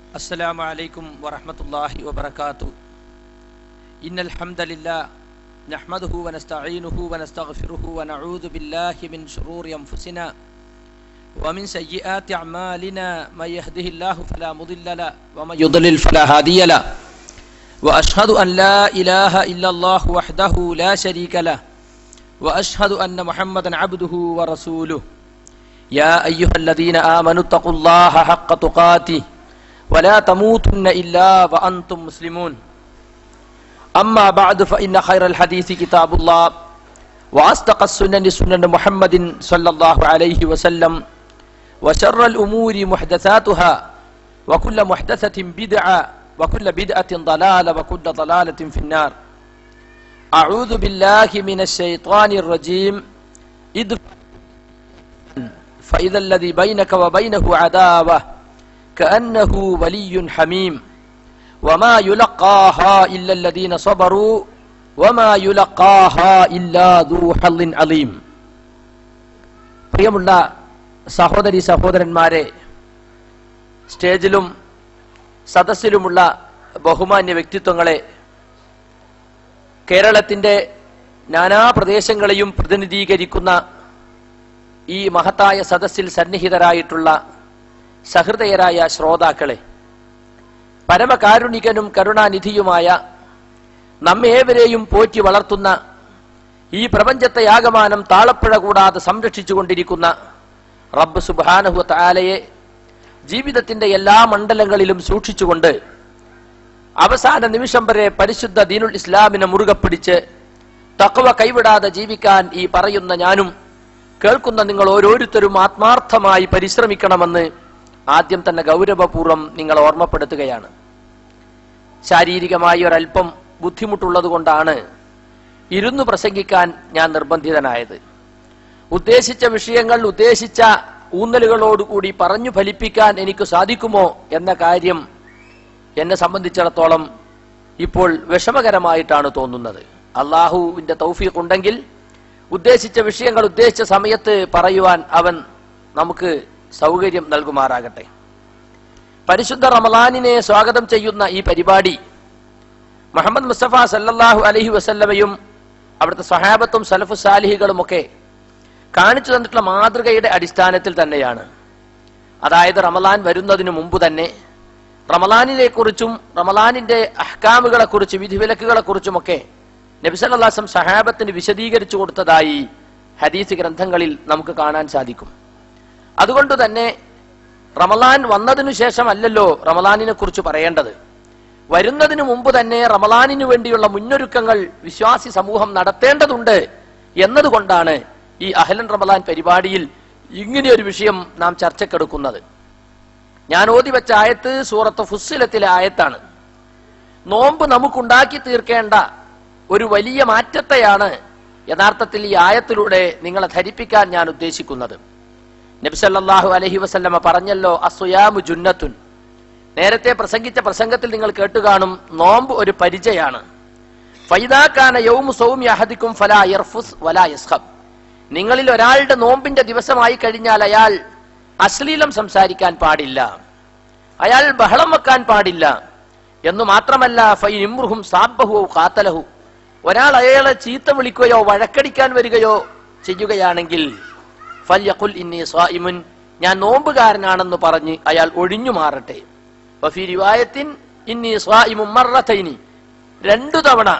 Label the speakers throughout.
Speaker 1: السلام عليكم ورحمة الله وبركاته إن الحمد لله نحمده ونستعينه ونستغفره ونعوذ بالله من شرور أنفسنا ومن سيئات أعمالنا من يهده الله فلا مضل له ومن يضلل فلا هادي له وأشهد أن لا إله إلا الله وحده لا شريك له وأشهد أن محمدا عبده ورسوله يا أيها الذين آمنوا اتقوا الله حق تقاته ولا تموتن إلا وأنتم مسلمون أما بعد فإن خير الحديث كتاب الله وأصدق السنن سنن محمد صلى الله عليه وسلم وشر الأمور محدثاتها وكل محدثة بدعة وكل بدعة ضلالة وكل ضلالة في النار أعوذ بالله من الشيطان الرجيم إذ فإذا الذي بينك وبينه عداوة كأنه ولي حميم وما يلقاها إلا الذين صبروا وما يلقاها إلا ذو حظ عظيم പ്രിയമുള്ള സഹോദരി സഹോദരന്മാരെ സ്റ്റേജിലും സദസ്സിലുമുള്ള ബഹുമാന്യ വ്യക്തിത്വങ്ങളെ കേരളത്തിന്റെ നാനാപ്രദേശങ്ങളെയും പ്രതിനിധീകരിക്കുന്ന ഈ മഹത്തായ സദസ്സിൽ സന്നിഹിതരായിട്ടുള്ള സഹൃദയരായ ശ്രോതാക്കളെ പരമകാരുണികനും കരുണാനിധിയുമായ നമ്മേവരെയും പോറ്റി വളർത്തുന്ന ഈ പ്രപഞ്ചത്തെ ആകമാനം താളപ്പിഴ കൂടാതെ സംരക്ഷിച്ചുകൊണ്ടിരിക്കുന്ന റബ്ബ് സുബാനഹു താലയെ ജീവിതത്തിന്റെ എല്ലാ മണ്ഡലങ്ങളിലും സൂക്ഷിച്ചുകൊണ്ട് അവസാന നിമിഷം വരെ പരിശുദ്ധ ദീനുൽ ഇസ്ലാമിനെ മുറുകെ പിടിച്ച് തക്കവ കൈവിടാതെ ജീവിക്കാൻ ഈ പറയുന്ന ഞാനും കേൾക്കുന്ന നിങ്ങൾ ഓരോരുത്തരും ആത്മാർത്ഥമായി പരിശ്രമിക്കണമെന്ന് ആദ്യം തന്നെ ഗൗരവപൂർവ്വം നിങ്ങൾ ഓർമ്മപ്പെടുത്തുകയാണ് ശാരീരികമായി ഒരല്പം ബുദ്ധിമുട്ടുള്ളത് കൊണ്ടാണ് ഇരുന്ന് പ്രസംഗിക്കാൻ ഞാൻ നിർബന്ധിതനായത് ഉദ്ദേശിച്ച വിഷയങ്ങൾ ഉദ്ദേശിച്ച ഊന്നലുകളോടുകൂടി പറഞ്ഞു ഫലിപ്പിക്കാൻ എനിക്ക് സാധിക്കുമോ എന്ന കാര്യം എന്നെ സംബന്ധിച്ചിടത്തോളം ഇപ്പോൾ വിഷമകരമായിട്ടാണ് തോന്നുന്നത് അള്ളാഹുവിന്റെ തൗഫീഖ് ഉണ്ടെങ്കിൽ ഉദ്ദേശിച്ച വിഷയങ്ങൾ ഉദ്ദേശിച്ച സമയത്ത് പറയുവാൻ അവൻ നമുക്ക് സൗകര്യം നൽകുമാറാകട്ടെ പരിശുദ്ധ റമലാനിനെ സ്വാഗതം ചെയ്യുന്ന ഈ പരിപാടി മുഹമ്മദ് മുസ്തഫ സല്ലല്ലാഹു അലഹി വസല്ലമയും അവിടുത്തെ സഹാബത്തും സലഫു സാലിഹികളും ഒക്കെ കാണിച്ചു തന്നിട്ടുള്ള മാതൃകയുടെ അടിസ്ഥാനത്തിൽ തന്നെയാണ് അതായത് റമലാൻ വരുന്നതിന് മുമ്പ് തന്നെ റമലാനിനെ കുറിച്ചും റമലാനിന്റെ അഹ്കാമുകളെ കുറിച്ചും വിധിവിലക്കുകളെ കുറിച്ചുമൊക്കെ നബിസല്ലാസം സഹാബത്തിന് വിശദീകരിച്ചു കൊടുത്തതായി ഹദീസ് ഗ്രന്ഥങ്ങളിൽ നമുക്ക് കാണാൻ സാധിക്കും അതുകൊണ്ട് തന്നെ റമലാൻ വന്നതിനു ശേഷമല്ലല്ലോ റമലാനിനെ കുറിച്ച് പറയേണ്ടത് വരുന്നതിന് മുമ്പ് തന്നെ റമലാനിനു വേണ്ടിയുള്ള മുന്നൊരുക്കങ്ങൾ വിശ്വാസി സമൂഹം നടത്തേണ്ടതുണ്ട് എന്നതുകൊണ്ടാണ് ഈ അഹലൻ റമലാൻ പരിപാടിയിൽ ഇങ്ങനെയൊരു വിഷയം നാം ചർച്ചക്കെടുക്കുന്നത് ഞാൻ ഓതി വെച്ച ആയത്ത് സൂറത്ത് ഫുസ്സിലത്തിലെ ആയത്താണ് നോമ്പ് നമുക്കുണ്ടാക്കി തീർക്കേണ്ട ഒരു വലിയ മാറ്റത്തെയാണ് യഥാർത്ഥത്തിൽ ഈ ആയത്തിലൂടെ നിങ്ങളെ ധരിപ്പിക്കാൻ ഞാൻ ഉദ്ദേശിക്കുന്നത് നബ്സല്ലാഹു അലഹി വസല്ലമ പറഞ്ഞല്ലോ അസുയാമു ജുന്നത്തുൻ നേരത്തെ പ്രസംഗിച്ച പ്രസംഗത്തിൽ നിങ്ങൾ കേട്ടുകാണും നോമ്പ് ഒരു പരിചയാണ് ഫൈദാക്കാന യൗമു സൗം യഹദിക്കും ഫലാ യർഫുസ് വലാ യസ്ഹബ് നിങ്ങളിൽ ഒരാളുടെ നോമ്പിന്റെ ദിവസമായി കഴിഞ്ഞാൽ അയാൾ അശ്ലീലം സംസാരിക്കാൻ പാടില്ല അയാൾ ബഹളം വെക്കാൻ പാടില്ല എന്നു മാത്രമല്ല ഫൈനിമ്രുഹും സാബഹു കാത്തലഹു ഒരാൾ അയാളെ ചീത്ത വിളിക്കുകയോ വഴക്കടിക്കാൻ വരികയോ ചെയ്യുകയാണെങ്കിൽ ഫല്യഖുൽ ഇന്നി സ്വായിമുൻ ഞാൻ നോമ്പുകാരനാണെന്ന് പറഞ്ഞ് അയാൾ ഒഴിഞ്ഞു മാറട്ടെ വഫി റിവായത്തിൻ ഇന്നി സ്വായിമും മറത്തൈനി രണ്ടു തവണ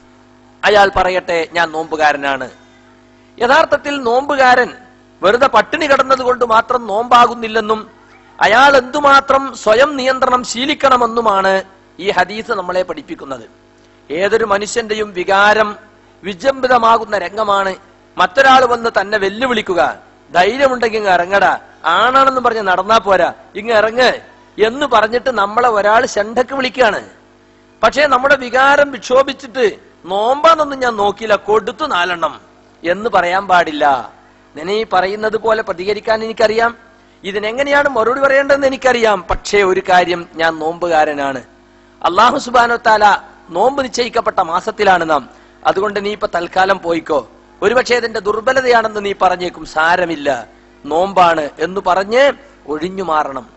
Speaker 1: അയാൾ പറയട്ടെ ഞാൻ നോമ്പുകാരനാണ് യഥാർത്ഥത്തിൽ നോമ്പുകാരൻ വെറുതെ പട്ടിണി കിടന്നത് കൊണ്ട് മാത്രം നോമ്പാകുന്നില്ലെന്നും അയാൾ എന്തുമാത്രം സ്വയം നിയന്ത്രണം ശീലിക്കണമെന്നുമാണ് ഈ ഹദീസ് നമ്മളെ പഠിപ്പിക്കുന്നത് ഏതൊരു മനുഷ്യന്റെയും വികാരം വിജംബിതമാകുന്ന രംഗമാണ് മറ്റൊരാൾ വന്ന് തന്നെ വെല്ലുവിളിക്കുക ധൈര്യമുണ്ടെങ്കിൽ ഇങ്ങ് ഇറങ്ങടാ ആണാണെന്ന് പറഞ്ഞ് നടന്നാ പോരാ ഇങ്ങ് ഇറങ്ങ് എന്ന് പറഞ്ഞിട്ട് നമ്മളെ ഒരാൾ ശണ്ടക്ക് വിളിക്കുകയാണ് പക്ഷേ നമ്മുടെ വികാരം വിക്ഷോഭിച്ചിട്ട് നോമ്പാന്നൊന്നും ഞാൻ നോക്കിയില്ല കൊടുത്തു നാലെണ്ണം എന്ന് പറയാൻ പാടില്ല ഞാൻ ഈ പറയുന്നത് പോലെ പ്രതികരിക്കാൻ എനിക്കറിയാം ഇതിനെങ്ങനെയാണ് മറുപടി പറയേണ്ടതെന്ന് എനിക്കറിയാം പക്ഷേ ഒരു കാര്യം ഞാൻ നോമ്പുകാരനാണ് അള്ളാഹു സുബാനോ താല നോമ്പ് നിശ്ചയിക്കപ്പെട്ട മാസത്തിലാണ് നാം അതുകൊണ്ട് നീ ഇപ്പൊ തൽക്കാലം പോയിക്കോ ഒരുപക്ഷെ ഇതിന്റെ ദുർബലതയാണെന്ന് നീ പറഞ്ഞേക്കും സാരമില്ല നോമ്പാണ് എന്ന് പറഞ്ഞ് ഒഴിഞ്ഞു മാറണം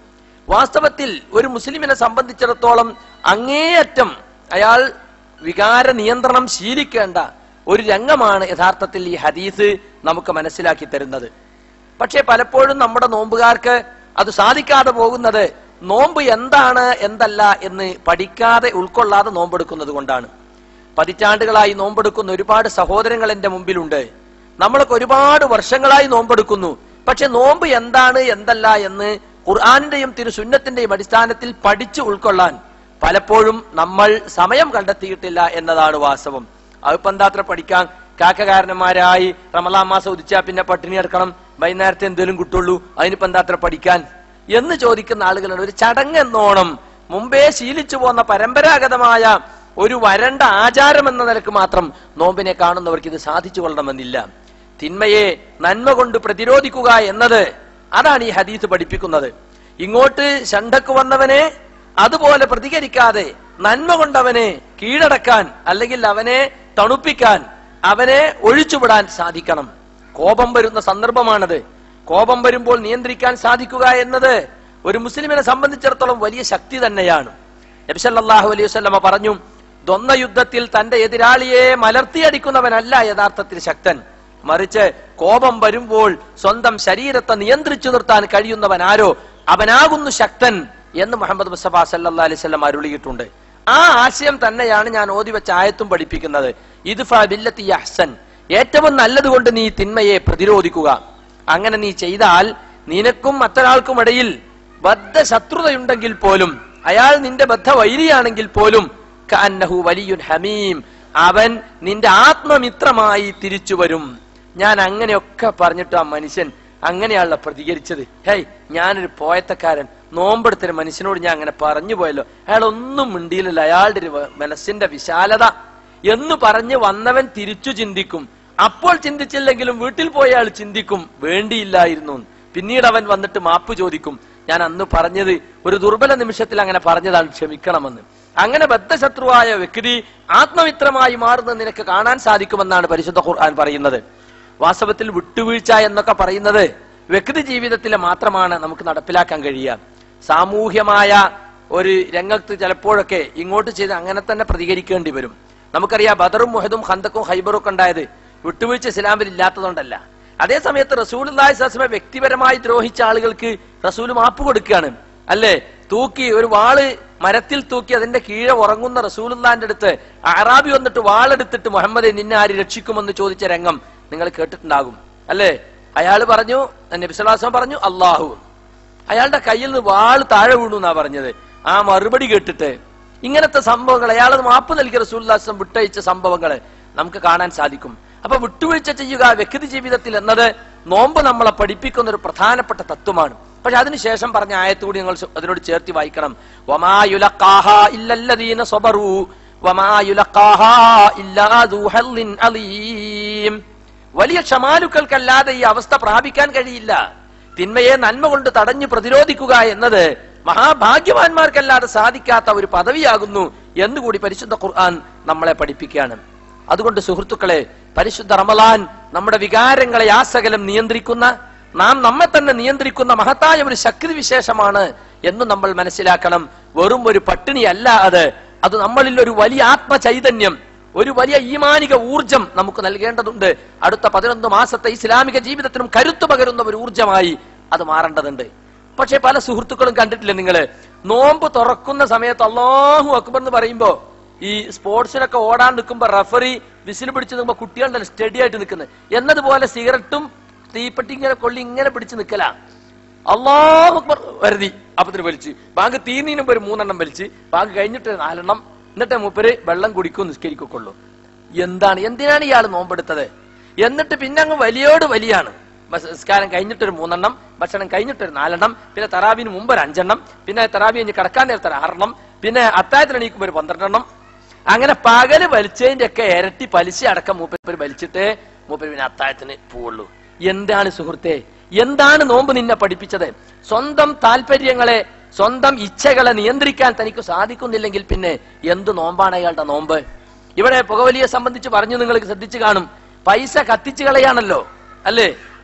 Speaker 1: വാസ്തവത്തിൽ ഒരു മുസ്ലിമിനെ സംബന്ധിച്ചിടത്തോളം അങ്ങേയറ്റം അയാൾ വികാര നിയന്ത്രണം ശീലിക്കേണ്ട ഒരു രംഗമാണ് യഥാർത്ഥത്തിൽ ഈ ഹദീസ് നമുക്ക് മനസ്സിലാക്കി തരുന്നത് പക്ഷേ പലപ്പോഴും നമ്മുടെ നോമ്പുകാർക്ക് അത് സാധിക്കാതെ പോകുന്നത് നോമ്പ് എന്താണ് എന്തല്ല എന്ന് പഠിക്കാതെ ഉൾക്കൊള്ളാതെ നോമ്പെടുക്കുന്നത് കൊണ്ടാണ് പതിറ്റാണ്ടുകളായി നോമ്പെടുക്കുന്ന ഒരുപാട് സഹോദരങ്ങൾ എന്റെ മുമ്പിലുണ്ട് നമ്മളൊക്കെ ഒരുപാട് വർഷങ്ങളായി നോമ്പെടുക്കുന്നു പക്ഷെ നോമ്പ് എന്താണ് എന്തല്ല എന്ന് ഖുർആാനിന്റെയും തിരുസുന്നത്തിന്റെയും അടിസ്ഥാനത്തിൽ പഠിച്ചു ഉൾക്കൊള്ളാൻ പലപ്പോഴും നമ്മൾ സമയം കണ്ടെത്തിയിട്ടില്ല എന്നതാണ് വാസ്തവം അതിപ്പോ എന്താത്ര പഠിക്കാൻ കാക്കകാരന്മാരായി റമലാം മാസം ഉദിച്ചാ പിന്നെ പട്ടിണി എടുക്കണം വൈകുന്നേരത്തെ എന്തേലും കിട്ടുള്ളൂ അതിനിപ്പോ എന്താത്ര പഠിക്കാൻ എന്ന് ചോദിക്കുന്ന ആളുകളുണ്ട് ഒരു ചടങ്ങ് എന്നോണം മുമ്പേ ശീലിച്ചു പോന്ന പരമ്പരാഗതമായ ഒരു വരണ്ട ആചാരം എന്ന നിലക്ക് മാത്രം നോമ്പിനെ കാണുന്നവർക്ക് ഇത് സാധിച്ചു കൊള്ളണമെന്നില്ല തിന്മയെ നന്മ കൊണ്ട് പ്രതിരോധിക്കുക എന്നത് അതാണ് ഈ ഹദീസ് പഠിപ്പിക്കുന്നത് ഇങ്ങോട്ട് ശണ്ടക്ക് വന്നവനെ അതുപോലെ പ്രതികരിക്കാതെ നന്മ കൊണ്ടവനെ കീഴടക്കാൻ അല്ലെങ്കിൽ അവനെ തണുപ്പിക്കാൻ അവനെ ഒഴിച്ചുവിടാൻ സാധിക്കണം കോപം വരുന്ന സന്ദർഭമാണത് കോപം വരുമ്പോൾ നിയന്ത്രിക്കാൻ സാധിക്കുക എന്നത് ഒരു മുസ്ലിമിനെ സംബന്ധിച്ചിടത്തോളം വലിയ ശക്തി തന്നെയാണ് നബിസല്ലാഹു അലൈഹി വസല്ലമ പറഞ്ഞു ദ്വന്ദ്വ യുദ്ധത്തിൽ തന്റെ എതിരാളിയെ മലർത്തിയടിക്കുന്നവനല്ല യഥാർത്ഥത്തിൽ ശക്തൻ മറിച്ച് കോപം വരുമ്പോൾ സ്വന്തം ശരീരത്തെ നിയന്ത്രിച്ചു നിർത്താൻ കഴിയുന്നവൻ ആരോ അവനാകുന്നു ശക്തൻ എന്ന് മുഹമ്മദ് മുസ്തഫ സല്ലാ അലൈഹി സ്വലം അരുളിയിട്ടുണ്ട് ആ ആശയം തന്നെയാണ് ഞാൻ ഓതി വെച്ച ആയത്തും പഠിപ്പിക്കുന്നത് ഇദ്ഫ ബില്ലത്തി അഹ്സൻ ഏറ്റവും നല്ലതുകൊണ്ട് നീ തിന്മയെ പ്രതിരോധിക്കുക അങ്ങനെ നീ ചെയ്താൽ നിനക്കും മറ്റൊരാൾക്കും ഇടയിൽ ബദ്ധ ശത്രുതയുണ്ടെങ്കിൽ പോലും അയാൾ നിന്റെ ബദ്ധ വൈരിയാണെങ്കിൽ പോലും കഅന്നഹു വലിയുൻ ഹമീം അവൻ നിന്റെ ആത്മമിത്രമായി തിരിച്ചു വരും ഞാൻ അങ്ങനെയൊക്കെ പറഞ്ഞിട്ട് ആ മനുഷ്യൻ അങ്ങനെയാണല്ലോ പ്രതികരിച്ചത് ഹേയ് ഞാനൊരു പോയത്തക്കാരൻ നോമ്പെടുത്തൊരു മനുഷ്യനോട് ഞാൻ അങ്ങനെ പറഞ്ഞു പോയല്ലോ അയാൾ ഒന്നും മിണ്ടിയില്ലല്ലോ അയാളുടെ ഒരു വ- മനസ്സിന്റെ വിശാലത എന്ന് പറഞ്ഞ് വന്നവൻ തിരിച്ചു ചിന്തിക്കും അപ്പോൾ ചിന്തിച്ചില്ലെങ്കിലും വീട്ടിൽ പോയ ആൾ ചിന്തിക്കും വേണ്ടിയില്ലായിരുന്നു എന്ന്. പിന്നീട് അവൻ വന്നിട്ട് മാപ്പ് ചോദിക്കും ഞാൻ അന്ന് പറഞ്ഞത് ഒരു ദുർബല നിമിഷത്തിൽ അങ്ങനെ പറഞ്ഞതാണ് ക്ഷമിക്കണമെന്ന് അങ്ങനെ ബദ്ധശത്രുവായ വ്യക്തി ആത്മമിത്രമായി മാറുന്നത് നിനക്ക് കാണാൻ സാധിക്കുമെന്നാണ് പരിശുദ്ധ ഖുർആൻ പറയുന്നത് വാസ്തവത്തിൽ വിട്ടുവീഴ്ച എന്നൊക്കെ പറയുന്നത് വ്യക്തി ജീവിതത്തിലെ മാത്രമാണ് നമുക്ക് നടപ്പിലാക്കാൻ കഴിയുക സാമൂഹ്യമായ ഒരു രംഗത്ത് ചിലപ്പോഴൊക്കെ ഇങ്ങോട്ട് ചെയ്ത് അങ്ങനെ തന്നെ പ്രതികരിക്കേണ്ടി വരും നമുക്കറിയാം ബദറും മുഹദും ഹന്തക്കും ഹൈബറും ഒക്കെ ഉണ്ടായത് വിട്ടുവീഴ്ച ഇസ്ലാമിൽ ഇല്ലാത്തതുകൊണ്ടല്ല അതേ സമയത്ത് റസൂൽ അള്ളാഹിസ്ലാമെ വ്യക്തിപരമായി ദ്രോഹിച്ച ആളുകൾക്ക് റസൂൽ മാപ്പ് കൊടുക്കുകയാണ് അല്ലേ തൂക്കി ഒരു വാള് മരത്തിൽ തൂക്കി അതിന്റെ കീഴെ ഉറങ്ങുന്ന റസൂലുള്ളാന്റെ അടുത്ത് അറാബി വന്നിട്ട് വാളെടുത്തിട്ട് മുഹമ്മദെ നിന്നെ ആര് രക്ഷിക്കുമെന്ന് ചോദിച്ച രംഗം നിങ്ങൾ കേട്ടിട്ടുണ്ടാകും അല്ലേ അയാൾ പറഞ്ഞു നബിസ്വലാസം പറഞ്ഞു അള്ളാഹു അയാളുടെ കയ്യിൽ നിന്ന് വാള് താഴെ വീണു എന്നാ പറഞ്ഞത് ആ മറുപടി കേട്ടിട്ട് ഇങ്ങനത്തെ സംഭവങ്ങൾ അയാൾ മാപ്പ് നൽകിയ റസൂല്ലാസം വിട്ടയച്ച സംഭവങ്ങൾ നമുക്ക് കാണാൻ സാധിക്കും അപ്പൊ വിട്ടുവീഴ്ച ചെയ്യുക വ്യക്തി ജീവിതത്തിൽ എന്നത് നോമ്പ് നമ്മളെ പഠിപ്പിക്കുന്ന ഒരു പ്രധാനപ്പെട്ട തത്വമാണ് പക്ഷെ അതിനുശേഷം പറഞ്ഞ ആയത്തുകൂടി നിങ്ങൾ സു- അതിനോട് ചേർത്തി വായിക്കണം വമാ യുലഖാഹ ഇല്ലല്ലദീന സ്വബറു വമാ യുലഖാഹ ഇല്ലാ ദൂ ഹള്ളിൻ അലീം വലിയ ക്ഷമാലുക്കൾക്കല്ലാതെ ഈ അവസ്ഥ പ്രാപിക്കാൻ കഴിയില്ല തിന്മയെ നന്മ കൊണ്ട് തടഞ്ഞു പ്രതിരോധിക്കുക എന്നത് മഹാഭാഗ്യവാന്മാർക്കല്ലാതെ സാധിക്കാത്ത ഒരു പദവിയാകുന്നു എന്നുകൂടി പരിശുദ്ധ ഖുർആൻ നമ്മളെ പഠിപ്പിക്കുകയാണ് അതുകൊണ്ട് സുഹൃത്തുക്കളെ പരിശുദ്ധ റമലാൻ നമ്മുടെ വികാരങ്ങളെ ആസകലം നിയന്ത്രിക്കുന്ന നാം നമ്മെ തന്നെ നിയന്ത്രിക്കുന്ന മഹത്തായ ഒരു ശക്തി വിശേഷമാണ് എന്ന് നമ്മൾ മനസ്സിലാക്കണം വെറും ഒരു പട്ടിണിയല്ല അത് അത് നമ്മളിൽ ഒരു വലിയ ആത്മചൈതന്യം ഒരു വലിയ ഈമാനിക ഊർജം നമുക്ക് നൽകേണ്ടതുണ്ട് അടുത്ത പതിനൊന്ന് മാസത്തെ ഇസ്ലാമിക ജീവിതത്തിനും കരുത്തു പകരുന്ന ഒരു ഊർജമായി അത് മാറേണ്ടതുണ്ട് പക്ഷെ പല സുഹൃത്തുക്കളും കണ്ടിട്ടില്ലേ നിങ്ങള് നോമ്പ് തുറക്കുന്ന സമയത്ത് അള്ളാഹു അക്ബർ എന്ന് പറയുമ്പോ ഈ സ്പോർട്സിനൊക്കെ ഓടാൻ നിൽക്കുമ്പോ റഫറി വിസിൽ പിടിച്ച് നിൽക്കുമ്പോ കുട്ടികളുടെ സ്റ്റഡി ആയിട്ട് നിൽക്കുന്നത് എന്നതുപോലെ സിഗരറ്റും തീപ്പെട്ടി ഇങ്ങനെ കൊള്ളി ഇങ്ങനെ പിടിച്ച് നിൽക്കലാ അള്ളാഹു അക്ബർ വരുതി അപ്പത്തിന് വലിച്ച് ബാങ്ക് തീർന്നതിന് മുമ്പ് ഒരു മൂന്നെണ്ണം വലിച്ച് ബാങ്ക് കഴിഞ്ഞിട്ട് നാലെണ്ണം എന്നിട്ട് മൂപ്പര് വെള്ളം കുടിക്കും നിസ്കരിക്കൊള്ളൂ എന്താണ് എന്തിനാണ് ഇയാൾ നോമ്പെടുത്തത് എന്നിട്ട് പിന്നെ അങ്ങ് വലിയോട് വലിയാണ് ബസ് നിസ്കാരം കഴിഞ്ഞിട്ടൊരു മൂന്നെണ്ണം ഭക്ഷണം കഴിഞ്ഞിട്ടൊരു നാലെണ്ണം പിന്നെ തറാബിന് മുമ്പ് ഒരു അഞ്ചെണ്ണം പിന്നെ തറാബി കഴിഞ്ഞ് കിടക്കാൻ നേരത്തെ ഒരു ആറെണ്ണം പിന്നെ അത്തായത്തിന് എണീക്കുമ്പോൾ ഒരു പന്ത്രണ്ടെണ്ണം അങ്ങനെ പകല് വലിച്ചതിന്റെ ഒക്കെ ഇരട്ടി പലിശ അടക്കം മൂപ്പര് വലിച്ചിട്ട് മൂപ്പര് പിന്നെ അത്തായത്തിന് പോവുള്ളൂ എന്താണ് സുഹൃത്തെ എന്താണ് നോമ്പ് നിന്നെ പഠിപ്പിച്ചത് സ്വന്തം താല്പര്യങ്ങളെ സ്വന്തം ഇച്ഛകളെ നിയന്ത്രിക്കാൻ തനിക്ക് സാധിക്കുന്നില്ലെങ്കിൽ പിന്നെ എന്ത് നോമ്പാണ് അയാളുടെ നോമ്പ് ഇവിടെ പുകവലിയെ സംബന്ധിച്ച് പറഞ്ഞു നിങ്ങൾക്ക് ശ്രദ്ധിച്ചു കാണും പൈസ കത്തിച്ചു കളയാണല്ലോ അല്ലേ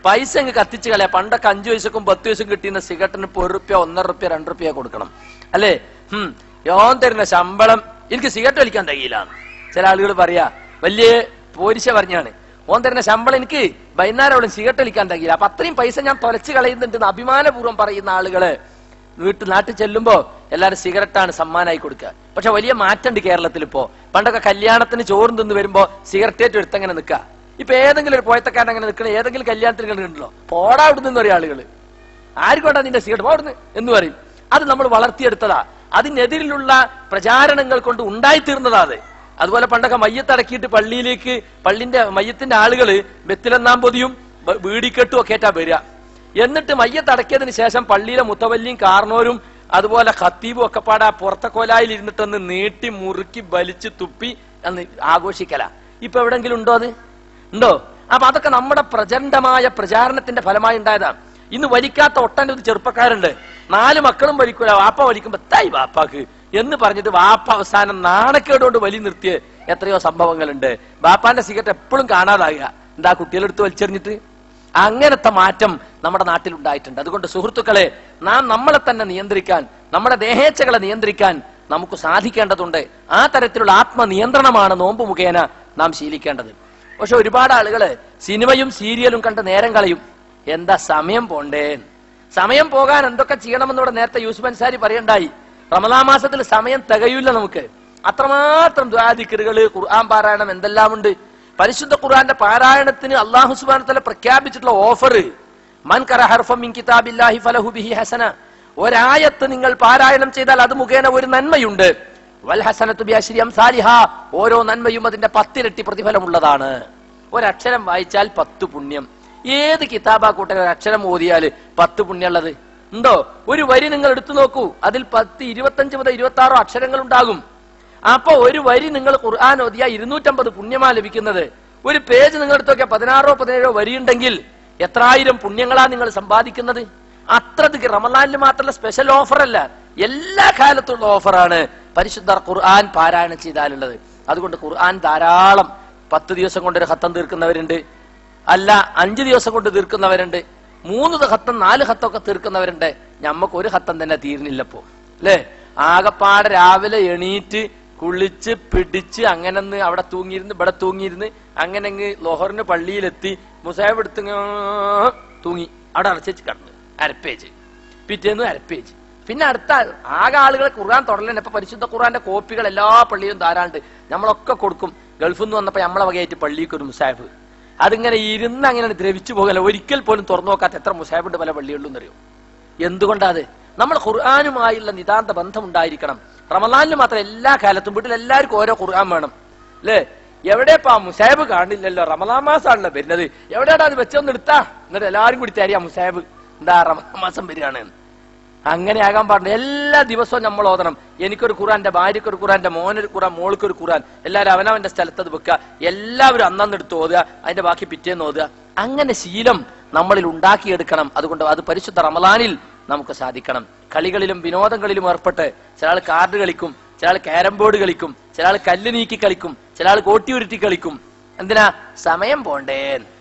Speaker 1: പൈസ അങ്ങ് കത്തിച്ച് കളയാ പണ്ടൊക്കെ അഞ്ചു വയസ്സും പത്ത് വയസ്സും കിട്ടിയുന്ന സിഗരറ്റിന് ഇപ്പൊ ഒരു റുപ്യ ഒന്നര റുപ്യ രണ്ട് റുപ്യ കൊടുക്കണം അല്ലേ ഹും യോൻ തരുന്ന ശമ്പളം എനിക്ക് സിഗരറ്റ് വലിക്കാൻ തികയില്ല ചില ആളുകൾ പറയാ വലിയ പോരിശ പറഞ്ഞാണ് ഓൻ തരുന്ന ശമ്പളം എനിക്ക് വൈകുന്നേരം സിഗരറ്റ് വലിക്കാൻ തികയില്ല അപ്പൊ അത്രയും പൈസ ഞാൻ തൊലച്ച് കളയുന്നുണ്ട് എന്ന് അഭിമാനപൂർവ്വം പറയുന്ന ആളുകള് വീട്ടിൽ നാട്ടിൽ ചെല്ലുമ്പോ എല്ലാരും സിഗരറ്റാണ് സമ്മാനമായി കൊടുക്കുക പക്ഷെ വലിയ മാറ്റമുണ്ട് കേരളത്തിൽ ഇപ്പോ പണ്ടൊക്കെ കല്യാണത്തിന് ചോറും തിന്ന് വരുമ്പോ സിഗരറ്റേറ്റ് എടുത്തങ്ങനെ നിൽക്കുക ഇപ്പൊ ഏതെങ്കിലും ഒരു പോയത്തക്കാരൻ അങ്ങനെ നിൽക്കണ ഏതെങ്കിലും കല്യാണത്തിന് കണ്ടിട്ടുണ്ടല്ലോ പോടാ അവിടുന്ന് എന്ന് പറയും ആളുകള് ആർക്കോട്ടാ നിന്റെ സിഗരറ്റ് പോടുന്നു എന്ന് പറയും അത് നമ്മൾ വളർത്തിയെടുത്തതാ അതിനെതിരിലുള്ള പ്രചാരണങ്ങൾ കൊണ്ട് ഉണ്ടായിത്തീർന്നതാ അത് അതുപോലെ പണ്ടൊക്കെ മയ്യത്തടക്കിയിട്ട് പള്ളിയിലേക്ക് പള്ളിന്റെ മയ്യത്തിന്റെ ആളുകള് ബെത്തിലെന്നാം പൊതിയും ബ- വീടിക്കെട്ടും ഒക്കെ ആയിട്ടാ വരിക എന്നിട്ട് മയ്യത്തടക്കിയതിന് ശേഷം പള്ളിയിലെ മുത്തവല്ലിയും കാർണോരും അതുപോലെ ഖത്തീബും ഒക്കെ പാടെ പുറത്തെ കോലായിൽ ഇരുന്നിട്ടൊന്ന് നീട്ടി മുറുക്കി വലിച്ചു തുപ്പി അന്ന് ആഘോഷിക്കല ഇപ്പൊ എവിടെങ്കിലും ഉണ്ടോ അത് ഉണ്ടോ അപ്പൊ അതൊക്കെ നമ്മുടെ പ്രചണ്ഡമായ പ്രചാരണത്തിന്റെ ഫലമായി ഉണ്ടായതാണ് ഇന്ന് വലിക്കാത്ത ഒട്ടനവധി ചെറുപ്പക്കാരുണ്ട് നാല് മക്കളും വലിക്കൂല വാപ്പ വലിക്കുമ്പോ തൈ വാപ്പാക്ക് എന്ന് പറഞ്ഞിട്ട് വാപ്പ അവസാനം നാണക്കേടുകൊണ്ട് വലി നിർത്തിയ എത്രയോ സംഭവങ്ങളുണ്ട് വാപ്പാന്റെ സിഗരറ്റ് എപ്പോഴും കാണാതാകുക എന്താ കുട്ടികളെടുത്ത് വലിച്ചെറിഞ്ഞിട്ട് അങ്ങനത്തെ മാറ്റം നമ്മുടെ നാട്ടിൽ ഉണ്ടായിട്ടുണ്ട് അതുകൊണ്ട് സുഹൃത്തുക്കളെ നാം നമ്മളെ തന്നെ നിയന്ത്രിക്കാൻ നമ്മുടെ ദേഹേച്ഛകളെ നിയന്ത്രിക്കാൻ നമുക്ക് സാധിക്കേണ്ടതുണ്ട് ആ തരത്തിലുള്ള ആത്മനിയന്ത്രണമാണ് നോമ്പ് മുഖേന നാം ശീലിക്കേണ്ടത് പക്ഷെ ഒരുപാട് ആളുകള് സിനിമയും സീരിയലും കണ്ട് നേരം കളയും എന്താ സമയം പോണ്ടേ സമയം പോകാൻ എന്തൊക്കെ ചെയ്യണമെന്നൂടെ നേരത്തെ യൂസുഫ് അൻസാരി പറയണ്ടായി റമദാ മാസത്തിൽ സമയം തികയില്ല നമുക്ക് അത്രമാത്രം ദ്വാദിക്കറുകള് ഖുർആൻ പാരായണം എന്തെല്ലാം ഉണ്ട് പരിശുദ്ധ ഖുർആന്റെ പാരായണത്തിന് അള്ളാഹു സുബാന തല പ്രഖ്യാപിച്ചിട്ടുള്ള ഓഫർ മൻ കറ ഹർഫം മിൻ കിതാബില്ലാഹി ഫലഹു ബിഹി ഹസന ഒരായത്ത് നിങ്ങൾ പാരായണം ചെയ്താൽ അത് മുഖേന ഒരു നന്മയുണ്ട് വൽ ഹസനത്തു ബിഅശ്രി അംസാലിഹ ഓരോ നന്മയും അതിന്റെ പത്തിരട്ടി പ്രതിഫലമുള്ളതാണ് ഒരക്ഷരം വായിച്ചാൽ പത്ത് പുണ്യം ഏത് കിതാബാ കൂട്ടൻ ഒരു അക്ഷരം ഓതിയാല് പത്ത് പുണ്യമുള്ളത് ഉണ്ടോ ഒരു വരി നിങ്ങൾ എടുത്തു നോക്കൂ അതിൽ പത്ത് ഇരുപത്തഞ്ച് മുതൽ ഇരുപത്തി ആറോ അക്ഷരങ്ങൾ ഉണ്ടാകും അപ്പൊ ഒരു വരി നിങ്ങൾ ഖുർആൻ ഓതിയ ഇരുന്നൂറ്റമ്പത് പുണ്യമാ ലഭിക്കുന്നത് ഒരു പേജ് നിങ്ങൾ എടുത്തു നോക്കിയാൽ പതിനാറോ പതിനേഴോ വരിയുണ്ടെങ്കിൽ എത്രായിരം പുണ്യങ്ങളാ നിങ്ങൾ സമ്പാദിക്കുന്നത് അത്രക്ക് റമലാനിൽ മാത്രമല്ല സ്പെഷ്യൽ ഓഫർ അല്ല എല്ലാ കാലത്തുള്ള ഓഫറാണ് പരിശുദ്ധ ഖുർആൻ പാരായണം ചെയ്താലുള്ളത് അതുകൊണ്ട് ഖുർആൻ ധാരാളം പത്ത് ദിവസം കൊണ്ട് ഒരു ഹത്തം തീർക്കുന്നവരുണ്ട് അല്ല അഞ്ചു ദിവസം കൊണ്ട് തീർക്കുന്നവരുണ്ട് മൂന്ന് ഹത്തം നാല് ഹത്തൊക്കെ തീർക്കുന്നവരുണ്ട് ഞമ്മക്ക് ഒരു ഹത്തം തന്നെ തീർന്നില്ലപ്പോ അല്ലേ ആകപ്പാടെ രാവിലെ എണീറ്റ് കുളിച്ച് പിടിച്ച് അങ്ങനെ ഒന്ന് അവിടെ തൂങ്ങിയിരുന്ന് ഇവിടെ തൂങ്ങിയിരുന്ന് അങ്ങനെ അങ്ങ് ലോഹറിന് പള്ളിയിലെത്തി മുസാബ് എടുത്ത് ഇങ്ങ് തൂങ്ങി അവിടെ അടച്ചു കിടന്നു അരപ്പേജ് പിറ്റേന്ന് അരപ്പേജ് പിന്നെ അടുത്ത ആൾ- ആകെ ആളുകളെ ഖുർആൻ തുടരലാണ് ഇപ്പൊ പരിശുദ്ധ ഖുർആന്റെ കോപ്പികൾ എല്ലാ പള്ളിയിലും ധാരാണ്ട് നമ്മളൊക്കെ കൊടുക്കും ഗൾഫിൽ നിന്ന് വന്നപ്പോ നമ്മളെ വകയായിട്ട് പള്ളിക്ക് ഒരു മുസാഫ് അതിങ്ങനെ ഇരുന്ന് അങ്ങനെ ദ്രവിച്ചു പോകല ഒരിക്കൽ പോലും തുറന്നു നോക്കാത്ത എത്ര മുസാഫുണ്ട് പല പള്ളികളിലും എന്നറിയോ എന്തുകൊണ്ടാ അത് നമ്മൾ ഖുർആാനുമായുള്ള നിതാന്ത ബന്ധം ഉണ്ടായിരിക്കണം റമലാനിൽ മാത്രം എല്ലാ കാലത്തും വീട്ടിൽ എല്ലാവർക്കും ഓരോ ഖുർആൻ വേണം അല്ലേ എവിടെപ്പാ മുസാബ് കാണില്ലല്ലോ റമലാൻ മാസമാണല്ലോ വരുന്നത് എവിടെയാടാ അത് വെച്ചൊന്ന് എടുത്താ എന്നിട്ട് എല്ലാവരും കൂടി തരിക മുസാബ് എന്താ റമലാൻ മാസം വരികയാണ് അങ്ങനെ ആകാൻ പാടില്ല എല്ലാ ദിവസവും നമ്മൾ ഓതണം എനിക്കൊരു ഖുറാൻ എന്റെ ഭാര്യക്കൊരു ഖുറാൻ എന്റെ മോനൊരു ഖുറാൻ മോൾക്കൊരു ഖുറാൻ എല്ലാവരും അവനവന്റെ സ്ഥലത്ത് അത് വെക്കുക എല്ലാവരും അന്നന്ന് എടുത്ത് ഓതുക അതിന്റെ ബാക്കി പിറ്റേന്ന് ഓതുക അങ്ങനെ ശീലം നമ്മളിൽ ഉണ്ടാക്കിയെടുക്കണം അതുകൊണ്ട് അത് പരിശുദ്ധ റമലാനിൽ നമുക്ക് സാധിക്കണം കളികളിലും വിനോദങ്ങളിലും ഏർപ്പെട്ട് ചില ആൾ കാർഡ് കളിക്കും ചില ആൾ ക്യാരം ബോർഡ് കളിക്കും ചില ആൾ കല്ല് നീക്കി കളിക്കും ചില ആൾ കോട്ടി ഉരുട്ടി കളിക്കും എന്തിനാ സമയം പോണ്ടേ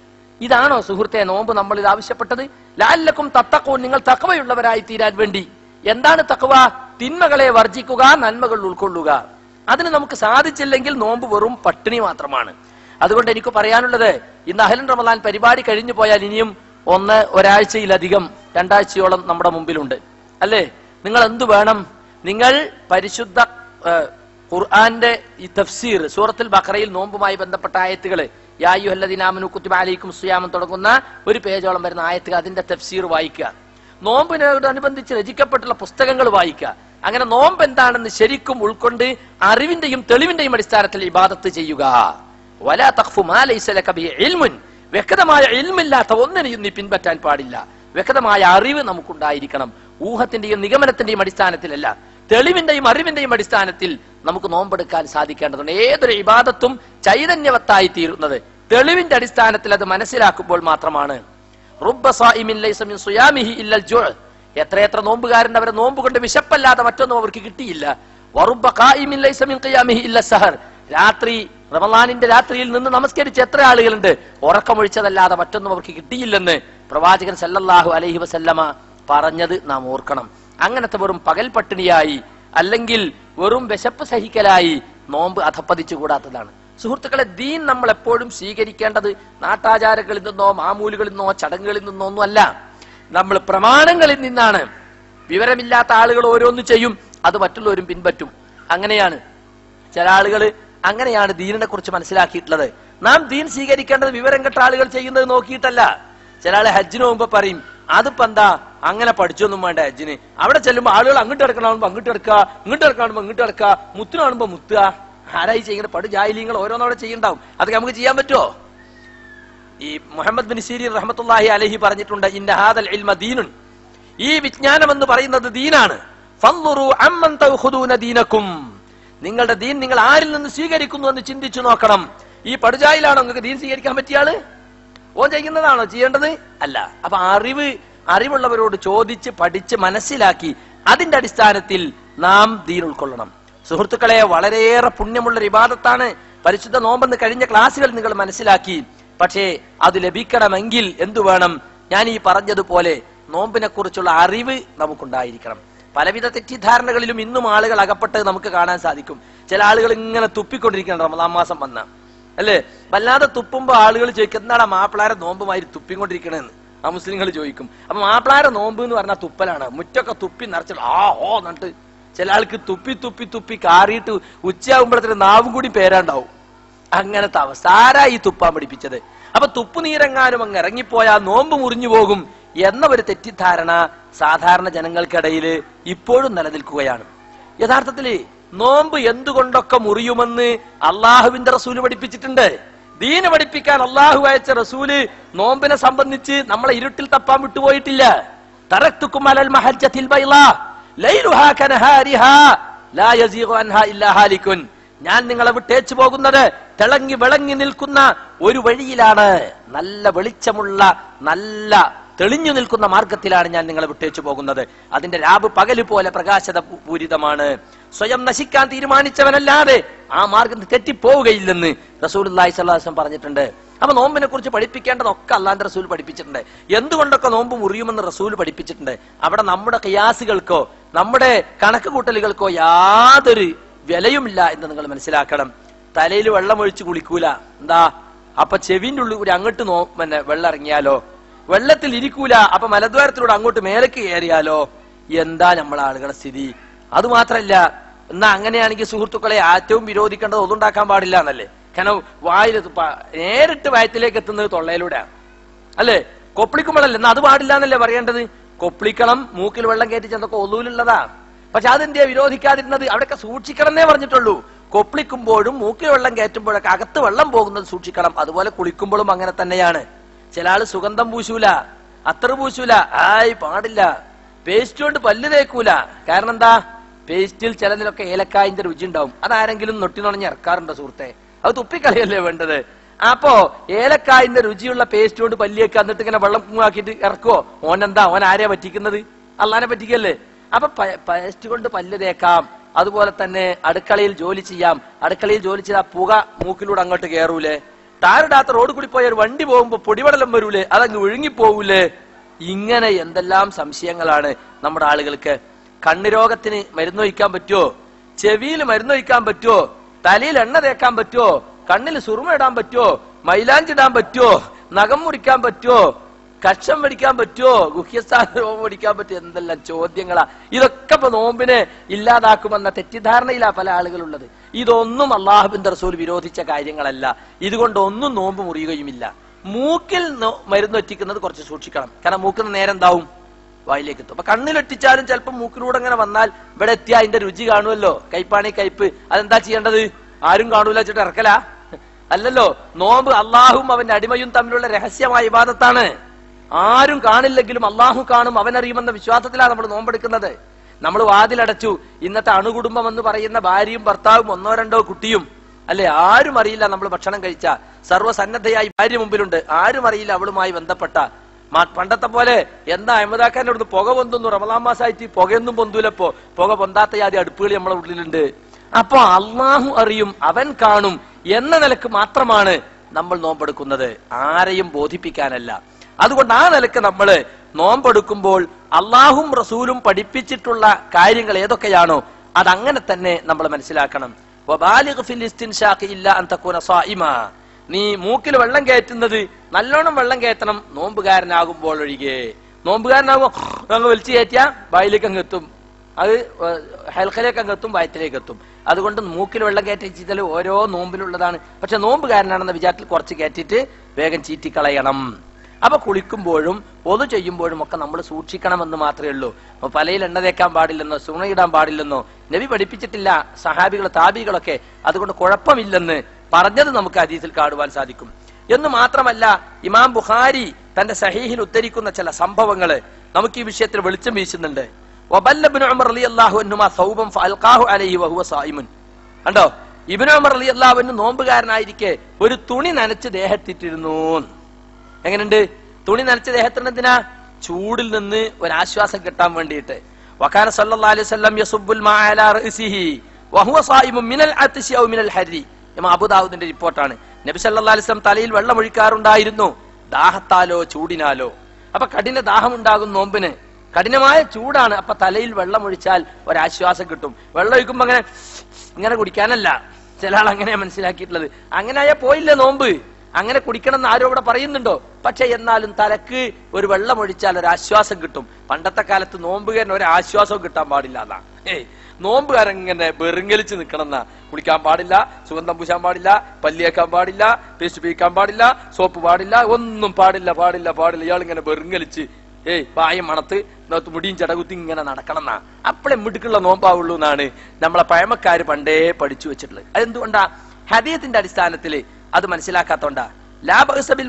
Speaker 1: ഇതാണോ സുഹൃത്തെ നോമ്പ് നമ്മൾ ഇത് ആവശ്യപ്പെട്ടത് ലാലക്കും തത്തക്കോ നിങ്ങൾ തക്കവയുള്ളവരായി തീരാൻ വേണ്ടി എന്താണ് തക്കവ തിന്മകളെ വർജിക്കുക നന്മകൾ ഉൾക്കൊള്ളുക അതിന് നമുക്ക് സാധിച്ചില്ലെങ്കിൽ നോമ്പ് വെറും പട്ടിണി മാത്രമാണ് അതുകൊണ്ട് എനിക്ക് പറയാനുള്ളത് ഇന്ന് അഹലൻ റമലാൻ പരിപാടി കഴിഞ്ഞു പോയാൽ ഇനിയും ഒന്ന് ഒരാഴ്ചയിലധികം രണ്ടാഴ്ചയോളം നമ്മുടെ മുമ്പിലുണ്ട് അല്ലേ നിങ്ങൾ എന്തു വേണം നിങ്ങൾ പരിശുദ്ധ ഏഹ്, ഖുർആന്റെ ഈ തഫ്സീർ സൂറത്തുൽ ബഖറയിൽ നോമ്പുമായി ബന്ധപ്പെട്ട ആയത്തുകൾ യായുഹല്ലദിനാമനു കുത്തുബ അലൈക്കും സുയാമൻ തുടങ്ങുന്ന ഒരു പേജോളം വരുന്ന ആയത്തുകൾ അതിന്റെ തഫ്സീർ വായിക്കുക നോമ്പിനോടനുബന്ധിച്ച് രചിക്കപ്പെട്ടുള്ള പുസ്തകങ്ങൾ വായിക്കുക അങ്ങനെ നോമ്പ് എന്താണെന്ന് ശരിക്കും ഉൾക്കൊണ്ട് അറിവിന്റെയും തെളിവിന്റെയും അടിസ്ഥാനത്തിൽ ഇബാദത്ത് ചെയ്യുക വലാ തഖ്ഫു മാ ലൈസ ലക ബിഹി ഇൽമുൻ വ്യക്തമായ ഇൽമില്ലാത്ത ഒന്നിനെയും നീ പിൻപറ്റാൻ പാടില്ല വ്യക്തമായ അറിവ് നമുക്കുണ്ടായിരിക്കണം ഊഹത്തിന്റെയും നിഗമനത്തിന്റെയും അടിസ്ഥാനത്തിലല്ല തെളിവിന്റെയും അറിവിന്റെയും അടിസ്ഥാനത്തിൽ നമുക്ക് നോമ്പെടുക്കാൻ സാധിക്കേണ്ടതുണ്ട് ഏതൊരു ഇബാദത്തും ചൈതന്യവത്തായി തീരുന്നത് തെളിവിന്റെ അടിസ്ഥാനത്തിൽ അത് മനസ്സിലാക്കുമ്പോൾ മാത്രമാണ് റുബ്ബ സായിമിൻ ലൈസ മിൻ സുയാമിഹി ഇല്ലൽ ജുഅ്. എത്രയെത്ര നോമ്പുകാരൻ അവരെ നോമ്പ് കൊണ്ട് വിശപ്പല്ലാതെ മറ്റൊന്നും അവർക്ക് കിട്ടിയില്ല വറുബ്ബ ഖായിമിൻ ലൈസ മിൻ ഖിയാമിഹി ഇല്ല സഹർ രാത്രി റമലാനിന്റെ രാത്രിയിൽ നിന്ന് നമസ്കരിച്ച എത്ര ആളുകളുണ്ട് ഉറക്കമൊഴിച്ചതല്ലാതെ മറ്റൊന്നും അവർക്ക് കിട്ടിയില്ലെന്ന് പ്രവാചകൻ സല്ലല്ലാഹു അലൈഹി വസല്ലമ പറഞ്ഞത് നാം ഓർക്കണം അങ്ങനത്തെ വെറും പകൽ പട്ടിണിയായി അല്ലെങ്കിൽ വെറും വിശപ്പ് സഹിക്കലായി നോമ്പ് അധപ്പതിച്ചുകൂടാത്തതാണ് സുഹൃത്തുക്കളെ ദീൻ നമ്മൾ എപ്പോഴും സ്വീകരിക്കേണ്ടത് നാട്ടാചാരങ്ങളിൽ നിന്നോ മാമൂലുകളിൽ നിന്നോ ചടങ്ങുകളിൽ നിന്നോ ഒന്നുമല്ല നമ്മൾ പ്രമാണങ്ങളിൽ നിന്നാണ് വിവരമില്ലാത്ത ആളുകൾ ഓരോന്ന് ചെയ്യും അത് മറ്റുള്ളവരും പിൻപറ്റും അങ്ങനെയാണ് ചില ആളുകൾ അങ്ങനെയാണ് ദീനിനെ കുറിച്ച് മനസ്സിലാക്കിയിട്ടുള്ളത് നാം ദീൻ സ്വീകരിക്കേണ്ടത് വിവരം കെട്ട ആളുകൾ ചെയ്യുന്നത് നോക്കിയിട്ടല്ല ചില ആള് ഹജ്ജിന് പോകുമ്പോ പറയും അതിപ്പോ എന്താ അങ്ങനെ പഠിച്ചൊന്നും വേണ്ട ഹജ്ജിന് അവിടെ ചെല്ലുമ്പോ ആളുകൾ അങ്ങോട്ട് കിടക്കണാകുമ്പോ അങ്ങോട്ട് കിടക്കുക ഇങ്ങോട്ട് കിടക്കണാകുമ്പോ ഇങ്ങോട്ട് കിടക്കുക മുത്തിന് കാണുമ്പോ മുത്തുക ആരായി ചെയ്യുന്നത് പടു ജാഹിലീങ്ങൾ ഓരോന്നവിടെ ചെയ്യണ്ടാവും അതൊക്കെ നമുക്ക് ചെയ്യാൻ പറ്റുമോ ഈ മുഹമ്മദ് ബിൻ സീരി റഹ്മത്തുള്ളാഹി അലഹി പറഞ്ഞിട്ടുണ്ട് ഇന്ന ഹാദൽ ഇൽമ ദീനുൻ ഈ വിജ്ഞാനം എന്ന് പറയുന്നത് ദീനാണ് ഫൻദുറു അമ്മൻ തൗഖുദൂന ദീനക്കും നിങ്ങളുടെ ദീൻ നിങ്ങൾ ആരിൽ നിന്ന് സ്വീകരിക്കുന്നു എന്ന് ചിന്തിച്ചു നോക്കണം ഈ പടുജായിലാണോ നിങ്ങൾക്ക് ദീൻ സ്വീകരിക്കാൻ പറ്റിയ ആള് ഓൻ ചെയ്യുന്നതാണോ ചെയ്യേണ്ടത് അല്ല അപ്പൊ അറിവ് അറിവുള്ളവരോട് ചോദിച്ച് പഠിച്ച് മനസ്സിലാക്കി അതിന്റെ അടിസ്ഥാനത്തിൽ നാം ദീൻ ഉൾക്കൊള്ളണം സുഹൃത്തുക്കളെ വളരെയേറെ പുണ്യമുള്ള ഒരു ഇബാദത്താണ് പരിശുദ്ധ നോമ്പെന്ന് കഴിഞ്ഞ ക്ലാസ്സുകൾ നിങ്ങൾ മനസ്സിലാക്കി പക്ഷേ അത് ലഭിക്കണമെങ്കിൽ എന്തു വേണം ഞാൻ ഈ പറഞ്ഞതുപോലെ നോമ്പിനെ കുറിച്ചുള്ള അറിവ് നമുക്കുണ്ടായിരിക്കണം പലവിധ തെറ്റിദ്ധാരണകളിലും ഇന്നും ആളുകൾ അകപ്പെട്ട് നമുക്ക് കാണാൻ സാധിക്കും ചില ആളുകൾ ഇങ്ങനെ തുപ്പിക്കൊണ്ടിരിക്കണം റമദാൻ മാസം വന്ന അല്ലേ വല്ലാതെ തുപ്പുമ്പോ ആളുകൾ ചോദിക്കും എന്താണ് മാപ്പിളാരെ നോമ്പുമാതിരി തുപ്പിക്കൊണ്ടിരിക്കണെന്ന് ആ മുസ്ലിങ്ങൾ ചോദിക്കും അപ്പൊ മാപ്പിളാരെ നോമ്പ് എന്ന് പറഞ്ഞാൽ തുപ്പലാണ് മുറ്റൊക്കെ തുപ്പി നിറച്ചിട്ട് ആ ഹോ എന്നിട്ട് ചില ആൾക്ക് തുപ്പി തുപ്പി തുപ്പി കാറിയിട്ട് ഉച്ചയാകുമ്പോഴത്തേന് നാവും കൂടി പേരാണ്ടാവും അങ്ങനത്തെ അവസ്ഥ ആരാ ഈ തുപ്പാൻ പഠിപ്പിച്ചത് അപ്പൊ തുപ്പുനീരെങ്ങാനും അങ്ങ് ഇറങ്ങിപ്പോയാൽ നോമ്പ് മുറിഞ്ഞു പോകും എന്ന ഒരു തെറ്റിദ്ധാരണ സാധാരണ ജനങ്ങൾക്കിടയിൽ ഇപ്പോഴും നിലനിൽക്കുകയാണ് യഥാർത്ഥത്തില് നോമ്പ് എന്തുകൊണ്ടൊക്കെ മുറിയുമെന്ന് അള്ളാഹുവിന്റെ റസൂല് പഠിപ്പിച്ചിട്ടുണ്ട് ദീന് പഠിപ്പിക്കാൻ അള്ളാഹു അയച്ച റസൂല് നോമ്പിനെ സംബന്ധിച്ച് നമ്മളെ ഇരുട്ടിൽ തപ്പാൻ വിട്ടുപോയിട്ടില്ല തറക്തുക്കും അലൽ മഹജ്ജത്തിൽ ബൈളാ ലൈലുഹാ കനഹാരിഹാ ലാ യസീഗു അൻഹാ ഇല്ലാ ഹാലിക്കുൻ ഞാൻ നിങ്ങളെ വിട്ടേച്ചു പോകുന്നത് തിളങ്ങി വിളങ്ങി നിൽക്കുന്ന ഒരു വഴിയിലാണ് നല്ല വെളിച്ചമുള്ള നല്ല തെളിഞ്ഞു നിൽക്കുന്ന മാർഗത്തിലാണ് ഞാൻ നിങ്ങളെ വിട്ടേച്ചു പോകുന്നത് അതിന്റെ രാബ് പകല് പോലെ പ്രകാശത പൂ- പൂരിതമാണ് സ്വയം നശിക്കാൻ തീരുമാനിച്ചവനല്ലാതെ ആ മാർഗം തെറ്റിപ്പോവുകയില്ലെന്ന് റസൂൽ സ്വലാസം പറഞ്ഞിട്ടുണ്ട് അപ്പൊ നോമ്പിനെ കുറിച്ച് പഠിപ്പിക്കേണ്ടതൊക്കെ അള്ളാന്റെ റസൂൽ പഠിപ്പിച്ചിട്ടുണ്ട് എന്തുകൊണ്ടൊക്കെ നോമ്പ് മുറിയുമെന്ന് റസൂൽ പഠിപ്പിച്ചിട്ടുണ്ട് അവിടെ നമ്മുടെ കയാസുകൾക്കോ നമ്മുടെ കണക്ക് കൂട്ടലുകൾക്കോ യാതൊരു വിലയുമില്ല എന്ന് നിങ്ങൾ മനസ്സിലാക്കണം തലയിൽ വെള്ളം ഒഴിച്ച് കുളിക്കൂല എന്താ അപ്പൊ ചെവിന്റെ ഉള്ളിൽ കൂടി അങ്ങോട്ട് നോ പിന്നെ വെള്ളം ഇറങ്ങിയാലോ വെള്ളത്തിൽ ഇരിക്കൂല അപ്പൊ മലദ്വാരത്തിലൂടെ അങ്ങോട്ട് മേലേക്ക് കയറിയാലോ എന്താ നമ്മളെ ആളുകളുടെ സ്ഥിതി അത് മാത്രല്ല എന്നാ അങ്ങനെയാണെങ്കിൽ സുഹൃത്തുക്കളെ ഏറ്റവും വിരോധിക്കേണ്ടത് ഒന്നുണ്ടാക്കാൻ പാടില്ല എന്നല്ലേ കാരണം വായിൽ തുപ്പ- നേരിട്ട് വയറ്റിലേക്ക് എത്തുന്നത് തൊള്ളയിലൂടെയാണ് അല്ലേ കൊപ്പിളിക്കുമ്പോഴല്ലേ എന്നാ അത് പാടില്ല എന്നല്ലേ പറയേണ്ടത് കൊപ്പിളിക്കണം മൂക്കിൽ വെള്ളം കയറ്റി ചെന്നൊക്കെ ഒന്നുമില്ലുള്ളതാ പക്ഷെ അതെന്തിയാ വിരോധിക്കാതിരുന്നത് അവിടെയൊക്കെ സൂക്ഷിക്കണം എന്നേ പറഞ്ഞിട്ടുള്ളൂ കൊപ്പിളിക്കുമ്പോഴും മൂക്കിൽ വെള്ളം കയറ്റുമ്പോഴൊക്കെ അകത്ത് വെള്ളം പോകുന്നത് സൂക്ഷിക്കണം അതുപോലെ കുളിക്കുമ്പോഴും അങ്ങനെ തന്നെയാണ് ചില ആള് സുഗന്ധം പൂശൂല അത്ര പൂശൂല ആയി പാടില്ല പേസ്റ്റ് കൊണ്ട് പല്ല് തേക്കൂല കാരണം എന്താ പേസ്റ്റിൽ ചിലതിലൊക്കെ ഏലക്കായിന്റെ രുചി ഉണ്ടാവും അതാരെങ്കിലും നൊട്ടിനുണഞ്ഞ് ഇറക്കാറുണ്ടോ സുഹൃത്തെ അത് തുപ്പിക്കളയല്ലേ വേണ്ടത് അപ്പോ ഏലക്കായിന്റെ രുചിയുള്ള പേസ്റ്റ് കൊണ്ട് പല്ലിയൊക്കെ എന്നിട്ട് ഇങ്ങനെ വെള്ളം ആക്കിയിട്ട് ഇറക്കുവോ ഓൻ എന്താ ഓൻ ആരെയാ പറ്റിക്കുന്നത് അള്ളാനെ പറ്റിക്കല്ലേ അപ്പൊ പ- പേസ്റ്റ് കൊണ്ട് പല്ല് തേക്കാം അതുപോലെ തന്നെ അടുക്കളയിൽ ജോലി ചെയ്യാം അടുക്കളയിൽ ജോലി ചെയ്താൽ പുക മൂക്കിലൂടെ അങ്ങോട്ട് കയറൂലേ ടാറിടാത്ത റോഡ് കൂടി പോയ ഒരു വണ്ടി പോകുമ്പോ പൊടിപടലം വരൂലേ അതങ്ങ് വിഴുങ്ങിപ്പോവൂലേ ഇങ്ങനെ എന്തെല്ലാം സംശയങ്ങളാണ് നമ്മുടെ ആളുകൾക്ക് കണ്ണുരോഗത്തിന് മരുന്ന് വയ്ക്കാൻ പറ്റുമോ ചെവിയിൽ മരുന്ന് വയ്ക്കാൻ പറ്റുമോ തലയിൽ എണ്ണ തേക്കാൻ പറ്റുമോ കണ്ണിൽ സുറുമ ഇടാൻ പറ്റുമോ മൈലാഞ്ചി ഇടാൻ പറ്റുമോ നഖം മുറിക്കാൻ പറ്റുമോ കക്ഷം പഠിക്കാൻ പറ്റുമോ ഗുഹ്യസ്ഥാന രോഗം പഠിക്കാൻ പറ്റുമോ എന്തെല്ലാം ചോദ്യങ്ങളാ ഇതൊക്കെ ഇപ്പൊ നോമ്പിനെ ഇല്ലാതാക്കുമെന്ന തെറ്റിദ്ധാരണയിലാ പല ആളുകളുള്ളത് ഇതൊന്നും അള്ളാഹുബിന്റെ റസൂൽ വിരോധിച്ച കാര്യങ്ങളല്ല ഇതുകൊണ്ട് ഒന്നും നോമ്പ് മുറിയുകയുമില്ല മൂക്കിൽ നോ- മരുന്ന് ഒറ്റിക്കുന്നത് കുറച്ച് സൂക്ഷിക്കണം കാരണം മൂക്കിന് നേരം എന്താവും വായിലേക്ക് എത്തും അപ്പൊ കണ്ണിലൊറ്റിച്ചാലും ചിലപ്പോൾ മൂക്കിലൂടെ അങ്ങനെ വന്നാൽ ഇവിടെ എത്തിയാൽ അതിന്റെ രുചി കാണുമല്ലോ കയ്പാണി കയ്പ് അതെന്താ ചെയ്യേണ്ടത് ആരും കാണൂല വെച്ചിട്ട് ഇറക്കല അല്ലല്ലോ നോമ്പ് അള്ളാഹും അവന്റെ അടിമയും തമ്മിലുള്ള രഹസ്യമായ വിവാദത്താണ് ആരും കാണില്ലെങ്കിലും അള്ളാഹു കാണും അവനറിയുമെന്ന വിശ്വാസത്തിലാണ് നമ്മൾ നോമ്പെടുക്കുന്നത് നമ്മൾ വാതിലടച്ചു ഇന്നത്തെ അണുകുടുംബം എന്ന് പറയുന്ന ഭാര്യയും ഭർത്താവും ഒന്നോ രണ്ടോ കുട്ടിയും അല്ലെ ആരും അറിയില്ല നമ്മൾ ഭക്ഷണം കഴിച്ച സർവ്വസന്നദ്ധയായി ഭാര്യ മുമ്പിലുണ്ട് ആരും അറിയില്ല അവളുമായി ബന്ധപ്പെട്ട മാ- പണ്ടത്തെ പോലെ എന്താ അഹമ്മദാക്കാന്റെ അടുത്ത് പുക പൊന്തുന്നു റമദാൻ മാസമായിട്ട് പുകയൊന്നും പൊന്തൂലപ്പോ പുക പൊന്താത്ത യാതി അടുപ്പുകൾ നമ്മളെ ഉള്ളിലുണ്ട് അപ്പൊ അള്ളാഹു അറിയും അവൻ കാണും എന്ന നിലക്ക് മാത്രമാണ് നമ്മൾ നോമ്പെടുക്കുന്നത് ആരെയും ബോധിപ്പിക്കാനല്ല അതുകൊണ്ട് ആ നിലക്ക് നമ്മൾ നോമ്പെടുക്കുമ്പോൾ അള്ളാഹും റസൂലും പഠിപ്പിച്ചിട്ടുള്ള കാര്യങ്ങൾ ഏതൊക്കെയാണോ അതങ്ങനെ തന്നെ നമ്മൾ മനസ്സിലാക്കണം വബാലിഗ് ഫിൽ ഇസ്തിൻഷാഖി ഇല്ല അൻ തകൂന സായിമാ. നീ മൂക്കിൽ വെള്ളം കയറ്റുന്നത് നല്ലോണം വെള്ളം കയറ്റണം നോമ്പുകാരനാകുമ്പോൾ ഒഴികെ നോമ്പുകാരനാകുമ്പോ അങ്ങ് വലിച്ചു കയറ്റിയ വായിലേക്ക് അങ്ങ് എത്തും അത് ഹെൽക്കലേക്ക് അങ്ങ് എത്തും വയറ്റിലേക്ക് എത്തും അതുകൊണ്ട് മൂക്കിൽ വെള്ളം കയറ്റി ചെയ്താൽ ഓരോ നോമ്പിലുള്ളതാണ് പക്ഷെ നോമ്പുകാരനാണെന്ന വിചാരത്തിൽ കുറച്ച് കയറ്റിയിട്ട് വേഗം ചീറ്റിക്കളയണം അപ്പൊ കുളിക്കുമ്പോഴും ഒതു ചെയ്യുമ്പോഴും ഒക്കെ നമ്മൾ സൂക്ഷിക്കണമെന്ന് മാത്രമേ ഉള്ളൂ അപ്പൊ പലയിൽ എണ്ണ തേക്കാൻ പാടില്ലെന്നോ സുണയിടാൻ പാടില്ലെന്നോ നബി പഠിപ്പിച്ചിട്ടില്ല സഹാബികൾ താബികളൊക്കെ അതുകൊണ്ട് കുഴപ്പമില്ലെന്ന് പറഞ്ഞത് നമുക്ക് ഹദീസിൽ കാണുവാൻ സാധിക്കും എന്ന് മാത്രമല്ല ഇമാം ബുഖാരി തന്റെ സഹീഹിൽ ഉദ്ധരിക്കുന്ന ചില സംഭവങ്ങള് നമുക്ക് ഈ വിഷയത്തിൽ വെളിച്ചം വീശുന്നുണ്ട് വബല്ലബിൻ ഉമർ റളിയല്ലാഹു അൻഹുമാ സൗബൻ ഫഅൽഖാഹു അലൈഹി വഹുവ സായിമുൻ കണ്ടോ ഇബ്നു ഉമർ റളിയല്ലാഹു അൻഹു നോമ്പുകാരനായിരിക്കെ ഒരു തുണി നനച്ച് ദേഹത്തിട്ടിരുന്നു എങ്ങനെയുണ്ട് തുണി നനച്ച ദേഹത്തിന് എന്തിനാ ചൂടിൽ നിന്ന് ഒരാശ്വാസം കിട്ടാൻ വേണ്ടിയിട്ട് വക്കാന സല്ലല്ലാഹു അലൈഹി വസല്ലം യസുബ്ബുൽ മാ അലാ റഅസിഹി വഹുവ സായിമുൻ മിനൽ അത്ശി ഔ മിനൽ ഹരി ഇമാം അബൂദാവൂദിന്റെ റിപ്പോർട്ടാണ് നബി സല്ലല്ലാഹു അലൈഹി വസല്ലം തലയിൽ വെള്ളം ഒഴിക്കാറുണ്ടായിരുന്നു ദാഹത്താലോ ചൂടിനാലോ അപ്പൊ കഠിന ദാഹം ഉണ്ടാകും നോമ്പിന് കഠിനമായ ചൂടാണ് അപ്പൊ തലയിൽ വെള്ളം ഒഴിച്ചാൽ ഒരാശ്വാസം കിട്ടും വെള്ളം ഒഴിക്കുമ്പോ അങ്ങനെ ഇങ്ങനെ കുടിക്കാനല്ല ചില ആൾ അങ്ങനെയാ മനസ്സിലാക്കിയിട്ടുള്ളത് അങ്ങനെ ആയാ പോയില്ലേ നോമ്പ് അങ്ങനെ കുടിക്കണം എന്ന് ആരോ ഇവിടെ പറയുന്നുണ്ടോ പക്ഷെ എന്നാലും തലക്ക് ഒരു വെള്ളം ഒഴിച്ചാൽ ഒരു ആശ്വാസം കിട്ടും പണ്ടത്തെ കാലത്ത് നോമ്പുകാരന് ഒരു ആശ്വാസവും കിട്ടാൻ പാടില്ല എന്നാ ഏയ് നോമ്പുകാരൻ ഇങ്ങനെ വെറുങ്ങലിച്ച് നിൽക്കണം എന്നാ കുളിക്കാൻ പാടില്ല സുഗന്ധം പൂശാൻ പാടില്ല പല്ലിയേക്കാൻ പാടില്ല പേസ്റ്റ് ഉപയോഗിക്കാൻ പാടില്ല സോപ്പ് പാടില്ല ഒന്നും പാടില്ല പാടില്ല പാടില്ല ഇയാൾ ഇങ്ങനെ വെറുങ്ങലിച്ച് ഏയ് പായം മണത്ത് ഇതിനകത്ത് മുടിയും ചടകുത്തി ഇങ്ങനെ നടക്കണം എന്നാ അപ്പളെ മിടുക്കുള്ള നോമ്പാവുള്ളൂ എന്നാണ് നമ്മളെ പഴമക്കാര് പണ്ടേ പഠിച്ചു വെച്ചിട്ടുള്ളത് അതെന്തുകൊണ്ടാ ഹദീയത്തിന്റെ അടിസ്ഥാനത്തില് അത് മനസ്സിലാക്കാത്തോണ്ടാ ലാബിൽ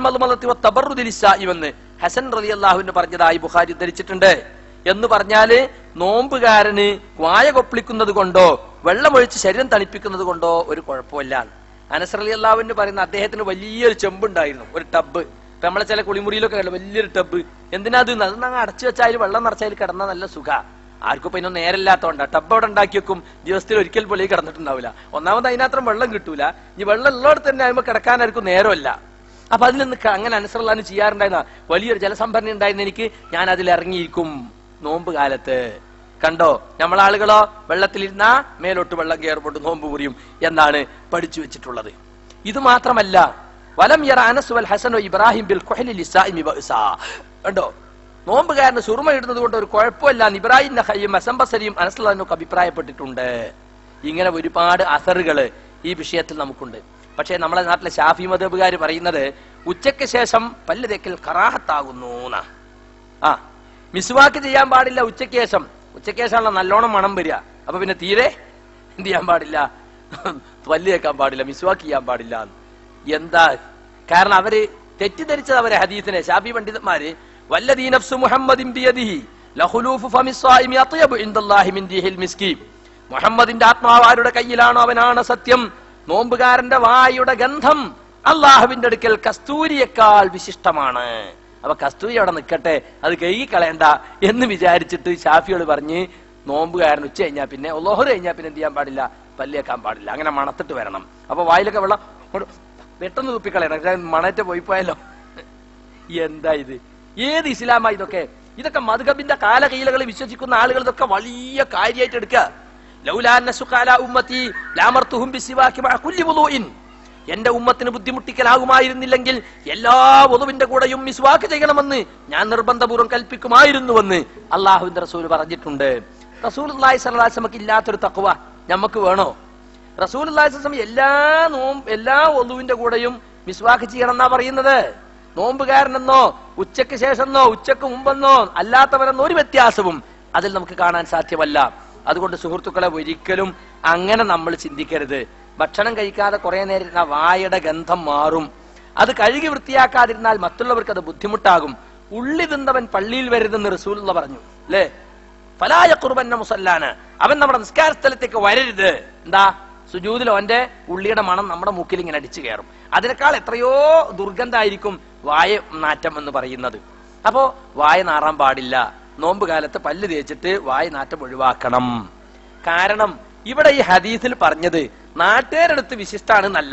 Speaker 1: ഇവന്ന് ഹസൻ റലി അള്ളാഹുവിന് പറഞ്ഞതായി ബുഖാരി ഉദ്ധരിച്ചിട്ടുണ്ട് എന്ന് പറഞ്ഞാല് നോമ്പുകാരന് വായ കൊപ്പിളിക്കുന്നത് കൊണ്ടോ വെള്ളമൊഴിച്ച് ശരീരം തണുപ്പിക്കുന്നത് കൊണ്ടോ ഒരു കുഴപ്പമില്ല അനസർ അലി അള്ളാഹുവിന് പറയുന്ന അദ്ദേഹത്തിന് വലിയൊരു ചെമ്പുണ്ടായിരുന്നു ഒരു ടബ് ഇപ്പൊ നമ്മളെ ചില കുളിമുറിയിലൊക്കെ കണ്ടു വലിയൊരു ടബ് എന്തിനാ അത് അതങ്ങ് അടച്ചു വെച്ചാൽ വെള്ളം നിറച്ചാൽ കിടന്ന നല്ല സുഖ ആർക്കും ഇപ്പൊ ഇന്നും നേരമില്ലാത്തോണ്ടാ ടബ് അവിടെ ഉണ്ടാക്കി വെക്കും ദിവസത്തിൽ ഒരിക്കൽ പൊളി കിടന്നിട്ടുണ്ടാവില്ല ഒന്നാമത് അതിനകത്രം വെള്ളം കിട്ടൂല ഈ വെള്ളം ഉള്ളിടത്ത് തന്നെ ആകുമ്പോൾ കിടക്കാനായിരിക്കും നേരമല്ല അപ്പൊ അതിൽ നിന്ന് ക- അങ്ങനെ അനുസരണ ചെയ്യാറുണ്ടായിരുന്ന വലിയൊരു ജലസംഭരണി ഉണ്ടായിരുന്ന എനിക്ക് ഞാൻ അതിൽ ഇറങ്ങിയിരിക്കും നോമ്പ് കാലത്ത് കണ്ടോ നമ്മളാളുകളോ വെള്ളത്തിലിരുന്നാ മേലോട്ട് വെള്ളം കയറുമ്പോൾ നോമ്പ് മുറിയും എന്നാണ് പഠിച്ചു വെച്ചിട്ടുള്ളത് ഇത് മാത്രമല്ല വലം യറ അനസ് വൽ ഹസനോ ഇബ്രാഹിം ബിൽ ഖുഹലി ലിസാഇമി ബഅസാ. കണ്ടോ നോമ്പുകാരന് സുറുമ ഇടുന്നത് കൊണ്ട് ഒരു കുഴപ്പമില്ല എന്ന് ഇബ്രാഹിം നഹയും അസംബസരിയും അനസ്ലാനൊക്കെ അഭിപ്രായപ്പെട്ടിട്ടുണ്ട് ഇങ്ങനെ ഒരുപാട് അസറുകള് ഈ വിഷയത്തിൽ നമുക്കുണ്ട് പക്ഷേ നമ്മളെ നാട്ടിലെ ഷാഫി മതബുകാർ പറയുന്നത് ഉച്ചയ്ക്ക് ശേഷം പല്ല് തേക്കൽ കറാഹത്താകുന്നു എന്നാ ആ മിസ്വാക്ക് ചെയ്യാൻ പാടില്ല ഉച്ചയ്ക്ക് ശേഷം ഉച്ചയ്ക്ക് ശേഷമാണല്ലോ നല്ലോണം മണം വരിക അപ്പൊ പിന്നെ തീരെ എന്ത് ചെയ്യാൻ പാടില്ല പല്ല് തേക്കാൻ പാടില്ല മിസ്വാക്ക് ചെയ്യാൻ പാടില്ല എന്ന്. എന്താ കാരണം അവര് തെറ്റിദ്ധരിച്ചത് അവരെ ഹദീസിനെ ഷാബി പണ്ഡിതന്മാര് വല്ലദീ നഫ്സു മുഹമ്മദിൻ ബിയദിഹി ലഖുലൂഫു ഫമിസ്സായിമി അത്യബു ഇൻദല്ലാഹി മിൻ ദീഹിൽ മിസ്കീൻ മുഹമ്മദിന്റെ ആത്മാവ് ആരുടെ കയ്യിലാണോ അവനാണ് സത്യം നോമ്പുകാരന്റെ വായുടെ ഗന്ധം അള്ളാഹുവിന്റെ അടുക്കൽ കസ്തൂരിയേക്കാൾ വിശിഷ്ടമാണ് അപ്പൊ കസ്തൂരി അവിടെ നിൽക്കട്ടെ അത് കഴുകി കളയണ്ട എന്ന് വിചാരിച്ചിട്ട് ഷാഫിയോട് പറഞ്ഞ് നോമ്പുകാരൻ ഉച്ച കഴിഞ്ഞാൽ പിന്നെ ഒലോഹർ കഴിഞ്ഞാൽ പിന്നെ എന്ത് ചെയ്യാൻ പാടില്ല പല്ലിയേക്കാൻ പാടില്ല അങ്ങനെ മണത്തിട്ട് വരണം അപ്പൊ വായിലൊക്കെ വെള്ളം അങ്ങോട്ട് പെട്ടെന്ന് തുപ്പിക്കളയണം മണറ്റ് പോയി പോയല്ലോ എന്താ ഇത് ഏത് ഇസ്ലാമാ ഇതൊക്കെ ഇതൊക്കെ മധുഹബിന്റെ കാലകീലകളിൽ വിശ്വസിക്കുന്ന ആളുകൾ ഇതൊക്കെ വലിയ കാര്യമായിട്ട് എടുക്കുക ലൗലാൻ നസുഖാല ഉമ്മത്തി ലാമർത്തുഹും ബിസിവാക്കി മഅ കുല്ലി വുളൂഇൻ. എന്റെ ഉമ്മത്തിന് ബുദ്ധിമുട്ടിക്കലാകുമായിരുന്നില്ലെങ്കിൽ എല്ലാ വധുവിന്റെ കൂടെയും മിസ്വാക്ക് ചെയ്യണമെന്ന് ഞാൻ നിർബന്ധപൂർവ്വം കൽപ്പിക്കുമായിരുന്നുവെന്ന് അള്ളാഹുവിന്റെ റസൂൽ പറഞ്ഞിട്ടുണ്ട് റസൂൽ സ്വലാസ്മക്ക് ഇല്ലാത്തൊരു തക്കുവ നമുക്ക് വേണോ റസൂൽ എല്ലാ നോമ്പ് എല്ലാ ഒന്നുവിന്റെ കൂടെയും മിസ്വാക്ക് ചെയ്യണം എന്നാ പറയുന്നത് നോമ്പുകാരനെന്നോ ഉച്ചയ്ക്ക് ശേഷമെന്നോ ഉച്ചക്ക് മുമ്പെന്നോ അല്ലാത്തവരെന്നോ ഒരു വ്യത്യാസവും അതിൽ നമുക്ക് കാണാൻ സാധ്യമല്ല അതുകൊണ്ട് സുഹൃത്തുക്കളെ ഒരിക്കലും അങ്ങനെ നമ്മൾ ചിന്തിക്കരുത് ഭക്ഷണം കഴിക്കാതെ കുറെ നേരം ഇരുന്ന വായുടെ ഗന്ധം മാറും അത് കഴുകി വൃത്തിയാക്കാതിരുന്നാൽ മറ്റുള്ളവർക്ക് അത് ബുദ്ധിമുട്ടാകും ഉള്ളി തിന്നവൻ പള്ളിയിൽ വരുതെന്ന് റസൂൽ പറഞ്ഞു അല്ലേ ഫലായ കുർബന്ന മുസല്ലാന് അവൻ നമ്മുടെ നിസ്കാര സ്ഥലത്തേക്ക് വരരുത് എന്താ സുജൂതിൽ അവന്റെ ഉള്ളിയുടെ മണം നമ്മുടെ മൂക്കിൽ ഇങ്ങനെ അടിച്ചു കയറും അതിനേക്കാൾ എത്രയോ ദുർഗന്ധമായിരിക്കും വായ നാറ്റം എന്ന് പറയുന്നത് അപ്പോ വായ നാറാൻ പാടില്ല നോമ്പ് കാലത്ത് പല്ല് തേച്ചിട്ട് വായ നാറ്റം ഒഴിവാക്കണം കാരണം ഇവിടെ ഈ ഹദീസിൽ പറഞ്ഞത് നാട്ടുകാരടുത്ത് വിശിഷ്ടാണ് എന്നല്ല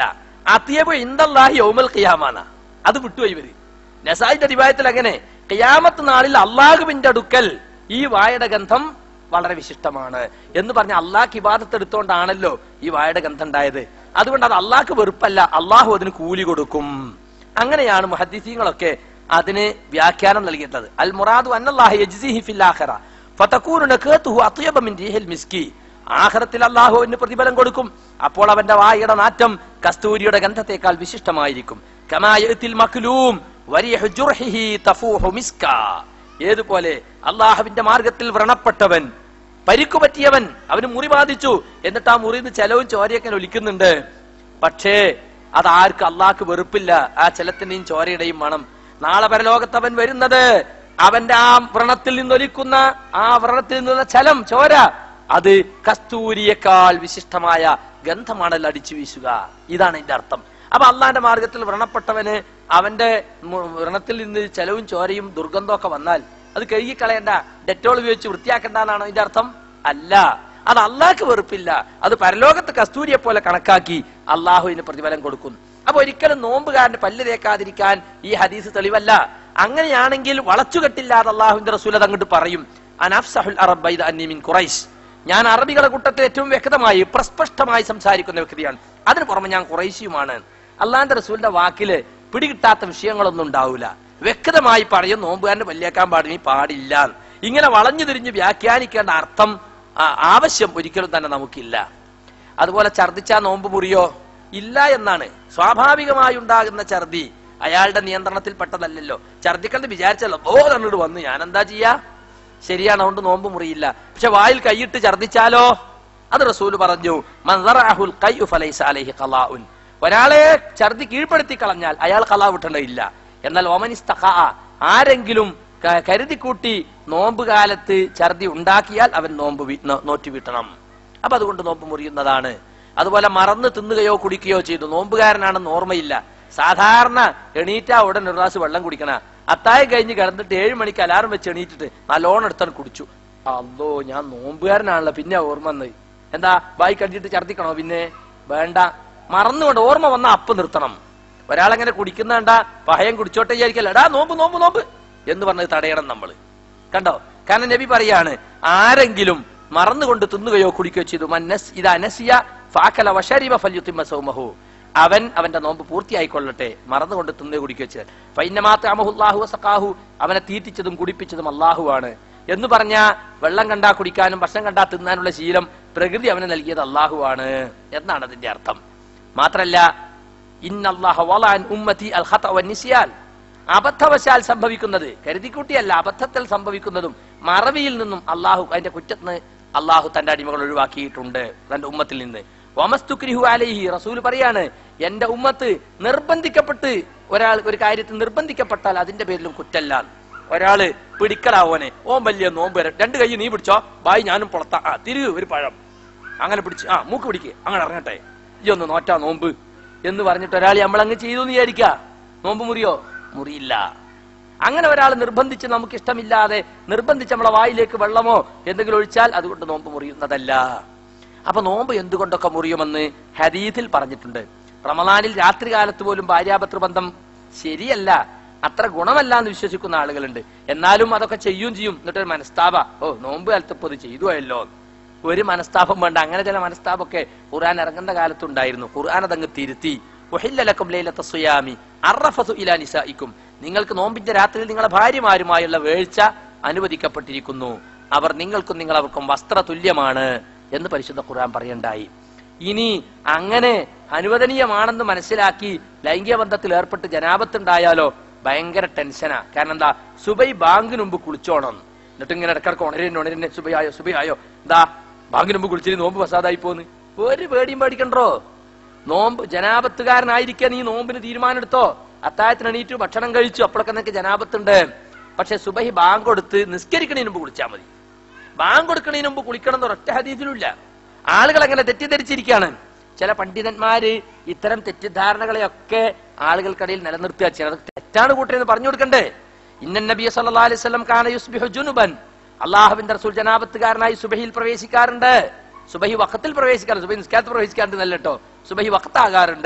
Speaker 1: അത്തിയബ് ഇന്ദല്ലാഹി യൗമൽ ഖിയാമാന അത് വിട്ടുപോയി ഇവര് നസായിന്റെ റിവായത്തിൽ അങ്ങനെ ഖിയാമത്ത് നാളിൽ അള്ളാഹുവിന്റെ അടുക്കൽ ഈ വായുടെ ഗന്ധം വളരെ വിശിഷ്ടമാണ് എന്ന് പറഞ്ഞ അള്ളാഹ് ഇബാദത്ത് എടുത്തോണ്ടാണല്ലോ ഈ വായുടെ ഗന്ധം ഉണ്ടായത് അതുകൊണ്ട് അത് അള്ളാഹ്ക്ക് വെറുപ്പല്ല അള്ളാഹു അതിന് കൂലി കൊടുക്കും അങ്ങനെയാണ് മുഹദ്ദിസീങ്ങളൊക്കെ അതിന് വ്യാഖ്യാനം നൽകിയിട്ടുള്ളത് അൽ മുറാദു അന്നല്ലാഹു യജ്സിഹി ഫിൽ ആഖിറ ഫതകൂനു നഖതുഹു അത്യബ മിൻ റീഹിൽ മിസ്കി ആഖിറത്തിൽ അല്ലാഹു അവന് പ്രതിഫലം കൊടുക്കും അപ്പോൾ അവന്റെ വായുടെ നാറ്റം കസ്തൂരിയുടെ ഗന്ധത്തേക്കാൾ വിശിഷ്ടമായിരിക്കും കമാ യഅതിൽ മക്ലൂം വരിഹു ജുർഹിഹി തഫൂഹു മിസ്ക ഏതുപോലെ അള്ളാഹുവിന്റെ മാർഗത്തിൽ വ്രണപ്പെട്ടവൻ പരിക്കു പറ്റിയവൻ അവന് മുറി ബാധിച്ചു എന്നിട്ട് ആ മുറിന്ന് ചെലവും ചോരയൊക്കെ ഒലിക്കുന്നുണ്ട് പക്ഷേ അത് ആർക്ക് അള്ളാഹ്ക്ക് വെറുപ്പില്ല ആ ചെലത്തിന്റെയും ചോരയുടെയും മണം നാളെ പരലോകത്ത് അവൻ വരുന്നത് അവന്റെ ആ വ്രണത്തിൽ നിന്നൊലിക്കുന്ന ആ വ്രണത്തിൽ നിന്നുള്ള ചലം ചോര അത് കസ്തൂരിയേക്കാൾ വിശിഷ്ടമായ ഗന്ധമാണല്ലോ അടിച്ചു വീശുക ഇതാണ് ഇതിന്റെ അർത്ഥം അപ്പൊ അള്ളാന്റെ മാർഗത്തിൽ വ്രണപ്പെട്ടവന് അവന്റെ മു- വ്രണത്തിൽ നിന്ന് ചെലവും ചോരയും ദുർഗന്ധമൊക്കെ വന്നാൽ അത് കഴുകിക്കളയണ്ട ഡെറ്റോൾ ഉപയോഗിച്ച് വൃത്തിയാക്കണ്ടെന്നാണോ ഇതിന്റെ അർത്ഥം അല്ല അത് അള്ളാഹ്ക്ക് വെറുപ്പില്ല അത് പരലോകത്ത് കസ്തൂരിയെ പോലെ കണക്കാക്കി അള്ളാഹുവിന് പ്രതിഫലം കൊടുക്കും അപ്പൊ ഒരിക്കലും നോമ്പുകാരന് പല്ല് തേക്കാതിരിക്കാൻ ഈ ഹദീസ് തെളിവല്ല അങ്ങനെയാണെങ്കിൽ വളച്ചുകെട്ടില്ലാതെ അള്ളാഹുവിന്റെ റസൂൽ അത് അങ്ങോട്ട് പറയും അനഫ്സഹുൽ അറബ് ബൈദ അന്നി മിൻ ഖുറൈശ് ഞാൻ അറബികളുടെ കൂട്ടത്തിൽ ഏറ്റവും വ്യക്തമായി പ്രസ്പഷ്ടമായി സംസാരിക്കുന്ന വ്യക്തിയാണ് അതിന് പുറമെ ഞാൻ കുറേശ്യയുമാണ് അള്ളാന്റെ റസൂലിന്റെ വാക്കില് പിടികിട്ടാത്ത വിഷയങ്ങളൊന്നും ഉണ്ടാവില്ല വ്യക്തമായി പറയും നോമ്പുകാരന് പല്ലിയാക്കാൻ പാടില്ല പാടില്ല ഇങ്ങനെ വളഞ്ഞു തിരിഞ്ഞ് വ്യാഖ്യാനിക്കേണ്ട അർത്ഥം ആ, ആവശ്യം ഒരിക്കലും തന്നെ നമുക്കില്ല അതുപോലെ ഛർദിച്ചാ നോമ്പ് മുറിയോ ഇല്ല എന്നാണ് സ്വാഭാവികമായി ഉണ്ടാകുന്ന ഛർദി അയാളുടെ നിയന്ത്രണത്തിൽപ്പെട്ടതല്ലല്ലോ ഛർദിക്കൽ വിചാരിച്ചല്ലോ ഓ തന്നോട് വന്നു ഞാൻ എന്താ ചെയ്യാ ശരിയാണ് അതുകൊണ്ട് നോമ്പ് മുറിയില്ല പക്ഷെ വായിൽ കൈയിട്ട് ഛർദിച്ചാലോ അത് റസൂല് പറഞ്ഞു മൻസറഅഹുൽ ഖയ്യു ഫലൈസ അലൈഹി ഖലാഉൻ ഒരാളെ ഛർദി കീഴ്പ്പെടുത്തി കളഞ്ഞാൽ അയാൾ ഖലാ വിട്ടേണ്ടതില്ല എന്നാൽ ഒമനിസ്തഖ ആരെങ്കിലും ക- കരുതിക്കൂട്ടി നോമ്പ് കാലത്ത് ഛർദി ഉണ്ടാക്കിയാൽ അവൻ നോമ്പ് വീ- നോ- നോറ്റ് വീട്ടണം അപ്പൊ അതുകൊണ്ട് നോമ്പ് മുറിയുന്നതാണ് അതുപോലെ മറന്ന് തിന്നുകയോ കുടിക്കുകയോ ചെയ്തു നോമ്പുകാരനാണെന്ന് ഓർമ്മയില്ല സാധാരണ എണീറ്റ ഉടൻ ഒരു ഗ്ലാസ് വെള്ളം കുടിക്കണ അത്തായം കഴിഞ്ഞ് കിടന്നിട്ട് ഏഴ് മണിക്ക് അലാറം വെച്ച് എണീറ്റിട്ട് നല്ലോണം എടുത്താണ് കുടിച്ചു അല്ലോ ഞാൻ നോമ്പുകാരനാണല്ലോ പിന്നെ ഓർമ്മ വന്നത് എന്താ ബായി കണ്ടിട്ട് ഛർദിക്കണോ പിന്നെ വേണ്ട മറന്നുകൊണ്ട് ഓർമ്മ വന്ന അപ്പ് നിർത്തണം ഒരാളങ്ങനെ കുടിക്കുന്നണ്ട പഹയം കുടിച്ചോട്ടെ വിചാരിക്കല്ല എടാ നോമ്പ് നോമ്പ് നോമ്പ് എന്ന് പറഞ്ഞത് തടയണം നമ്മള് കണ്ടോ കാരണം നബി പറയാണ് ആരെങ്കിലും മറന്നുകൊണ്ട് തിന്നുകയോ കുടിക്കുകയോ ചെയ്തു മന്നസ് ഇത് അനസിയ ഫാക്കല വശരിബ ഫല്യുത്തിമ്മ സൗമഹു അവൻ അവന്റെ നോമ്പ് പൂർത്തിയായിക്കൊള്ളട്ടെ മറന്നുകൊണ്ട് തിന്നുകയോ കുടിക്കുകയോ ചെയ്താൽ ഫൈനമാത്ത് അമഹുല്ലാഹു വസഖാഹു അവനെ തീറ്റിച്ചതും കുടിപ്പിച്ചതും അള്ളാഹുവാണ് എന്ന് പറഞ്ഞ വെള്ളം കണ്ടാ കുടിക്കാനും ഭക്ഷണം കണ്ടാ തിന്നാനുള്ള ശീലം പ്രകൃതി അവന് നൽകിയത് അള്ളാഹുവാണ് എന്നാണ് അതിന്റെ അർത്ഥം മാത്രല്ല ഇന്നല്ലാഹ വളഅൻ ഉമ്മത്തി അൽ ഖത വന്നിസ്യാൻ അബദ്ധവശാൽ സംഭവിക്കുന്നത് കരുതിക്കൂട്ടിയല്ല അബദ്ധത്തിൽ സംഭവിക്കുന്നതും മറവിയിൽ നിന്നും അള്ളാഹു അതിന്റെ കുറ്റത്തിന് അള്ളാഹു തന്റെ അടിമകൾ ഒഴിവാക്കിയിട്ടുണ്ട് തന്റെ ഉമ്മത്തിൽ നിന്ന് വമസ്തുക്രിഹു അലൈഹി റസൂൽ പറയാണ് എന്റെ ഉമ്മത്ത് നിർബന്ധിക്കപ്പെട്ട് ഒരാൾ ഒരു കാര്യത്തിൽ നിർബന്ധിക്കപ്പെട്ടാൽ അതിന്റെ പേരിലും കുറ്റല്ല ഒരാള് പിടിക്കടാവോനെ ഓൻ വലിയ നോമ്പ് വരാം രണ്ട് കൈ നീ പിടിച്ചോ ബായി ഞാനും പൊളത്ത ആ തിരികെ ഒരു പഴം അങ്ങനെ പിടിച്ച് ആ മൂക്ക് പിടിക്ക് അങ്ങനെ ഇറങ്ങട്ടെ ഈ ഒന്ന് നോറ്റാ നോമ്പ് എന്ന് പറഞ്ഞിട്ട് ഒരാൾ നമ്മളങ്ങ് ചെയ്തു എന്ന് വിചാരിക്ക നോമ്പ് മുറിയോ മുറിയില്ല അങ്ങനെ ഒരാൾ നിർബന്ധിച്ച് നമുക്ക് ഇഷ്ടമില്ലാതെ നിർബന്ധിച്ച് നമ്മളെ വായിലേക്ക് വെള്ളമോ എന്തെങ്കിലും ഒഴിച്ചാൽ അതുകൊണ്ട് നോമ്പ് മുറിയുന്നതല്ല അപ്പൊ നോമ്പ് എന്തുകൊണ്ടൊക്കെ മുറിയുമെന്ന് ഹദീഥിൽ പറഞ്ഞിട്ടുണ്ട് റമദാനിൽ രാത്രി കാലത്ത് പോലും ഭാര്യാഭർത്തൃ ബന്ധം ശരിയല്ല അത്ര ഗുണമല്ല എന്ന് വിശ്വസിക്കുന്ന ആളുകളുണ്ട് എന്നാലും അതൊക്കെ ചെയ്യും ചെയ്യും എന്നിട്ടൊരു മനസ്താപ ഓ നോമ്പ് കാലത്ത് ഇപ്പൊ ഇത് ചെയ്തു പോയല്ലോ ഒരു മനസ്താപം വേണ്ട അങ്ങനെ ചില മനസ്താപമൊക്കെ ഖുർആൻ ഇറങ്ങുന്ന കാലത്തുണ്ടായിരുന്നു ഖുർആൻ അതങ്ങ് തിരുത്തി ഉഹില്ലലക്കും ലൈലത്ത സുയാമി അറഫസു ഇലാ നിസായിക്കും നിങ്ങൾക്ക് നോമ്പിന്റെ രാത്രിയിൽ നിങ്ങളെ ഭാര്യമാരുമായുള്ള വേഴ്ച അനുവദിക്കപ്പെട്ടിരിക്കുന്നു അവർ നിങ്ങൾക്കും നിങ്ങൾ അവർക്കും വസ്ത്ര തുല്യമാണ് എന്ന് പരിശുദ്ധ ഖുർആൻ പറയണ്ടായി ഇനി അങ്ങനെ അനുവദനീയമാണെന്ന് മനസ്സിലാക്കി ലൈംഗിക ബന്ധത്തിൽ ഏർപ്പെട്ട് ജനാപത്തുണ്ടായാലോ ഭയങ്കര ടെൻഷനാ കാരണം എന്താ സുബൈ ബാങ്കിന് മുമ്പ് കുളിച്ചോണം എന്നിട്ട് ഇങ്ങനെ ഇടക്കിടക്ക് ഉണരുന്നെ ഉണരുന്നെ സുബൈയായോ സുബൈയായോ എന്താ ബാങ്കിന് മുമ്പ് കുളിച്ചിട്ട് നോമ്പ് ഫസാദായി പോന്ന് ഒരു പേടിയും പേടിക്കണ്ടോ നോമ്പ് ജനാപത്തുകാരനായിരിക്കാൻ നീ നോമ്പിന് തീരുമാനം എടുത്തോ അത്താഴത്തിന് എണീറ്റു ഭക്ഷണം കഴിച്ചു അപ്പോഴൊക്കെ നിനക്ക് ജനാപത്തുണ്ട് പക്ഷെ സുബഹി ബാങ്ക് കൊടുത്ത് നിസ്കരിക്കണതിന് മുമ്പ് കുളിച്ചാൽ മതി ബാങ്ക് കൊടുക്കണതിന് മുമ്പ് കുളിക്കണം എന്ന് ഒരൊറ്റ ഹദീസിലുമില്ല ആളുകൾ അങ്ങനെ തെറ്റിദ്ധരിച്ചിരിക്കുകയാണ് ചില പണ്ഡിതന്മാര് ഇത്തരം തെറ്റിദ്ധാരണകളെയൊക്കെ ആളുകൾക്കിടയിൽ നിലനിർത്തുക ചെയ്യണം അത് തെറ്റാണ് കൂട്ടരെന്ന് പറഞ്ഞു കൊടുക്കണ്ടേ ഇന്നൻ നബി സല്ലല്ലാഹു അലൈഹി വസല്ലം കാന യുസ്ബിഹു ജുനുബൻ അള്ളാഹുവിന്റെ റസൂൽ ജനാപത്തുകാരനായി സുബഹിയിൽ പ്രവേശിക്കാറുണ്ട് സുബഹി വഖത്തിൽ പ്രവേശിക്കാറുണ്ട് സുബഹി നിസ്കാരത്തിൽ പ്രവേശിക്കാറുണ്ട് നല്ല കേട്ടോ സുബഹി വഖത്താകാറുണ്ട്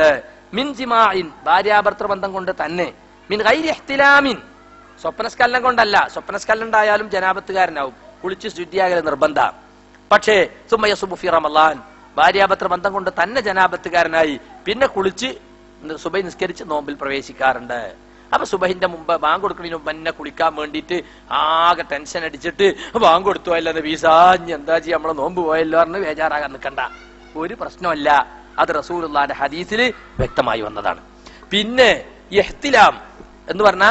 Speaker 1: മിൻ ജിമാഇൻ ഭാര്യാഭർത്തൃ ബന്ധം കൊണ്ട് തന്നെ മിൻ ഗൈരി ഇഹ്തിലാമിൻ സ്വപ്നസ്കലനം കൊണ്ടല്ല സ്വപ്നസ്കലനം ഉണ്ടായാലും ജനാപത്തുകാരനാവും കുളിച്ച് ശുദ്ധിയാകൽ നിർബന്ധ പക്ഷേ സുമയ സുബുഫി റമലാൻ ഭാര്യാഭർത്തൃ ബന്ധം കൊണ്ട് തന്നെ ജനാപത്തുകാരനായി പിന്നെ കുളിച്ച് സുബൈ നിസ്കരിച്ച് നോമ്പിൽ പ്രവേശിക്കാറുണ്ട് അപ്പൊ സുബഹിന്റെ മുമ്പ് ബാങ്ക് കൊടുക്കുന്നതിന് മുമ്പ് എന്നെ കുളിക്കാൻ വേണ്ടിയിട്ട് ആകെ ടെൻഷൻ അടിച്ചിട്ട് ബാങ്ക് കൊടുത്തു അല്ലെന്ന് വീസാഞ്ഞ് എന്താ ചെയ്യാ നമ്മളെ നോമ്പ് പോയല്ലോ പറഞ്ഞ് ബേജാറാകാൻ നിൽക്കണ്ട ഒരു പ്രശ്നമല്ല അത് റസൂലുള്ളാന്റെ ഹദീസിൽ വ്യക്തമായി വന്നതാണ് പിന്നെ ഇഹ്തിലാം എന്ന് പറഞ്ഞാ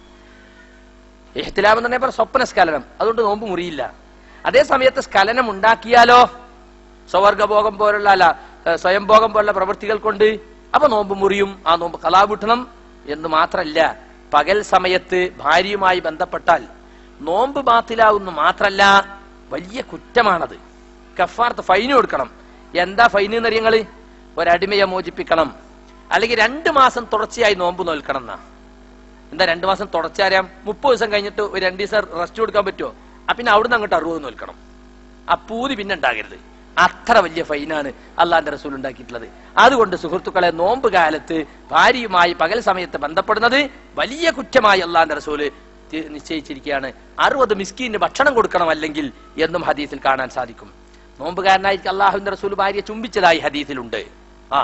Speaker 1: ഇഹ്തിലാം എന്ന് പറഞ്ഞാൽ സ്വപ്ന സ്ഖലനം അതുകൊണ്ട് നോമ്പ് മുറിയില്ല അതേ സമയത്ത് സ്ഖലനം ഉണ്ടാക്കിയാലോ സ്വവർഗഭോഗം പോലുള്ള അല്ല ഏഹ് സ്വയംഭോഗം പോലുള്ള പ്രവൃത്തികൾ കൊണ്ട് അപ്പൊ നോമ്പ് മുറിയും ആ നോമ്പ് കലാവിട്ടണം എന്ന് മാത്രല്ല പകൽ സമയത്ത് ഭാര്യയുമായി ബന്ധപ്പെട്ടാൽ നോമ്പ് ബാത്തിലാവുന്നു മാത്രല്ല വലിയ കുറ്റമാണത് കഫാർത്ത് ഫൈന് കൊടുക്കണം എന്താ ഫൈന് എന്നറിയങ്ങള് ഒരടിമയെ മോചിപ്പിക്കണം അല്ലെങ്കിൽ രണ്ടു മാസം തുടർച്ചയായി നോമ്പ് നോൽക്കണം എന്നാ എന്താ രണ്ടു മാസം തുടർച്ചയാരാം മുപ്പത് ദിവസം കഴിഞ്ഞിട്ട് ഒരു രണ്ട് ദിവസം റെസ്റ്റ് കൊടുക്കാൻ പറ്റുമോ ആ പിന്നെ അവിടുന്ന് അങ്ങോട്ട് അറുപത് നോൽക്കണം ആ പൂതി പിന്നെ ഉണ്ടാകരുത് അത്ര വലിയ ഫൈനാണ് അള്ളാന്റെ റസൂൽ ഉണ്ടാക്കിയിട്ടുള്ളത് അതുകൊണ്ട് സുഹൃത്തുക്കളെ നോമ്പ് കാലത്ത് ഭാര്യയുമായി പകൽ സമയത്ത് ബന്ധപ്പെടുന്നത് വലിയ കുറ്റമായി അള്ളാന്റെ റസൂല് തി- നിശ്ചയിച്ചിരിക്കുകയാണ് അറുപത് മിസ്കീന് ഭക്ഷണം കൊടുക്കണം അല്ലെങ്കിൽ എന്നും ഹദീസിൽ കാണാൻ സാധിക്കും നോമ്പുകാരനായിരിക്കും അള്ളാഹുവിന്റെ റസൂൽ ഭാര്യ ചുംബിച്ചതായി ഹദീസിലുണ്ട് ആ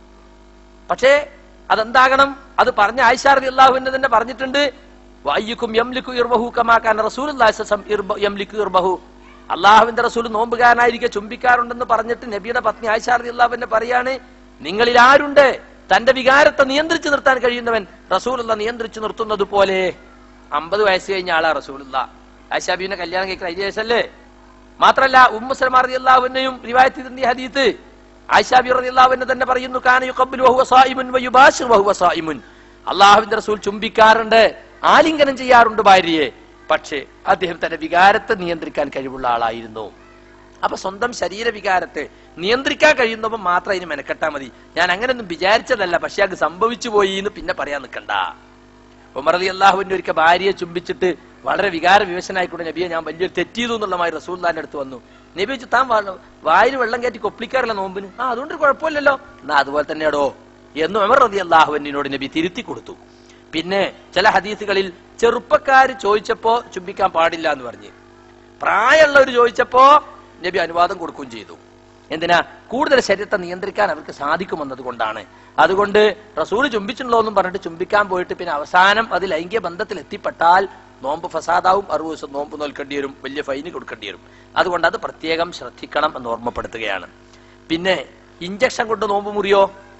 Speaker 1: പക്ഷേ അതെന്താകണം അത് പറഞ്ഞ ആയിഷാർദി അള്ളാഹുവിന്റെ തന്നെ പറഞ്ഞിട്ടുണ്ട് വയ്യുക്കും യംലിക്കു ഇർബഹു കമാക്കാൻ റസൂൽ യംലിക്കു ഇർബഹു അള്ളാഹുവിന്റെ റസൂൽ നോമ്പുകാരനായിരിക്കെ ചുംബിക്കാറുണ്ടെന്ന് പറഞ്ഞിട്ട് നബിയുടെ പത്നി ആയിഷാർദി അള്ളാഹുവിന്റെ പറയാണ് നിങ്ങളിൽ ആരുണ്ട് തന്റെ വികാരത്തെ നിയന്ത്രിച്ചു നിർത്താൻ കഴിയുന്നവൻ റസൂലുള്ള നിയന്ത്രിച്ചു നിർത്തുന്നത് പോലെ അമ്പത് വയസ്സ് കഴിഞ്ഞ ആളാ റസൂലുള്ള ആയിഷാബിനെ കല്യാണം കഴിക്കുന്ന ഐ വയസ്സല്ലേ മാത്രല്ല ഉമ്മുസലമാർ അള്ളാഹുവിനെയും റിവായത്ത് ഈ ഹദീത്ത് ആയിഷാബി റളിയല്ലാഹുവിനെ തന്നെ പറയുന്നു കാന യുഖബ്ബിലു വഹുവ സായിമുൻ വയുബാശിർ വഹുവ സായിമുൻ അള്ളാഹുവിന്റെ റസൂൽ ചുംബിക്കാറുണ്ട് ആലിംഗനം ചെയ്യാറുണ്ട് ഭാര്യയെ പക്ഷേ അദ്ദേഹം തന്റെ വികാരത്തെ നിയന്ത്രിക്കാൻ കഴിവുള്ള ആളായിരുന്നു അപ്പൊ സ്വന്തം ശരീര വികാരത്തെ നിയന്ത്രിക്കാൻ കഴിയുന്നവൻ മാത്രം അതിന് മെനക്കെട്ടാ മതി ഞാൻ അങ്ങനെയൊന്നും വിചാരിച്ചതല്ല പക്ഷെ അത് സംഭവിച്ചു പോയി എന്ന് പിന്നെ പറയാൻ നിൽക്കണ്ട ഉമർ അലി അള്ളാഹുവിന്റെ ഒരിക്കൽ ഭാര്യയെ ചുംബിച്ചിട്ട് വളരെ വികാര വിവശനായിക്കൊണ്ട് നബിയെ ഞാൻ വലിയൊരു തെറ്റിയതു എന്നുള്ളമായി റസൂല്ലാന്റെ അടുത്ത് വന്നു നബി വെച്ച് താൻ വാ- വായിൽ വെള്ളം കയറ്റി കൊപ്പിക്കാറില്ല നോമ്പിന് ആ അതുകൊണ്ട് കുഴപ്പമില്ലല്ലോ എന്നാ അതുപോലെ തന്നെയാടോ എന്ന് ഉമർ റതി അള്ളാഹുവിനോട് നബി തിരുത്തി കൊടുത്തു പിന്നെ ചില ഹദീസുകളിൽ ചെറുപ്പക്കാര് ചോദിച്ചപ്പോ ചുംബിക്കാൻ പാടില്ല എന്ന് പറഞ്ഞ് പ്രായമുള്ളവർ ചോദിച്ചപ്പോ നബി അനുവാദം കൊടുക്കുകയും ചെയ്തു എന്തിനാ കൂടുതൽ ശരീരത്തെ നിയന്ത്രിക്കാൻ അവർക്ക് സാധിക്കുമെന്നത് കൊണ്ടാണ് അതുകൊണ്ട് റസൂൽ ചുംബിച്ചിട്ടുള്ളോ എന്നും പറഞ്ഞിട്ട് ചുംബിക്കാൻ പോയിട്ട് പിന്നെ അവസാനം അത് ലൈംഗിക ബന്ധത്തിൽ എത്തിപ്പെട്ടാൽ നോമ്പ് ഫസാദാവും അറുപത് ദിവസം നോമ്പ് നോൽക്കേണ്ടി വരും വലിയ ഫൈന് കൊടുക്കേണ്ടി വരും അതുകൊണ്ട് അത് പ്രത്യേകം ശ്രദ്ധിക്കണം എന്ന് ഓർമ്മപ്പെടുത്തുകയാണ് പിന്നെ ഇഞ്ചക്ഷൻ കൊണ്ട് നോമ്പ് മുറിയോ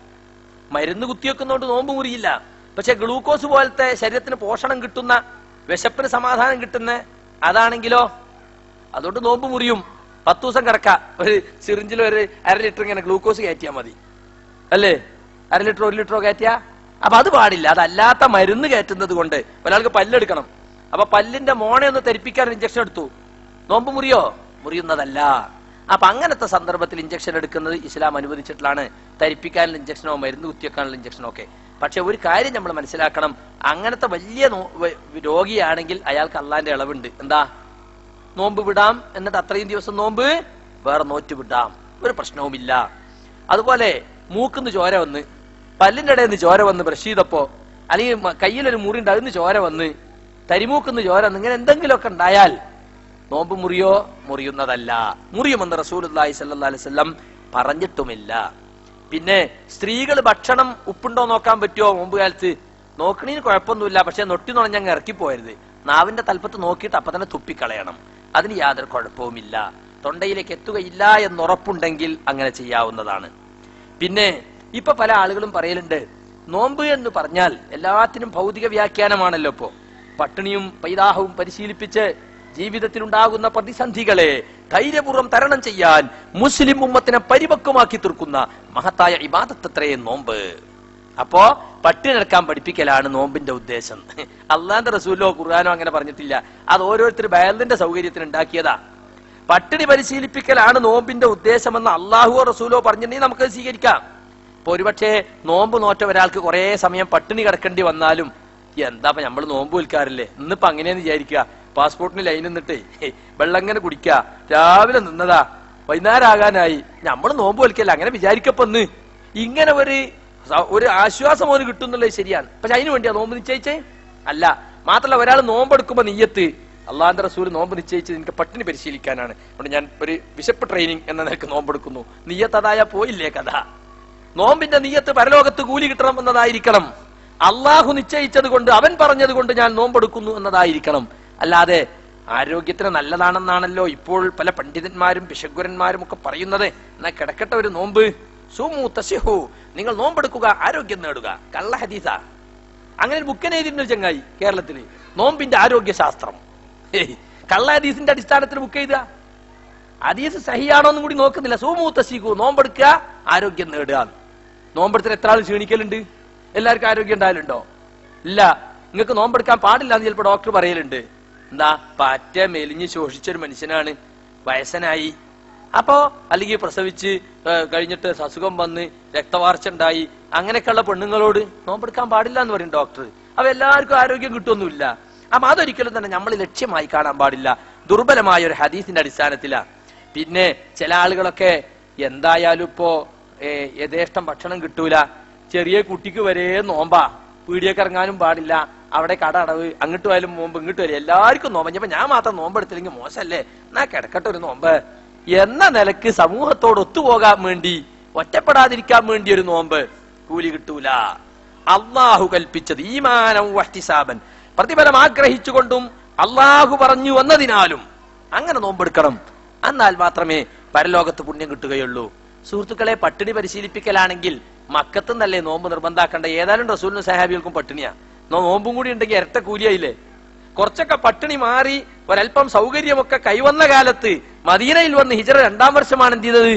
Speaker 1: മരുന്ന് കുത്തിവെക്കുന്നതുകൊണ്ട് നോമ്പ് മുറിയില്ല പക്ഷെ ഗ്ലൂക്കോസ് പോലത്തെ ശരീരത്തിന് പോഷണം കിട്ടുന്ന വിശപ്പിന് സമാധാനം കിട്ടുന്ന അതാണെങ്കിലോ അതുകൊണ്ട് നോമ്പ് മുറിയും പത്ത് ദിവസം കിടക്ക ഒരു സിറിഞ്ചിൽ ഒരു അര ലിറ്റർ ഇങ്ങനെ ഗ്ലൂക്കോസ് കയറ്റിയാൽ മതി അല്ലേ അര ലിറ്റർ ഒരു ലിറ്ററോ കയറ്റിയാ അപ്പൊ അത് പാടില്ല അതല്ലാത്ത മരുന്ന് കയറ്റുന്നത് കൊണ്ട് ഒരാൾക്ക് പല്ലെടുക്കണം അപ്പൊ പല്ലിന്റെ മോണെ ഒന്ന് ധരിപ്പിക്കാൻ ഇഞ്ചക്ഷൻ എടുത്തു നോമ്പ് മുറിയോ മുറിയുന്നതല്ല അപ്പൊ അങ്ങനത്തെ സന്ദർഭത്തിൽ ഇഞ്ചക്ഷൻ എടുക്കുന്നത് ഇസ്ലാം അനുവദിച്ചിട്ടുള്ളതാണ് ധരിപ്പിക്കാനുള്ള ഇഞ്ചക്ഷനോ മരുന്ന് കുത്തിവെക്കാനുള്ള ഇഞ്ചക്ഷനോ ഒക്കെ പക്ഷെ ഒരു കാര്യം നമ്മൾ മനസ്സിലാക്കണം അങ്ങനത്തെ വലിയ നോ- വ- രോഗിയാണെങ്കിൽ അയാൾക്ക് അള്ളാന്റെ ഇളവുണ്ട് എന്താ നോമ്പ് വിടാം എന്നിട്ട് അത്രയും ദിവസം നോമ്പ് വേറെ നോറ്റ് വിടാം ഒരു പ്രശ്നവുമില്ല അതുപോലെ മൂക്കുന്ന് ചോര വന്ന് പല്ലിന്റെ ഇടയിൽ നിന്ന് ചോര വന്ന് ബ്രഷ് ചെയ്തപ്പോ അല്ലെങ്കിൽ മ- കയ്യിലൊരു മുറി ഉണ്ട് അതിന് ചോര വന്ന് തരിമൂക്കുന്ന് ചോര വന്ന് ഇങ്ങനെ എന്തെങ്കിലുമൊക്കെ ഉണ്ടായാൽ നോമ്പ് മുറിയോ മുറിയുന്നതല്ല മുറിയുമെന്ന് റസൂൽ അലൈഹി വസല്ലം പറഞ്ഞിട്ടുമില്ല പിന്നെ സ്ത്രീകൾ ഭക്ഷണം ഉപ്പുണ്ടോ നോക്കാൻ പറ്റുമോ മുമ്പ് കാലത്ത് നോക്കണീന് കുഴപ്പമൊന്നുമില്ല പക്ഷെ നൊട്ടി നുണഞ്ഞങ്ങ് ഇറക്കിപ്പോയരുത് നാവിന്റെ തലപ്പത്ത് നോക്കിയിട്ട് അപ്പൊ തന്നെ തുപ്പിക്കളയണം അതിന് യാതൊരു കുഴപ്പവുമില്ല തൊണ്ടയിലേക്ക് എത്തുകയില്ല എന്നുറപ്പുണ്ടെങ്കിൽ അങ്ങനെ ചെയ്യാവുന്നതാണ് പിന്നെ ഇപ്പൊ പല ആളുകളും പറയലുണ്ട് നോമ്പ് എന്ന് പറഞ്ഞാൽ എല്ലാത്തിനും ഭൗതിക വ്യാഖ്യാനമാണല്ലോ ഇപ്പോ പട്ടിണിയും പൈതാഹവും പരിശീലിപ്പിച്ച് ജീവിതത്തിൽ ഉണ്ടാകുന്ന പ്രതിസന്ധികളെ ധൈര്യപൂർവ്വം തരണം ചെയ്യാൻ മുസ്ലിം ഉമ്മത്തിനെ പരിപക്വമാക്കി തീർക്കുന്ന മഹത്തായ ഇബാദത്തത്രേ നോമ്പ് അപ്പോ പട്ടിണി എടുക്കാൻ പഠിപ്പിക്കലാണ് നോമ്പിന്റെ ഉദ്ദേശം അള്ളാന്റെ റസൂലോ ഖുർആാനോ അങ്ങനെ പറഞ്ഞിട്ടില്ല അത് ഓരോരുത്തർ ബയലിന്റെ സൗകര്യത്തിന് ഉണ്ടാക്കിയതാ പട്ടിണി പരിശീലിപ്പിക്കലാണ് നോമ്പിന്റെ ഉദ്ദേശമെന്ന് അള്ളാഹുവോ റസൂലോ പറഞ്ഞിട്ടുണ്ടെങ്കിൽ നമുക്ക് സ്വീകരിക്കാം ഇപ്പൊ ഒരുപക്ഷെ നോമ്പ് നോറ്റ ഒരാൾക്ക് കുറെ സമയം പട്ടിണി കിടക്കേണ്ടി വന്നാലും എന്താ നമ്മൾ നോമ്പ് വിൽക്കാറില്ലേ ഇന്നിപ്പോ അങ്ങനെയെന്ന് വിചാരിക്കുക പാസ്പോർട്ടിന് ലൈൻ നിന്നിട്ട് വെള്ളം ഇങ്ങനെ കുടിക്ക രാവിലെ നിന്നതാ വൈകുന്നേരം ആകാനായി നമ്മൾ നോമ്പ് വിൽക്കല്ല അങ്ങനെ വിചാരിക്കപ്പൊന്ന് ഇങ്ങനെ ഒരു സ- ഒരു ആശ്വാസം ഓന് കിട്ടുന്നുള്ളത് ശരിയാണ് പക്ഷെ അതിനു വേണ്ടിയാ നോമ്പ് നിശ്ചയിച്ചേ അല്ല മാത്രമല്ല ഒരാൾ നോമ്പെടുക്കുമ്പോ നീയത്ത് അള്ളാന്റെ റസൂൽ നോമ്പ് നിശ്ചയിച്ചത് എനിക്ക് പട്ടിണി പരിശീലിക്കാനാണ് അതുകൊണ്ട് ഞാൻ ഒരു വിശപ്പ് ട്രെയിനിങ് എന്ന നിലക്ക് നോമ്പെടുക്കുന്നു നീയത്ത് അതായ പോയില്ലേ കഥ നോമ്പിന്റെ നീയത്ത് പരലോകത്ത് കൂലി കിട്ടണം എന്നതായിരിക്കണം അള്ളാഹു നിശ്ചയിച്ചത് കൊണ്ട് അവൻ പറഞ്ഞത് കൊണ്ട് ഞാൻ നോമ്പെടുക്കുന്നു എന്നതായിരിക്കണം അല്ലാതെ ആരോഗ്യത്തിന് നല്ലതാണെന്നാണല്ലോ ഇപ്പോൾ പല പണ്ഡിതന്മാരും പിശകുരന്മാരും ഒക്കെ പറയുന്നത് എന്നാ കിടക്കട്ടെ ഒരു നോമ്പ് സുമു തസിഹു നിങ്ങൾ നോമ്പെടുക്കുക ആരോഗ്യം നേടുക കള്ള ഹദീസ അങ്ങനെ ഒരു ബുക്കൻ എഴുതിയിട്ടുണ്ട് ചങ്ങായി കേരളത്തില് നോമ്പിന്റെ ആരോഗ്യ ശാസ്ത്രം ഹേയ്, കള്ള ഹദീസിന്റെ അടിസ്ഥാനത്തിൽ ബുക്ക് ചെയ്ത ഹദീസ് സഹിയാണോ എന്നും കൂടി നോക്കുന്നില്ല സുമു തസിഹു നോമ്പെടുക്കുക ആരോഗ്യം നേടുക നോമ്പെടുത്തിന് എത്ര ആൾ ക്ഷീണിക്കലുണ്ട് എല്ലാവർക്കും ആരോഗ്യം ഉണ്ടായാലുണ്ടോ ഇല്ല നിങ്ങൾക്ക് നോമ്പെടുക്കാൻ പാടില്ല എന്ന് ചിലപ്പോ ഡോക്ടർ പറയലുണ്ട് എന്താ പറ്റ മെലിഞ്ഞ് ശോഷിച്ചൊരു മനുഷ്യനാണ് വയസ്സനായി അപ്പോ അല്ലെങ്കിൽ പ്രസവിച്ച് ഏ, കഴിഞ്ഞിട്ട് അസുഖം വന്ന് രക്തവാർച്ച ഉണ്ടായി അങ്ങനെയൊക്കെയുള്ള പെണ്ണുങ്ങളോട് നോമ്പെടുക്കാൻ പാടില്ല എന്ന് പറയും ഡോക്ടർ അപ്പൊ എല്ലാവർക്കും ആരോഗ്യം കിട്ടുമൊന്നുമില്ല അപ്പൊ അതൊരിക്കലും തന്നെ നമ്മൾ ലക്ഷ്യമായി കാണാൻ പാടില്ല ദുർബലമായ ഒരു ഹദീസിന്റെ അടിസ്ഥാനത്തിലാ പിന്നെ ചില ആളുകളൊക്കെ എന്തായാലും ഇപ്പോ ഏ, യഥേഷ്ടം ഭക്ഷണം കിട്ടൂല ചെറിയ കുട്ടിക്ക് വരെ നോമ്പാ പീടിയൊക്കെ ഇറങ്ങാനും പാടില്ല അവിടെ കട അടവ് അങ്ങോട്ട് പോയാലും നോമ്പ് ഇങ്ങോട്ട് വരും എല്ലാവർക്കും നോമ്പ് ഇപ്പൊ ഞാൻ മാത്രം നോമ്പെടുത്തില്ലെങ്കിൽ മോശമല്ലേ എന്നാ കിടക്കട്ടെ ഒരു നോമ്പ് എന്ന നിലക്ക് സമൂഹത്തോട് ഒത്തുപോകാൻ വേണ്ടി ഒറ്റപ്പെടാതിരിക്കാൻ വേണ്ടി ഒരു നോമ്പ് കൂലി കിട്ടൂല അള്ളാഹു കൽപ്പിച്ചത് ഈമാനം വഹ്തിസാബൻ പ്രതിഫലം ആഗ്രഹിച്ചുകൊണ്ടും അള്ളാഹു പറഞ്ഞു വന്നതിനാലും അങ്ങനെ നോമ്പെടുക്കണം എന്നാൽ മാത്രമേ പരലോകത്ത് പുണ്യം കിട്ടുകയുള്ളൂ സുഹൃത്തുക്കളെ പട്ടിണി പരിശീലിപ്പിക്കലാണെങ്കിൽ മക്കത്തുനിന്നല്ലേ നോമ്പ് നിർബന്ധാക്കേണ്ട ഏതായാലും റസൂലിനും സഹാബികൾക്കും പട്ടിണിയാ നോ- നോമ്പും കൂടി ഉണ്ടെങ്കിൽ ഇരട്ട കൂലിയായില്ലേ കുറച്ചൊക്കെ പട്ടിണി മാറി ഒരല്പം സൗകര്യമൊക്കെ കൈവന്ന കാലത്ത് മദീനയിൽ വന്ന് ഹിജറ രണ്ടാം വർഷമാണ് എന്ത് ചെയ്തത്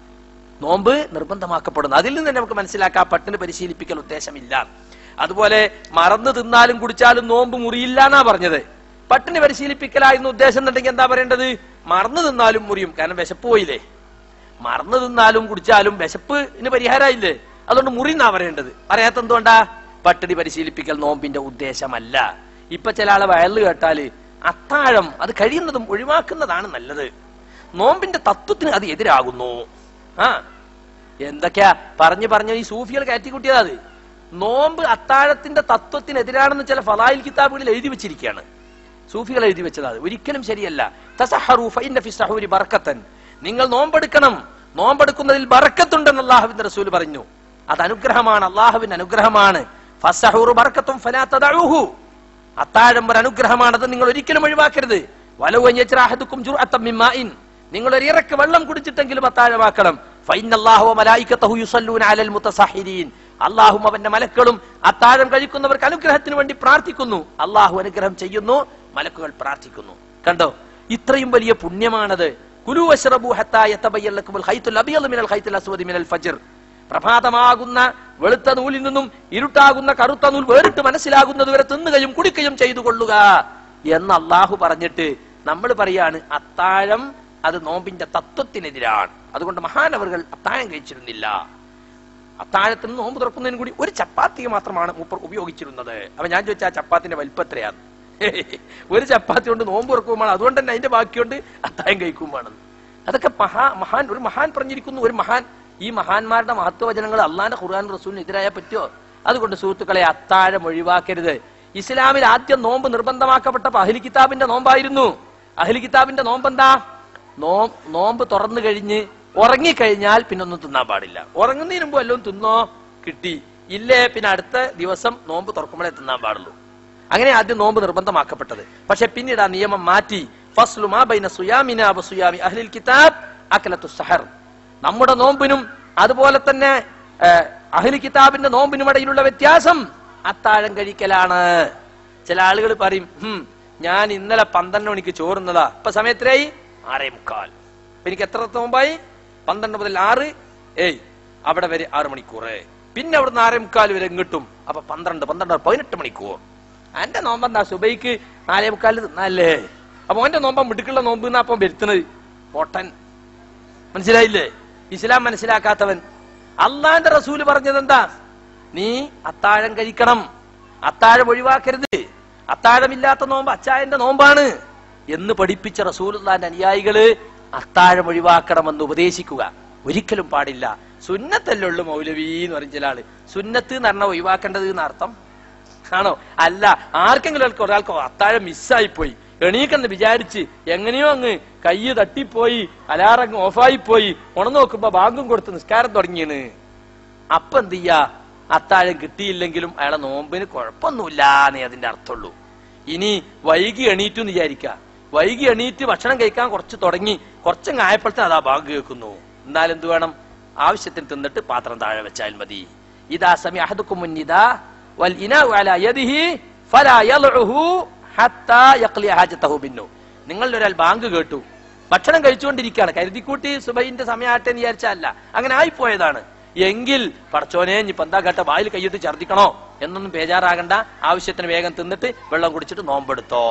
Speaker 1: നോമ്പ് നിർബന്ധമാക്കപ്പെടുന്നു അതിൽ നിന്ന് തന്നെ നമുക്ക് മനസ്സിലാക്കാം പട്ടിണി പരിശീലിപ്പിക്കൽ ഉദ്ദേശമില്ല അതുപോലെ മറന്നു തിന്നാലും കുടിച്ചാലും നോമ്പ് മുറിയില്ല എന്നാ പറഞ്ഞത് പട്ടിണി പരിശീലിപ്പിക്കലായിരുന്നു ഉദ്ദേശം എന്നുണ്ടെങ്കിൽ എന്താ പറയേണ്ടത് മറന്നു തിന്നാലും മുറിയും കാരണം വിശപ്പ് പോയില്ലേ മറന്നു തിന്നാലും കുടിച്ചാലും വിശപ്പിന് പരിഹാരമായില്ലേ അതുകൊണ്ട് മുറി എന്നാ പറയേണ്ടത് പറയാത്ത എന്തുകൊണ്ടാ പട്ടിണി പരിശീലിപ്പിക്കൽ നോമ്പിന്റെ ഉദ്ദേശമല്ല ഇപ്പൊ ചില ആളെ വയലിൽ കേട്ടാല് അത്താഴം അത് കഴിയുന്നതും ഒഴിവാക്കുന്നതാണ് നല്ലത് നോമ്പിന്റെ തത്വത്തിന് അത് എതിരാകുന്നു ആ എന്തൊക്കെയാ പറഞ്ഞു പറഞ്ഞു ഈ സൂഫികൾ കയറ്റിക്കുട്ടിയതാ അത് നോമ്പ് അത്താഴത്തിന്റെ തത്വത്തിനെതിരാണെന്ന് ചില ഫലായിൽ കിതാബുകളിൽ എഴുതി വെച്ചിരിക്കുകയാണ് സൂഫികൾ എഴുതി വെച്ചത് ഒരിക്കലും ശരിയല്ല തസഹറു ഫഇന്ന ഫി സഹൂരി ബർക്കത്തൻ നിങ്ങൾ നോമ്പെടുക്കണം നോമ്പെടുക്കുന്നതിൽ ബർക്കത്തുണ്ടെന്ന് അള്ളാഹുവിന്റെ റസൂൽ പറഞ്ഞു അത് അനുഗ്രഹമാണ് അള്ളാഹുവിന്റെ അനുഗ്രഹമാണ് ഫസഹൂറു ബർക്കത്തും ഫലാ തദഉഹു അത്താഴം ഒരു അനുഗ്രഹമാണ് അത് നിങ്ങൾ ഒരിക്കലും ഒഴിവാക്കരുത് വലവു അഞ്ഞച്ചറാഹദുക്കും ജുർഅത്തം മിൻ മാഇൻ നിങ്ങൾ ഒരു ഇറക്ക് വെള്ളം കുടിച്ചിട്ടെങ്കിലും അത്താഴമാക്കണം ഫൈനല്ലാഹു വമലായികതഹു യുസല്ലൂന അലൽ മുതസഹിരീൻ അള്ളാഹും അവന്റെ മലക്കളും അത്താഴം കഴിക്കുന്നവർക്ക് അനുഗ്രഹത്തിന് വേണ്ടി പ്രാർത്ഥിക്കുന്നു അള്ളാഹു അനുഗ്രഹം ചെയ്യുന്നു മലക്കുകൾ പ്രാർത്ഥിക്കുന്നു കണ്ടോ ഇത്രയും വലിയ പുണ്യമാണത് കുലു വശ്റബു ഹത്താ യതബയ്യന ലക്കുമുൽ ഖൈത്തുൽ അബിയദ് മിനൽ ഖൈത്തുൽ അസ്വദി മിനൽ ഫജ്ർ പ്രഭാതമാകുന്ന വെളുത്ത നൂലിൽ നിന്നും ഇരുട്ടാകുന്ന കറുത്ത നൂൽ വേറിട്ട് മനസ്സിലാകുന്നത് വരെ തിന്നുകയും കുടിക്കുകയും ചെയ്തു കൊള്ളുക എന്ന് അള്ളാഹു പറഞ്ഞിട്ട് നമ്മൾ പറയാണ് അത്താഴം അത് നോമ്പിന്റെ തത്വത്തിനെതിരാണ് അതുകൊണ്ട് മഹാനവറുകൾ അത്താഴം കഴിച്ചിരുന്നില്ല അത്താഴത്തിന് നോമ്പ് തുറക്കുന്നതിന് കൂടി ഒരു ചപ്പാത്തി മാത്രമാണ് മൂപ്പർ ഉപയോഗിച്ചിരുന്നത് അപ്പൊ ഞാൻ ചോദിച്ചാ ആ ചപ്പാത്തിന്റെ വലിപ്പം എത്രയാണ് ഒരു ചപ്പാത്തി കൊണ്ട് നോമ്പ് തുറക്കുമ്പോൾ അതുകൊണ്ട് തന്നെ അതിന്റെ ബാക്കിയുണ്ട് അത്താഴം കഴിക്കുമ്പോഴാണ് അതൊക്കെ മഹാ മഹാൻ ഒരു മഹാൻ പറഞ്ഞിരിക്കുന്നു ഒരു മഹാൻ ഈ മഹാന്മാരുടെ മഹത്വവചനങ്ങൾ അള്ളാന്റെ ഖുർആൻ റസൂലിന് എതിരായ പറ്റുമോ അതുകൊണ്ട് സുഹൃത്തുക്കളെ അത്താഴം ഒഴിവാക്കരുത് ഇസ്ലാമിൽ ആദ്യം നോമ്പ് നിർബന്ധമാക്കപ്പെട്ടപ്പോ അഹ്ലി കിതാബിന്റെ നോമ്പായിരുന്നു അഹ്ലി കിതാബിന്റെ നോമ്പ് എന്താ നോ നോമ്പ് തുറന്നു കഴിഞ്ഞ് ഉറങ്ങിക്കഴിഞ്ഞാൽ പിന്നെ ഒന്നും തിന്നാൻ പാടില്ല ഉറങ്ങുന്നതിന് മുമ്പ് വല്ലതും തിന്നോ കിട്ടി ഇല്ലേ പിന്നെ അടുത്ത ദിവസം നോമ്പ് തുറക്കുമ്പോഴേ തിന്നാൻ പാടുള്ളൂ അങ്ങനെ ആദ്യം നോമ്പ് നിർബന്ധമാക്കപ്പെട്ടത് പക്ഷെ പിന്നീട് ആ നിയമം മാറ്റി ഫസ്ലു മാ ബൈന സുയാമിന വ സുയാമി അഹ്ലിൽ കിതാബ് അക്കലത്തു സഹർ നമ്മുടെ നോമ്പിനും അതുപോലെ തന്നെ ഏഹ്, അഹ്ലി കിതാബിന്റെ നോമ്പിനും ഇടയിലുള്ള വ്യത്യാസം അത്താഴം കഴിക്കലാണ് ചില ആളുകൾ പറയും ഹും ഞാൻ ഇന്നലെ പന്ത്രണ്ട് മണിക്ക് ചോറുന്നതാ ഇപ്പൊ സമയത്തിലായി ആറേ മുക്കാൽ അപ്പൊ എനിക്ക് എത്ര നോമ്പായി പന്ത്രണ്ട് മുതൽ ആറ് ഏയ് അവിടെ വരെ ആറ് മണിക്കൂർ പിന്നെ അവിടുന്ന് ആറേ മുക്കാൽ വരെ ഇങ്ങോട്ടും അപ്പൊ പന്ത്രണ്ട് പന്ത്രണ്ട് പതിനെട്ട് മണിക്കൂർ എന്റെ നോമ്പെന്താ സുബൈക്ക് നാലേ മുക്കാല് തിന്നല്ലേ അപ്പൊ ഓന്റെ നോമ്പ മിടുക്കുള്ള നോമ്പ് എന്നാ അപ്പം വരുത്തുന്നത് പൊട്ടൻ മനസ്സിലായില്ലേ ഇസ്ലാം മനസ്സിലാക്കാത്തവൻ അള്ളാന്റെ റസൂല് പറഞ്ഞത് എന്താ നീ അത്താഴം കഴിക്കണം അത്താഴം ഒഴിവാക്കരുത് അത്താഴമില്ലാത്ത നോമ്പ് അച്ചായന്റെ നോമ്പാണ് എന്ന് പഠിപ്പിച്ച റസൂലുള്ളാന്റെ അനുയായികള് അത്താഴം ഒഴിവാക്കണമെന്ന് ഉപദേശിക്കുക ഒരിക്കലും പാടില്ല സുന്നത്തല്ലേ ഉള്ളു മൗലവി എന്ന് പറഞ്ഞ ചില ആള് സുന്നത്ത് എന്ന് പറഞ്ഞാൽ ഒഴിവാക്കേണ്ടത് എന്ന് അർത്ഥം ആണോ അല്ല ആർക്കെങ്കിലും ഒരാൾക്ക് ഒരാൾക്ക് അത്താഴം മിസ്സായി പോയി എണീക്കെന്ന് വിചാരിച്ച് എങ്ങനെയോ അങ്ങ് കൈ തട്ടിപ്പോയി അലാറങ്ങ് ഓഫായി പോയി ഉണർന്നു നോക്കുമ്പോ ബാങ്കും കൊടുത്ത് നിസ്കാരം തുടങ്ങിയാണ് അപ്പൊ എന്ത് ചെയ്യാ അത്താഴം കിട്ടിയില്ലെങ്കിലും അയാളെ നോമ്പിന് കുഴപ്പമൊന്നുമില്ലാന്നേ അതിന്റെ അർത്ഥമുള്ളൂ ഇനി വൈകി എണീറ്റു എന്ന് വിചാരിക്ക വൈകി എണീറ്റ് ഭക്ഷണം കഴിക്കാൻ കുറച്ച് തുടങ്ങി കുറച്ചങ്ങ് ആയപ്പോഴത്തെ അതാ ബാങ്ക് കേൾക്കുന്നു എന്നാൽ എന്ത് വേണം ആവശ്യത്തിന് തിന്നിട്ട് പാത്രം താഴെ വെച്ചാൽ മതി ഇതാ സമി അഹദുക്കും മുന്നിതാ വൽ ഇനാഉ അലാ യദിഹി ഫലാ യൽഉഹു ഹത്താ യഖ്ലി ഹാജതഹു ബിന്നു നിങ്ങളിൽ ഒരാൾ ബാങ്ക് കേട്ടു ഭക്ഷണം കഴിച്ചുകൊണ്ടിരിക്കുകയാണ് കരുതിക്കൂട്ടി സുബൈന്റെ സമയമാട്ടെ എന്ന് വിചാരിച്ചല്ല അങ്ങനെ ആയിപ്പോയതാണ് എങ്കിൽ പടച്ചോനെ ഇനിയിപ്പോ എന്താ കേട്ട വായിൽ കൈയിട്ട് ഛർദിക്കണോ എന്നൊന്നും ബേജാറാകണ്ട ആവശ്യത്തിന് വേഗം തിന്നിട്ട് വെള്ളം കുടിച്ചിട്ട് നോമ്പെടുത്തോ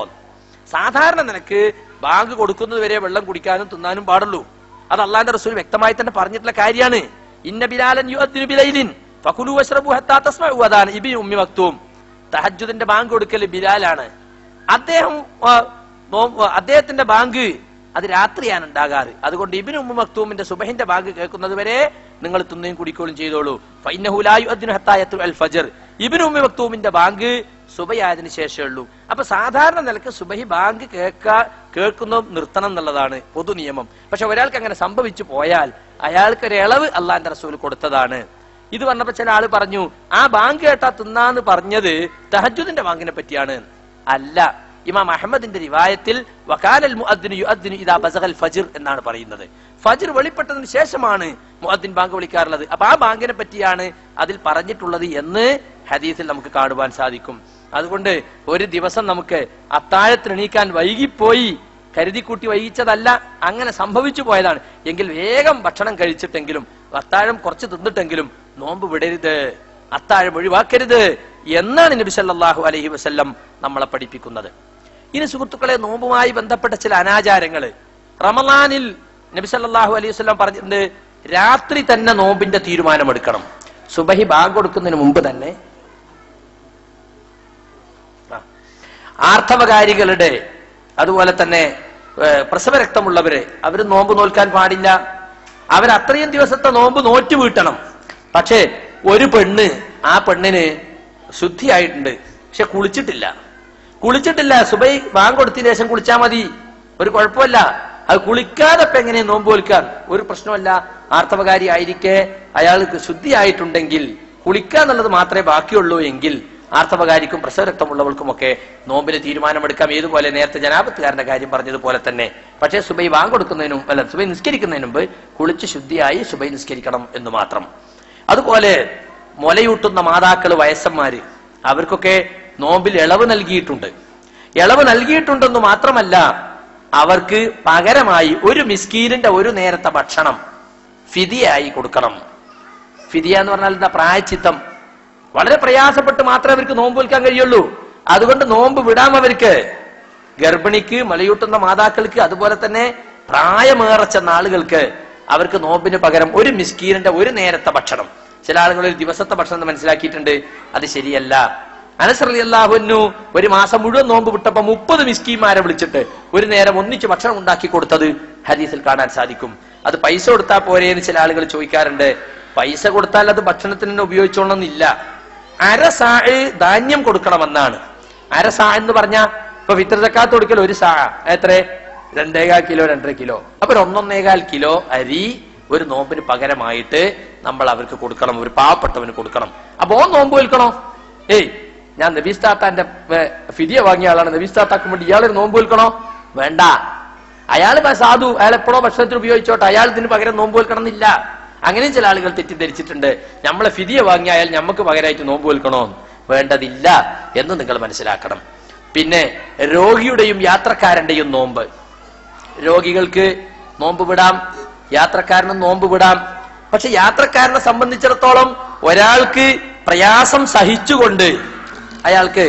Speaker 1: സാധാരണ നിനക്ക് ബാങ്ക് കൊടുക്കുന്നത് വരെ വെള്ളം കുടിക്കാനും തിന്നാനും പാടുള്ളൂ അത് അള്ളാന്റെ റസൂൽ വ്യക്തമായി തന്നെ പറഞ്ഞിട്ടുള്ള കാര്യമാണ് ഇന്ന ബിലാലൻ യുഅദ്ദിനു ബിലൈലിൻ ഫകുലു വശ്റബു ഹത്താ തസ്മഉ അതാണ് ഇബിൻ ഉമ്മി മക്തൂം തഹജ്ജുദിന്റെ ബാങ്ക് കൊടുക്കൽ ബിലാലാണ് അദ്ദേഹം ആ, നോ- അദ്ദേഹത്തിന്റെ ബാങ്ക് അത് രാത്രിയാണ് ഉണ്ടാകാറ് അതുകൊണ്ട് ഇബിൻ ഉമ്മ മക്തൂമിന്റെ സുബഹിന്റെ ബാങ്ക് കേൾക്കുന്നത് വരെ നിങ്ങൾ തിന്നുകയും കുടിക്കുകയും ചെയ്തോളൂ ഫൈനഹുലായു അദ്ദിനു ഹത്താ യത്ലു അൽ ഫജർ ഇബിൻ ഉമ്മ മക്തൂമിന്റെ ബാങ്ക് സുബയായതിനു ശേഷമേ ഉള്ളൂ അപ്പൊ സാധാരണ നിലക്ക് സുബഹി ബാങ്ക് കേൾക്കാ കേൾക്കുന്ന നിർത്തണം എന്നുള്ളതാണ് പൊതു നിയമം പക്ഷെ ഒരാൾക്ക് അങ്ങനെ സംഭവിച്ചു പോയാൽ അയാൾക്ക് ഒരു ഇളവ് അള്ളാന്റെ റസൂൽ കൊടുത്തതാണ് ഇത് പറഞ്ഞപ്പോ ചില ആള് പറഞ്ഞു ആ ബാങ്ക് കേട്ടാ തിന്നാന്ന് പറഞ്ഞത് തഹജുദിന്റെ ബാങ്കിനെ പറ്റിയാണ് അല്ല ഇമാം അഹമ്മദിന്റെ റിവായത്തിൽ വകാലൽ മുഅദ്ദിനു യുഅദ്ദിനു ഇദാ ബസഗൽ ഫജ്ർ എന്നാണ് പറയുന്നത് ഫജ്ർ വെളിപ്പെട്ടതിന് ശേഷമാണ് മുഅദ്ദിൻ ബാങ്ക് വിളിക്കാറുള്ളത് അപ്പൊ ആ ബാങ്കിനെ പറ്റിയാണ് അതിൽ പറഞ്ഞിട്ടുള്ളത് എന്ന് ഹദീസിൽ നമുക്ക് കാണുവാൻ സാധിക്കും അതുകൊണ്ട് ഒരു ദിവസം നമുക്ക് അത്താഴത്തിന് എണീക്കാൻ വൈകിപ്പോയി കരുതിക്കൂട്ടി വൈകിച്ചതല്ല അങ്ങനെ സംഭവിച്ചു പോയതാണ് എങ്കിൽ വേഗം ഭക്ഷണം കഴിച്ചിട്ടെങ്കിലും അത്താഴം കുറച്ച് തിന്നിട്ടെങ്കിലും നോമ്പ് വിടരുത് അത്താഴം ഒഴിവാക്കരുത് എന്നാണ് നബി സല്ലല്ലാഹു അലൈഹി വസല്ലം നമ്മളെ പഠിപ്പിക്കുന്നത് ഇനി സുഹൃത്തുക്കളെ നോമ്പുമായി ബന്ധപ്പെട്ട ചില അനാചാരങ്ങള് റമലാനിൽ നബി സല്ലല്ലാഹു അലൈഹി വസല്ലം പറഞ്ഞിട്ടുണ്ട് രാത്രി തന്നെ നോമ്പിന്റെ തീരുമാനമെടുക്കണം സുബഹി ബാങ്ക് കൊടുക്കുന്നതിന് മുമ്പ് തന്നെ ആ. ആർത്തവകാരികളുടെ അതുപോലെ തന്നെ ഏഹ്, പ്രസവരക്തമുള്ളവര് അവര് നോമ്പ് നോൽക്കാൻ പാടില്ല അവർ അത്രയും ദിവസത്തെ നോമ്പ് നോറ്റ് വീട്ടണം പക്ഷേ ഒരു പെണ്ണ് ആ പെണ്ണിന് ശുദ്ധിയായിട്ടുണ്ട് പക്ഷെ കുളിച്ചിട്ടില്ല കുളിച്ചിട്ടില്ല സുബൈ ബാങ്ക് കൊടുത്തതിന് ശേഷം കുളിച്ചാ മതി ഒരു കുഴപ്പമില്ല അത് കുളിക്കാതെ ഇപ്പൊ എങ്ങനെ നോമ്പ് നോൽക്കാൻ ഒരു പ്രശ്നമല്ല ആർത്തവകാരി ആയിരിക്കെ അയാൾക്ക് ശുദ്ധിയായിട്ടുണ്ടെങ്കിൽ കുളിക്കുക എന്നുള്ളത് മാത്രമേ ബാക്കിയുള്ളൂ എങ്കിൽ ആർത്തവകാരിക്കും പ്രസവരക്തമുള്ളവർക്കും ഒക്കെ നോമ്പിന് തീരുമാനമെടുക്കാം ഏതുപോലെ നേരത്തെ ജനാപത്തുകാരന്റെ കാര്യം പറഞ്ഞതുപോലെ തന്നെ പക്ഷേ സുബൈ ബാങ്ക് കൊടുക്കുന്നതിന് മുമ്പ് അല്ല സുബൈ നിസ്കരിക്കുന്നതിന് മുമ്പ് കുളിച്ച് ശുദ്ധിയായി സുബൈ നിസ്കരിക്കണം എന്ന് മാത്രം അതുപോലെ മുലയൂട്ടുന്ന മാതാക്കള് വയസ്സന്മാര് അവർക്കൊക്കെ നോമ്പിൽ ഇളവ് നൽകിയിട്ടുണ്ട് ഇളവ് നൽകിയിട്ടുണ്ടെന്ന് മാത്രമല്ല അവർക്ക് പകരമായി ഒരു മിസ്കീനിന്റെ ഒരു നേരത്തെ ഭക്ഷണം ഫിദിയായി കൊടുക്കണം ഫിദിയ എന്ന് പറഞ്ഞാൽ എന്താ പ്രായച്ചിത്തം വളരെ പ്രയാസപ്പെട്ട് മാത്രമേ അവർക്ക് നോമ്പ് വിൽക്കാൻ കഴിയുള്ളൂ അതുകൊണ്ട് നോമ്പ് വിടാം അവർക്ക് ഗർഭിണിക്ക് മലയൂട്ടുന്ന മാതാക്കൾക്ക് അതുപോലെ തന്നെ പ്രായമേറെ ചെന്ന ആളുകൾക്ക് അവർക്ക് നോമ്പിന് പകരം ഒരു മിസ്കീനിന്റെ ഒരു നേരത്തെ ഭക്ഷണം ചില ആളുകൾ ഒരു ദിവസത്തെ ഭക്ഷണം എന്ന് മനസ്സിലാക്കിയിട്ടുണ്ട് അത് ശരിയല്ല അനസറലി അള്ളാഹുന്നു ഒരു മാസം മുഴുവൻ നോമ്പ് വിട്ടപ്പോ മുപ്പത് മിസ്കീമാരെ വിളിച്ചിട്ട് ഒരു നേരം ഒന്നിച്ച് ഭക്ഷണം ഉണ്ടാക്കി കൊടുത്തത് ഹദീസിൽ കാണാൻ സാധിക്കും അത് പൈസ കൊടുത്താൽ പോരെ എന്ന് ചില ആളുകൾ ചോദിക്കാറുണ്ട് പൈസ കൊടുത്താൽ അത് ഭക്ഷണത്തിന് തന്നെ ഉപയോഗിച്ചോണമെന്നില്ല അര സാ ധാന്യം കൊടുക്കണമെന്നാണ് അര സാ എന്ന് പറഞ്ഞ ഇപ്പൊ വിത്രതക്കാത്ത് കൊടുക്കൽ ഒരു സാ എത്ര രണ്ടേകാൽ കിലോ രണ്ടര കിലോ അപ്പൊ ഒരു ഒന്നൊന്നേകാൽ കിലോ അരി ഒരു നോമ്പിന് പകരമായിട്ട് നമ്മൾ അവർക്ക് കൊടുക്കണം ഒരു പാവപ്പെട്ടവന് കൊടുക്കണം അപ്പൊ ഓൻ നോമ്പ് വിൽക്കണോ ഏയ് ഞാൻ നബീസ് താത്താന്റെ ഏർ, ഫിദിയ വാങ്ങിയ ആളാണ് നബീസ് താത്താക്ക് വേണ്ടി ഇയാളൊരു നോമ്പ് വിൽക്കണോ വേണ്ട അയാൾ സാധു അയാൾ എപ്പോഴോ ഭക്ഷണത്തിന് ഉപയോഗിച്ചോട്ടെ അയാൾ ഇതിന് പകരം നോമ്പ് വിൽക്കണം എന്നില്ല അങ്ങനെയും ചില ആളുകൾ തെറ്റിദ്ധരിച്ചിട്ടുണ്ട് നമ്മളെ ഫിദിയ വാങ്ങിയ അയാൾ നമുക്ക് പകരമായിട്ട് നോമ്പ് വിൽക്കണോ വേണ്ടതില്ല എന്ന് നിങ്ങൾ മനസ്സിലാക്കണം പിന്നെ രോഗിയുടെയും യാത്രക്കാരന്റെയും നോമ്പ് രോഗികൾക്ക് നോമ്പ് വിടാം യാത്രക്കാരനും നോമ്പ് വിടാം പക്ഷെ യാത്രക്കാരനെ സംബന്ധിച്ചിടത്തോളം ഒരാൾക്ക് പ്രയാസം സഹിച്ചുകൊണ്ട് അയാൾക്ക്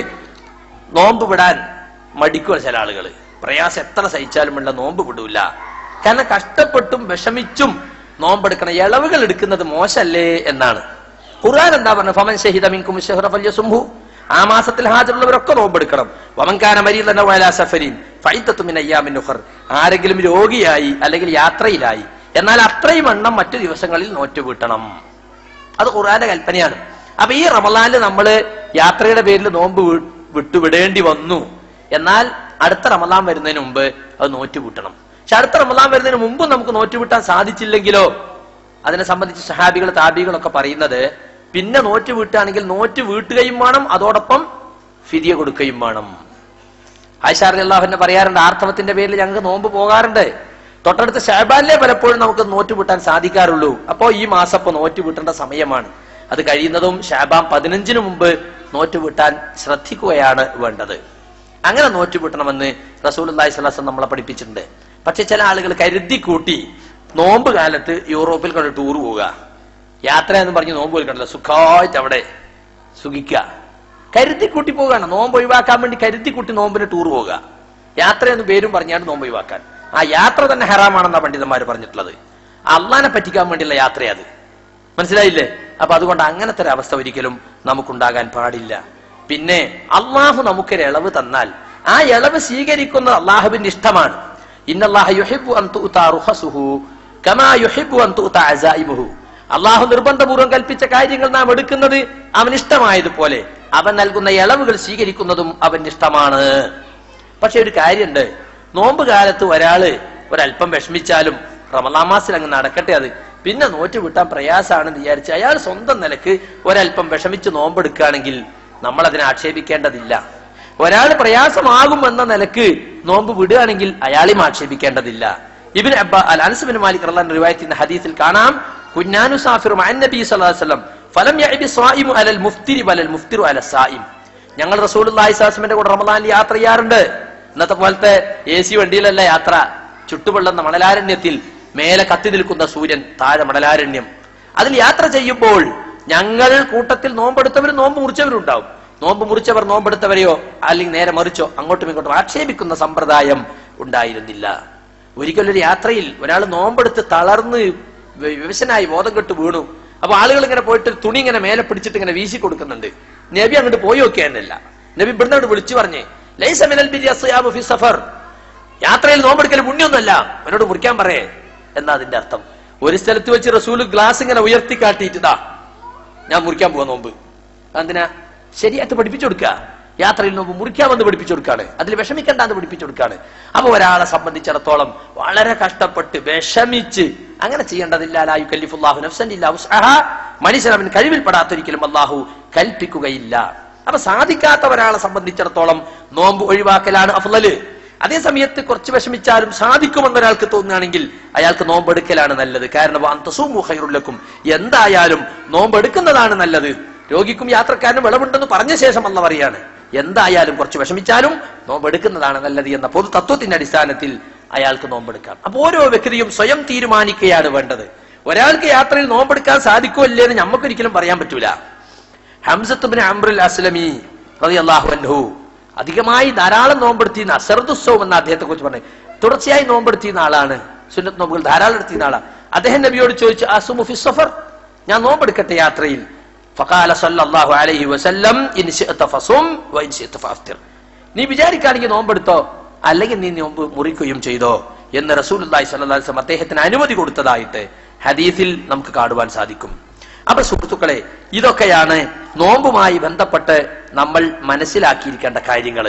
Speaker 1: നോമ്പ് വിടാൻ മടിക്കുക ചില ആളുകൾ പ്രയാസം എത്ര സഹിച്ചാലും വേണ്ട നോമ്പ് വിടൂല കാരണം കഷ്ടപ്പെട്ടും വിഷമിച്ചും നോമ്പെടുക്കണം ഇളവുകൾ എടുക്കുന്നത് മോശല്ലേ എന്നാണ് ഖുർആൻ എന്താ പറഞ്ഞത് ഫമൻ ഷഹിദ മിൻകും ഷഹ്റ ഫല്യസുംഹു ആ മാസത്തിൽ ഹാജറുള്ളവരൊക്കെ നോമ്പെടുക്കണം വമൻകാന മരീദൻ വഅലാ സഫരിൻ ഫൈത്തത്തു മിൻ അയ്യാമിൻ ഉഖർ ആരെങ്കിലും രോഗിയായി അല്ലെങ്കിൽ യാത്രയിലായി എന്നാൽ അത്രയും എണ്ണം മറ്റു ദിവസങ്ങളിൽ നോറ്റ് വീട്ടണം അത് ഖുർആന്റെ കൽപ്പനയാണ് അപ്പൊ ഈ റമലാനിൽ നമ്മൾ യാത്രയുടെ പേരിൽ നോമ്പ് വി- വിട്ടുവിടേണ്ടി വന്നു എന്നാൽ അടുത്ത റമലാൻ വരുന്നതിന് മുമ്പ് അത് നോറ്റ് വീട്ടണം പക്ഷെ അടുത്ത റമലാൻ വരുന്നതിന് മുമ്പ് നമുക്ക് നോറ്റ് വീട്ടാൻ സാധിച്ചില്ലെങ്കിലോ അതിനെ സംബന്ധിച്ച് സഹാബികൾ താബികളൊക്കെ പറയുന്നത് പിന്നെ നോറ്റ് വീട്ടുകയാണെങ്കിൽ നോറ്റ് വീട്ടുകയും വേണം അതോടൊപ്പം ഫിദിയ കൊടുക്കുകയും വേണം ആയിഷാർ അള്ളാഹുവിനെ പറയാറുണ്ട് ആർത്തവത്തിന്റെ പേരിൽ ഞങ്ങൾക്ക് നോമ്പ് പോകാറുണ്ട് തൊട്ടടുത്ത ഷാബാനിലെ പലപ്പോഴും നമുക്ക് നോറ്റ് വീട്ടാൻ സാധിക്കാറുള്ളൂ അപ്പോ ഈ മാസം ഇപ്പൊ നോറ്റ് വീട്ടേണ്ട സമയമാണ് അത് കഴിയുന്നതും ഷാബാൻ പതിനഞ്ചിന് മുമ്പ് നോറ്റ് വീട്ടാൻ ശ്രദ്ധിക്കുകയാണ് വേണ്ടത് അങ്ങനെ നോറ്റ് വീട്ടണമെന്ന് റസൂൽ അള്ളാഹി സ്വലാസം നമ്മളെ പഠിപ്പിച്ചിട്ടുണ്ട് പക്ഷെ ചില ആളുകൾ കരുതി കൂട്ടി നോമ്പ് കാലത്ത് യൂറോപ്പിൽ കൊണ്ട് ടൂർ പോവുക യാത്ര എന്ന് പറഞ്ഞ് നോമ്പ് പോയിക്കണ്ടല്ലോ സുഖമായിട്ട് അവിടെ സുഖിക്കുക കരുതി കൂട്ടി പോവുകയാണ് നോമ്പ് ഒഴിവാക്കാൻ വേണ്ടി കരുതി കൂട്ടി നോമ്പിന് ടൂർ പോവുക യാത്രയെന്ന് പേരും പറഞ്ഞാണ് നോമ്പ് ഒഴിവാക്കാൻ ആ യാത്ര തന്നെ ഹറാമാണെന്നാ പണ്ഡിതന്മാർ പറഞ്ഞിട്ടുള്ളത് അള്ളാനെ പറ്റിക്കാൻ വേണ്ടിയുള്ള യാത്രയത് മനസ്സിലായില്ലേ അപ്പൊ അതുകൊണ്ട് അങ്ങനത്തെ ഒരു അവസ്ഥ ഒരിക്കലും നമുക്കുണ്ടാകാൻ പാടില്ല പിന്നെ അള്ളാഹു നമുക്കൊരു ഇളവ് തന്നാൽ ആ ഇളവ് സ്വീകരിക്കുന്നത് അള്ളാഹുവിന്റെ ഇഷ്ടമാണ് ഇന്നല്ലാഹ യുഹിബ്ബു അൻ തുഅത റുഖസുഹു കമാ യുഹിബ്ബു അൻ തുഅത അസായിമുഹു അള്ളാഹു നിർബന്ധപൂർവ്വം കൽപ്പിച്ച കാര്യങ്ങൾ നാം എടുക്കുന്നത് അവൻ ഇഷ്ടമായതുപോലെ അവൻ നൽകുന്ന ഇളവുകൾ സ്വീകരിക്കുന്നതും അവൻ ഇഷ്ടമാണ് പക്ഷെ ഒരു കാര്യമുണ്ട് നോമ്പ് കാലത്ത് ഒരാള് ഒരല്പം വിഷമിച്ചാലും റമലാ മാസത്തിൽ അങ്ങ് നടക്കട്ടെ അത് പിന്നെ നോറ്റ് വിട്ടാൻ പ്രയാസമാണെന്ന് വിചാരിച്ച് അയാൾ സ്വന്തം നിലക്ക് ഒരല്പം വിഷമിച്ച് നോമ്പെടുക്കുകയാണെങ്കിൽ നമ്മൾ അതിനെ ആക്ഷേപിക്കേണ്ടതില്ല ഒരാൾ പ്രയാസമാകും എന്ന നിലക്ക് നോമ്പ് വിടുകയാണെങ്കിൽ അയാളെയും ആക്ഷേപിക്കേണ്ടതില്ല ഇബിൻ അബ്ബ അൽ അനസുബിൻ മാലിക് റഹ്ലാൻ റിവായത്തിന്റെ ഹദീസിൽ കാണാം കുഞ്ഞാനു സാഫിർ നബി സല്ലല്ലാഹു അലൈഹി വസല്ലം ഫലം യഅബി സ്വായിമു അലൽ മുഫ്തിരി വലൽ മുഫ്തിറു അല സായിം ഞങ്ങൾ റസൂലുള്ളാഹി സ്വലാസ്മിന്റെ കൂടെ റമദാനിൽ യാത്ര ചെയ്യാറുണ്ട് ഇന്നത്തെ പോലത്തെ എ സി വണ്ടിയിലല്ല യാത്ര ചുട്ടുപൊള്ളുന്ന മണലാരണ്യത്തിൽ മേലെ കത്തി നിൽക്കുന്ന സൂര്യൻ താഴെ മണലാരണ്യം അതിൽ യാത്ര ചെയ്യുമ്പോൾ ഞങ്ങൾ കൂട്ടത്തിൽ നോമ്പെടുത്തവരും നോമ്പ് മുറിച്ചവരും ഉണ്ടാവും നോമ്പ് മുറിച്ചവർ നോമ്പെടുത്തവരെയോ അല്ലെങ്കിൽ നേരെ മറിച്ചോ അങ്ങോട്ടും ഇങ്ങോട്ടും ആക്ഷേപിക്കുന്ന സമ്പ്രദായം ഉണ്ടായിരുന്നില്ല ഒരിക്കലൊരു യാത്രയിൽ ഒരാൾ നോമ്പെടുത്ത് തളർന്ന് വി- വിവശനായി ബോധം കെട്ട് വീണു അപ്പൊ ആളുകൾ ഇങ്ങനെ പോയിട്ട് തുണി ഇങ്ങനെ മേലെ പിടിച്ചിട്ട് ഇങ്ങനെ വീശി കൊടുക്കുന്നുണ്ട് നബി അങ്ങോട്ട് പോയി നോക്കിയായിരുന്നില്ല നബി ഇവിടുന്ന് അങ്ങോട്ട് വിളിച്ചു പറഞ്ഞേ ലൈസ മിനൽ ബിരി അസ്യാമു ഫി സഫർ യാത്രയിൽ നോമ്പെടുക്കൽ പുണ്യൊന്നുമല്ല അവനോട് മുറിക്കാൻ പറയേ എന്നാ അതിന്റെ അർത്ഥം ഒരു സ്ഥലത്ത് വെച്ച് റസൂല് ഗ്ലാസ് ഇങ്ങനെ ഉയർത്തി കാട്ടിയിട്ടാ ഞാൻ മുറിക്കാൻ പോവാ നോമ്പ് എന്തിനാ ശരിയായിട്ട് പഠിപ്പിച്ചു കൊടുക്കുക യാത്രയിൽ നോമ്പ് മുറിക്കാമെന്ന് പഠിപ്പിച്ചു കൊടുക്കാണ് അതിൽ വിഷമിക്കണ്ടെന്ന് പഠിപ്പിച്ചു കൊടുക്കാണ് അപ്പൊ ഒരാളെ സംബന്ധിച്ചിടത്തോളം വളരെ കഷ്ടപ്പെട്ട് വിഷമിച്ച് അങ്ങനെ ചെയ്യേണ്ടതില്ല ലായു കല്ലിഫുല്ലാഹു നഫ്സൻ ഇല്ല ഉസ്അഹാ. മനുഷ്യൻ അവൻ കഴിവിൽപ്പെടാത്തൊരിക്കലും അള്ളാഹു കൽപ്പിക്കുകയില്ല അപ്പൊ സാധിക്കാത്ത ഒരാളെ സംബന്ധിച്ചിടത്തോളം നോമ്പ് ഒഴിവാക്കലാണ് അഫ്ലല് അതേ സമയത്ത് കുറച്ച് വിഷമിച്ചാലും സാധിക്കുമെന്ന് ഒരാൾക്ക് തോന്നുകയാണെങ്കിൽ അയാൾക്ക് നോമ്പെടുക്കലാണ് നല്ലത് കാരണം അന്തസൂമു ഖൈറുല്ലക്കും എന്തായാലും നോമ്പെടുക്കുന്നതാണ് നല്ലത് രോഗിക്കും യാത്രക്കാരനും വിളവുണ്ടെന്ന് പറഞ്ഞ ശേഷം അല്ല പറയാണ് എന്തായാലും കുറച്ച് വിഷമിച്ചാലും നോമ്പെടുക്കുന്നതാണ് നല്ലത് എന്ന പൊതു തത്വത്തിന്റെ അടിസ്ഥാനത്തിൽ അയാൾക്ക് നോമ്പെടുക്കാം അപ്പൊ ഓരോ വ്യക്തിയും സ്വയം തീരുമാനിക്കുകയാണ് വേണ്ടത് ഒരാൾക്ക് യാത്രയിൽ നോമ്പെടുക്കാൻ സാധിക്കോ ഇല്ലേ എന്ന് നമുക്കൊരിക്കലും പറയാൻ പറ്റൂല ഹംസത്തുബിന് അംറുൽ അസ്ലമി റളിയല്ലാഹു അൻഹു അധികമായി ധാരാളം നോമ്പെടുത്തിയുന്ന അസർദുസ്സവം എന്ന അദ്ദേഹത്തെ കുറിച്ച് പറഞ്ഞു തുടർച്ചയായി നോമ്പെടുത്തിയുന്ന ആളാണ് സുന്നത്ത് നോമ്പുകൾ ധാരാളം എടുത്തിയുന്ന ആളാണ് അദ്ദേഹം നബിയോട് ചോദിച്ചു അസുമു ഫി സഫർ ഞാൻ നോമ്പെടുക്കട്ടെ യാത്രയിൽ ഫഖാല സല്ലല്ലാഹു അലൈഹി വസല്ലം ഇൻ ശിഅത ഫസും വ ഇൻ ശിഅത ഫഅഫ്തിർ നീ വിചാരിക്കുകയാണെങ്കിൽ നോമ്പെടുത്തോ അല്ലെങ്കിൽ നീ നോമ്പ് മുറിക്കുകയും ചെയ്തോ എന്ന് റസൂലുള്ളാഹി സ്വല്ലല്ലാഹു അലൈഹി വസല്ലം അദ്ദേഹത്തിന് അനുമതി കൊടുത്തതായിട്ട് ഹദീസിൽ നമുക്ക് കാണുവാൻ സാധിക്കും അപ്പൊ സുഹൃത്തുക്കളെ ഇതൊക്കെയാണ് നോമ്പുമായി ബന്ധപ്പെട്ട് നമ്മൾ മനസ്സിലാക്കിയിരിക്കേണ്ട കാര്യങ്ങൾ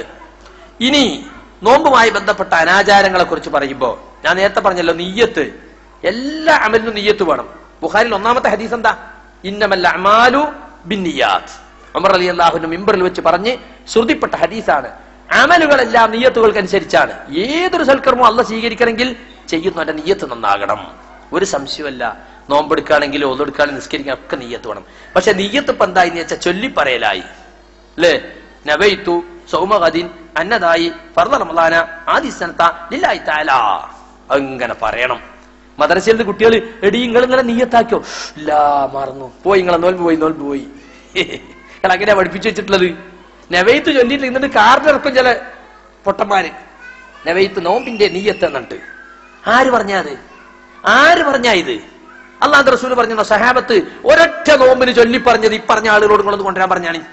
Speaker 1: ഇനി നോമ്പുമായി ബന്ധപ്പെട്ട അനാചാരങ്ങളെ കുറിച്ച് പറയുമ്പോൾ ഞാൻ നേരത്തെ പറഞ്ഞല്ലോ നീയത്ത് എല്ലാ അമലിനും നീയത്ത് വേണം ബുഖാരിൽ ഒന്നാമത്തെ ഹദീസ് എന്താ ഇന്നമല്ല അമാലു ബിന്നിയാത്ത് ഉമർ അലി അള്ളാഹുവിന്റെ മിമ്പറിൽ വെച്ച് പറഞ്ഞ് ശ്രുതിപ്പെട്ട ഹദീസാണ് അമലുകളെല്ലാം നീയത്തുകൾക്കനുസരിച്ചാണ് ഏതൊരു സൽക്കർമ്മം അല്ല സ്വീകരിക്കണമെങ്കിൽ ചെയ്യുന്നവന്റെ നീയത്ത് നന്നാകണം ഒരു സംശയമല്ല നോമ്പെടുക്കുകയാണെങ്കിലും ഒന്നെടുക്കുകയാണെങ്കിൽ നിസ്കരിക്കാൻ ഒക്കെ നീയത്ത് വേണം പക്ഷെ നീയത്ത് ഇപ്പൊ എന്തായി വെച്ചാൽ ചൊല്ലിപ്പറയലായി അല്ലേ നവൈത്തു സൗമഗദിൻ അന്നതായി ഫർദ റമദാന ആദി സനത്ത ലില്ലാഹി തആല അങ്ങനെ പറയണം മദ്രസയിൽ നിന്ന് കുട്ടികൾ എടി നിങ്ങൾ ഇങ്ങനെ നീയത്താക്കിയോ ഇല്ല മറന്നു പോയി നിങ്ങളെ നോൽപ്പ് പോയി നോൽപ്പ് പോയി നിങ്ങൾ അങ്ങനെയാ പഠിപ്പിച്ചു വെച്ചിട്ടുള്ളത് നവൈത്ത് ചൊല്ലിയിട്ട് ഇന്നിട്ട് കാറിനിറക്കും ചില പൊട്ടന്മാര് നവൈത്ത് നോമ്പിന്റെ നീയത്ത് എന്നിട്ട് ആര് പറഞ്ഞത് ആര് പറഞ്ഞാ ഇത് അള്ളാഹ് റസൂൽ പറഞ്ഞ സഹാബത്ത് ഒരൊറ്റ നോമ്പിന് ചൊല്ലി പറഞ്ഞത് ഈ പറഞ്ഞ ആളുകളോട് നിങ്ങളൊന്ന് കൊണ്ടുവരാൻ പറഞ്ഞാണ്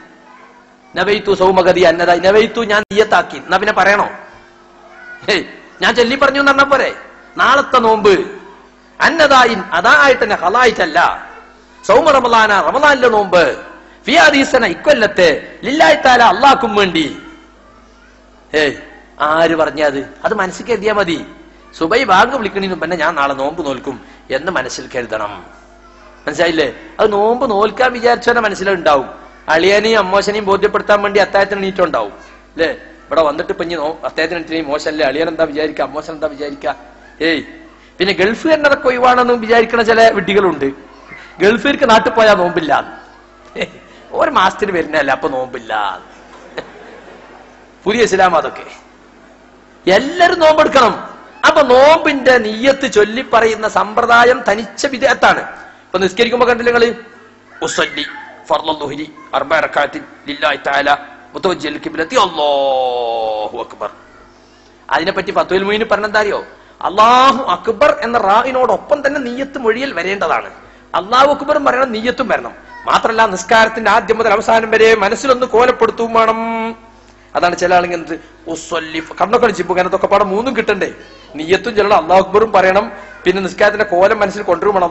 Speaker 1: നവൈത്തു സൗമഗതി അന്നതായി നവൈത്തു ഞാൻ നീയത്താക്കി എന്നാ പിന്നെ പറയണോ ഹേയ് ഞാൻ ചൊല്ലി പറഞ്ഞു എന്ന് പറഞ്ഞ പോരെ നാളത്തെ നോമ്പ്
Speaker 2: അന്നതായിൻ അതായിട്ട് തന്നെ ഹലായിട്ടല്ല സൗമ റമലാന റമലാനിലെ നോമ്പ് ഫിയാദീസന ഇക്കൊല്ലത്തെ ലില്ലായിത്താല അള്ളാക്കും വേണ്ടി ഏയ് ആര് പറഞ്ഞത് അത് മനസ്സിൽ കരുതിയാ മതി സുബൈ ബാങ്ക് വിളിക്കണതിന് മുമ്പ് തന്നെ ഞാൻ നാളെ നോമ്പ് നോൽക്കും എന്ന് മനസ്സിൽ കരുതണം മനസ്സിലായില്ലേ അത് നോമ്പ് നോൽക്കാൻ വിചാരിച്ചവന്റെ മനസ്സിലുണ്ടാവും അളിയനെയും അമ്മോശനെയും ബോധ്യപ്പെടുത്താൻ വേണ്ടി അത്തായത്തിന് നീറ്റുണ്ടാവും അല്ലേ ഇവിടെ വന്നിട്ട് ഇപ്പൊ ഇനി നോ അത്തായത്തിന് എണീറ്റ് മോശമല്ലേ അളിയൻ എന്താ വിചാരിക്കുക അമ്മോശൻ എന്താ വിചാരിക്കുക ഏയ് പിന്നെ ഗൾഫ് എന്നതൊക്കെ ഒഴിവാണെന്ന് വിചാരിക്കുന്ന ചില വിഡ്ഢികളുണ്ട് ഗൾഫിലേക്ക് നാട്ടിൽ പോയാൽ നോമ്പില്ല ഏയ്, ഒരു മാസത്തിന് വരുന്നതല്ല അപ്പൊ നോമ്പില്ല പുതിയ ഇസ്ലാം അതൊക്കെ എല്ലാരും നോമ്പെടുക്കണം അപ്പൊ നോമ്പിന്റെ നീയത്ത് ചൊല്ലി പറയുന്ന സമ്പ്രദായം തനിച്ച വിദേഹത്താണ് ഇപ്പൊ നിസ്കരിക്കുമ്പോ കണ്ടില്ല നിങ്ങള് ഉസല്ലി ഫർള ദുഹരി അർബ റക്അത്തിൻ ലില്ലാഹി തആല മുതവജ്ജിൽ ഖിബ്ലത്തി അല്ലാഹു അക്ബർ അതിനെപ്പറ്റി ഫത്വൽ മൊയ്ന് പറഞ്ഞെന്താ അറിയോ അള്ളാഹു അക്ബർ എന്ന റായിനോടൊപ്പം തന്നെ നീയത്ത് മൊഴിയിൽ വരേണ്ടതാണ് അള്ളാഹു അക്ബറും പറയണം നീയത്തും വരണം മാത്രല്ല നിസ്കാരത്തിന്റെ ആദ്യം മുതൽ അവസാനം വരെ മനസ്സിലൊന്ന് കോലപ്പെടുത്തും വേണം അതാണ് ചില ആളിങ്ങനെ ഉസ്വല്ലി കണ്ണൊക്കെ അടിച്ചിപ്പോ അങ്ങനത്തൊക്കെ പാടെ മൂന്നും കിട്ടണ്ടേ നീയത്തും ചെല്ലണം അള്ളാഹു അക്ബറും പറയണം പിന്നെ നിസ്കാരത്തിന്റെ കോലം മനസ്സിൽ കൊണ്ടുവരണം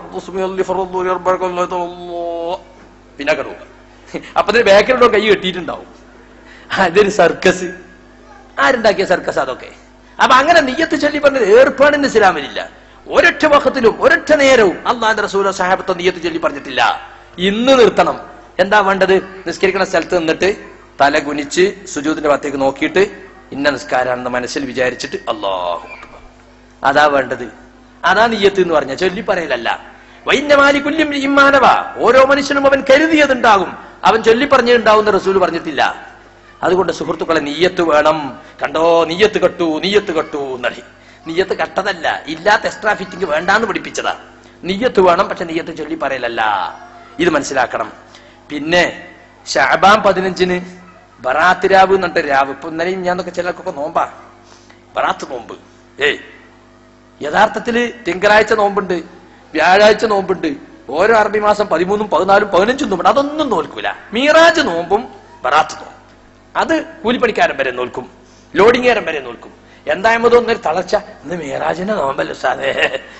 Speaker 2: പിന്നെ കടു അപ്പൊ ഇതിന് ബാക്കിലുള്ള കൈ കെട്ടിയിട്ടുണ്ടാവും അതൊരു സർക്കസ് ആരുണ്ടാക്കിയ സർക്കസ് അതൊക്കെ അപ്പൊ അങ്ങനെ നീയത്ത് ചൊല്ലി പറഞ്ഞത് ഏർപ്പാടിന് ഇസ്ലാമിലില്ല ഒരൊറ്റ വക്കത്തിലും ഒരൊറ്റ നേരവും അള്ളാന്റെ റസൂല സാഹബത്തെ നീയത്ത് ചൊല്ലി പറഞ്ഞിട്ടില്ല ഇന്ന് നിർത്തണം എന്താ വേണ്ടത് നിസ്കരിക്കുന്ന സ്ഥലത്ത് നിന്നിട്ട് തല കുനിച്ച് സുജൂദിന്റെ ഭാഗത്തേക്ക് നോക്കിയിട്ട് ഇന്ന നിസ്കാരാണെന്ന് മനസ്സിൽ വിചാരിച്ചിട്ട് അള്ളാഹു അക്ബർ അതാ വേണ്ടത് അതാ നീയത്ത് എന്ന് പറഞ്ഞ ചൊല്ലി പറയലല്ല വൈന്യമാലി കുല്യം ഇമ്മാനവ ഓരോ മനുഷ്യനും അവൻ കരുതിയതുണ്ടാകും അവൻ ചൊല്ലി പറഞ്ഞിട്ടുണ്ടാവും റസൂൽ പറഞ്ഞിട്ടില്ല അതുകൊണ്ട് സുഹൃത്തുക്കളെ നീയത്ത് വേണം കണ്ടോ നീയത്ത് കെട്ടു നീയത്ത് കെട്ടു എന്നറി നീയത്ത് കട്ടതല്ല ഇല്ലാത്ത എക്സ്ട്രാ ഫിറ്റിംഗ് വേണ്ടാന്ന് പഠിപ്പിച്ചതാ നീയത്ത് വേണം പക്ഷെ നീയത്ത് ചൊല്ലി പറയലല്ല ഇത് മനസ്സിലാക്കണം പിന്നെ ഷാബാൻ പതിനഞ്ചിന് ബറാത്ത് രാവ് എന്നിട്ട് രാവ് ഇപ്പൊ ഇന്നലെയും ഞാനൊക്കെ ചിലർക്കൊക്കെ നോമ്പാ ബറാത്ത് നോമ്പ് ഏയ് യഥാർത്ഥത്തില് തിങ്കളാഴ്ച നോമ്പുണ്ട് വ്യാഴാഴ്ച നോമ്പുണ്ട് ഓരോ അറബി മാസം പതിമൂന്നും പതിനാലും പതിനഞ്ചും നോമ്പുണ്ട് അതൊന്നും നോൽക്കൂല മീറാജ് നോമ്പും ബറാത്ത് നോമ്പും അത് കൂലിപ്പണിക്കാരൻ വരെ നോൽക്കും ലോഡിങ്ങേരൻ വരെ നോൽക്കും എന്തായാലും ഒന്നൊരു തളർച്ച ഇന്ന് മീറാജിന്റെ നോമ്പല്ലോ സാധേ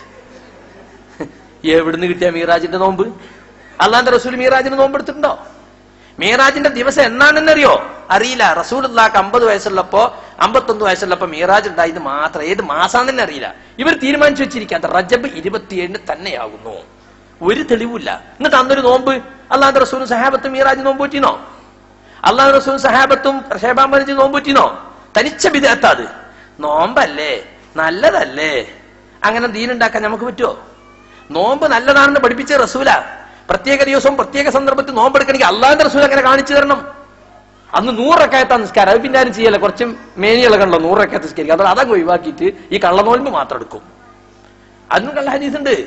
Speaker 2: എവിടുന്ന് കിട്ടിയ മീറാജിന്റെ നോമ്പ് അള്ളാന്റെ റസൂൽ മീറാജിന്റെ നോമ്പ് എടുത്തിട്ടുണ്ടോ മീറാജിന്റെ ദിവസം എന്നാണെന്നറിയോ അറിയില്ല റസൂൽ അള്ളാഹ് അമ്പത് വയസ്സുള്ളപ്പോ അമ്പത്തൊന്ന് വയസ്സുള്ളപ്പോ മീറാജ് ഉണ്ടായത് മാത്രം ഏത് മാസാന്ന് തന്നെ അറിയില്ല ഇവർ തീരുമാനിച്ചു വെച്ചിരിക്കാത്ത റജബ് ഇരുപത്തിയേഴിന് തന്നെയാകുന്നു ഒരു തെളിവില്ല എന്നിട്ട് അന്നൊരു നോമ്പ് അള്ളാഹ് റസൂലും സഹാബത്തും മീറാജ് നോമ്പ് പറ്റിനോ അള്ളാഹു റസൂൽ സഹാബത്തും ഷേബാൻ മരിച്ച് നോമ്പ് പറ്റിനോ തനിച്ച വിധത്താത് നോമ്പല്ലേ നല്ലതല്ലേ അങ്ങനെ ദീനുണ്ടാക്കാൻ നമുക്ക് പറ്റുമോ നോമ്പ് നല്ലതാണെന്ന് പഠിപ്പിച്ച റസൂല പ്രത്യേക ദിവസവും പ്രത്യേക സന്ദർഭത്തിൽ നോമ്പെടുക്കണമെങ്കിൽ അള്ളാഹിന്റെ റസൂൽ അങ്ങനെ കാണിച്ചു തരണം അന്ന് നൂറക്കായത്താ നിസ്കാരം അത് പിന്നെ ആരും ചെയ്യല്ല കുറച്ച് മേനികളൊക്കെ നൂറക്കായത്ത് നിസ്കരിക്കുക അതോ അതങ്ങ് ഒഴിവാക്കിയിട്ട് ഈ കള്ളനോൽമ്പ് മാത്രം എടുക്കും അതിനും കള്ള ഹദീസ് ഉണ്ട്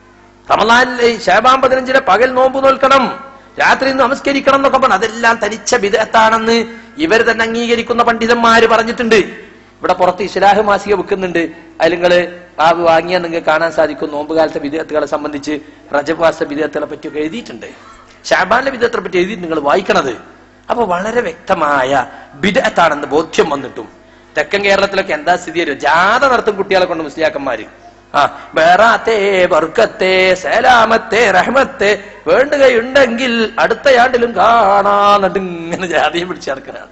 Speaker 2: റമലാനിലെ ഷാബാൻ പതിനഞ്ചിലെ പകൽ നോമ്പ് നോൽക്കണം രാത്രി നമസ്കരിക്കണം എന്നൊക്കെ പറഞ്ഞു അതെല്ലാം തനിച്ച വിദഗ്ധാണെന്ന് ഇവർ തന്നെ അംഗീകരിക്കുന്ന പണ്ഡിതന്മാര് പറഞ്ഞിട്ടുണ്ട് ഇവിടെ പുറത്ത് ഇസ്ലാഹ് മാസിക വെക്കുന്നുണ്ട് അതിൽ നിങ്ങള് ആ വാങ്ങിയാൽ നിങ്ങൾക്ക് കാണാൻ സാധിക്കും നോമ്പുകാലത്തെ വിദഗ്ധകളെ സംബന്ധിച്ച് റജബാസ വിദഗ്ധകളെ പറ്റിയൊക്കെ എഴുതിയിട്ടുണ്ട് ഷാബാനിലെ വിദഗ്ധത്തെ പറ്റി എഴുതിയിട്ട് നിങ്ങൾ വായിക്കണത് അപ്പൊ വളരെ വ്യക്തമായ ബിദത്താണെന്ന് ബോധ്യം വന്നിട്ടും തെക്കൻ കേരളത്തിലൊക്കെ എന്താ സ്ഥിതി വരും ജാഥ നടത്തും കുട്ടികളെ കൊണ്ട് മുസ്ലിയാക്കന്മാര് ആ ബറാത്തെ ബർക്കത്തെ സലാമത്തെ റഹ്മത്തെ വേണ്ടുകയുണ്ടെങ്കിൽ അടുത്തയാണ്ടിലും കാണാന്നിട്ട് ഇങ്ങനെ ജാതിയെ പിടിച്ച് നടക്കണ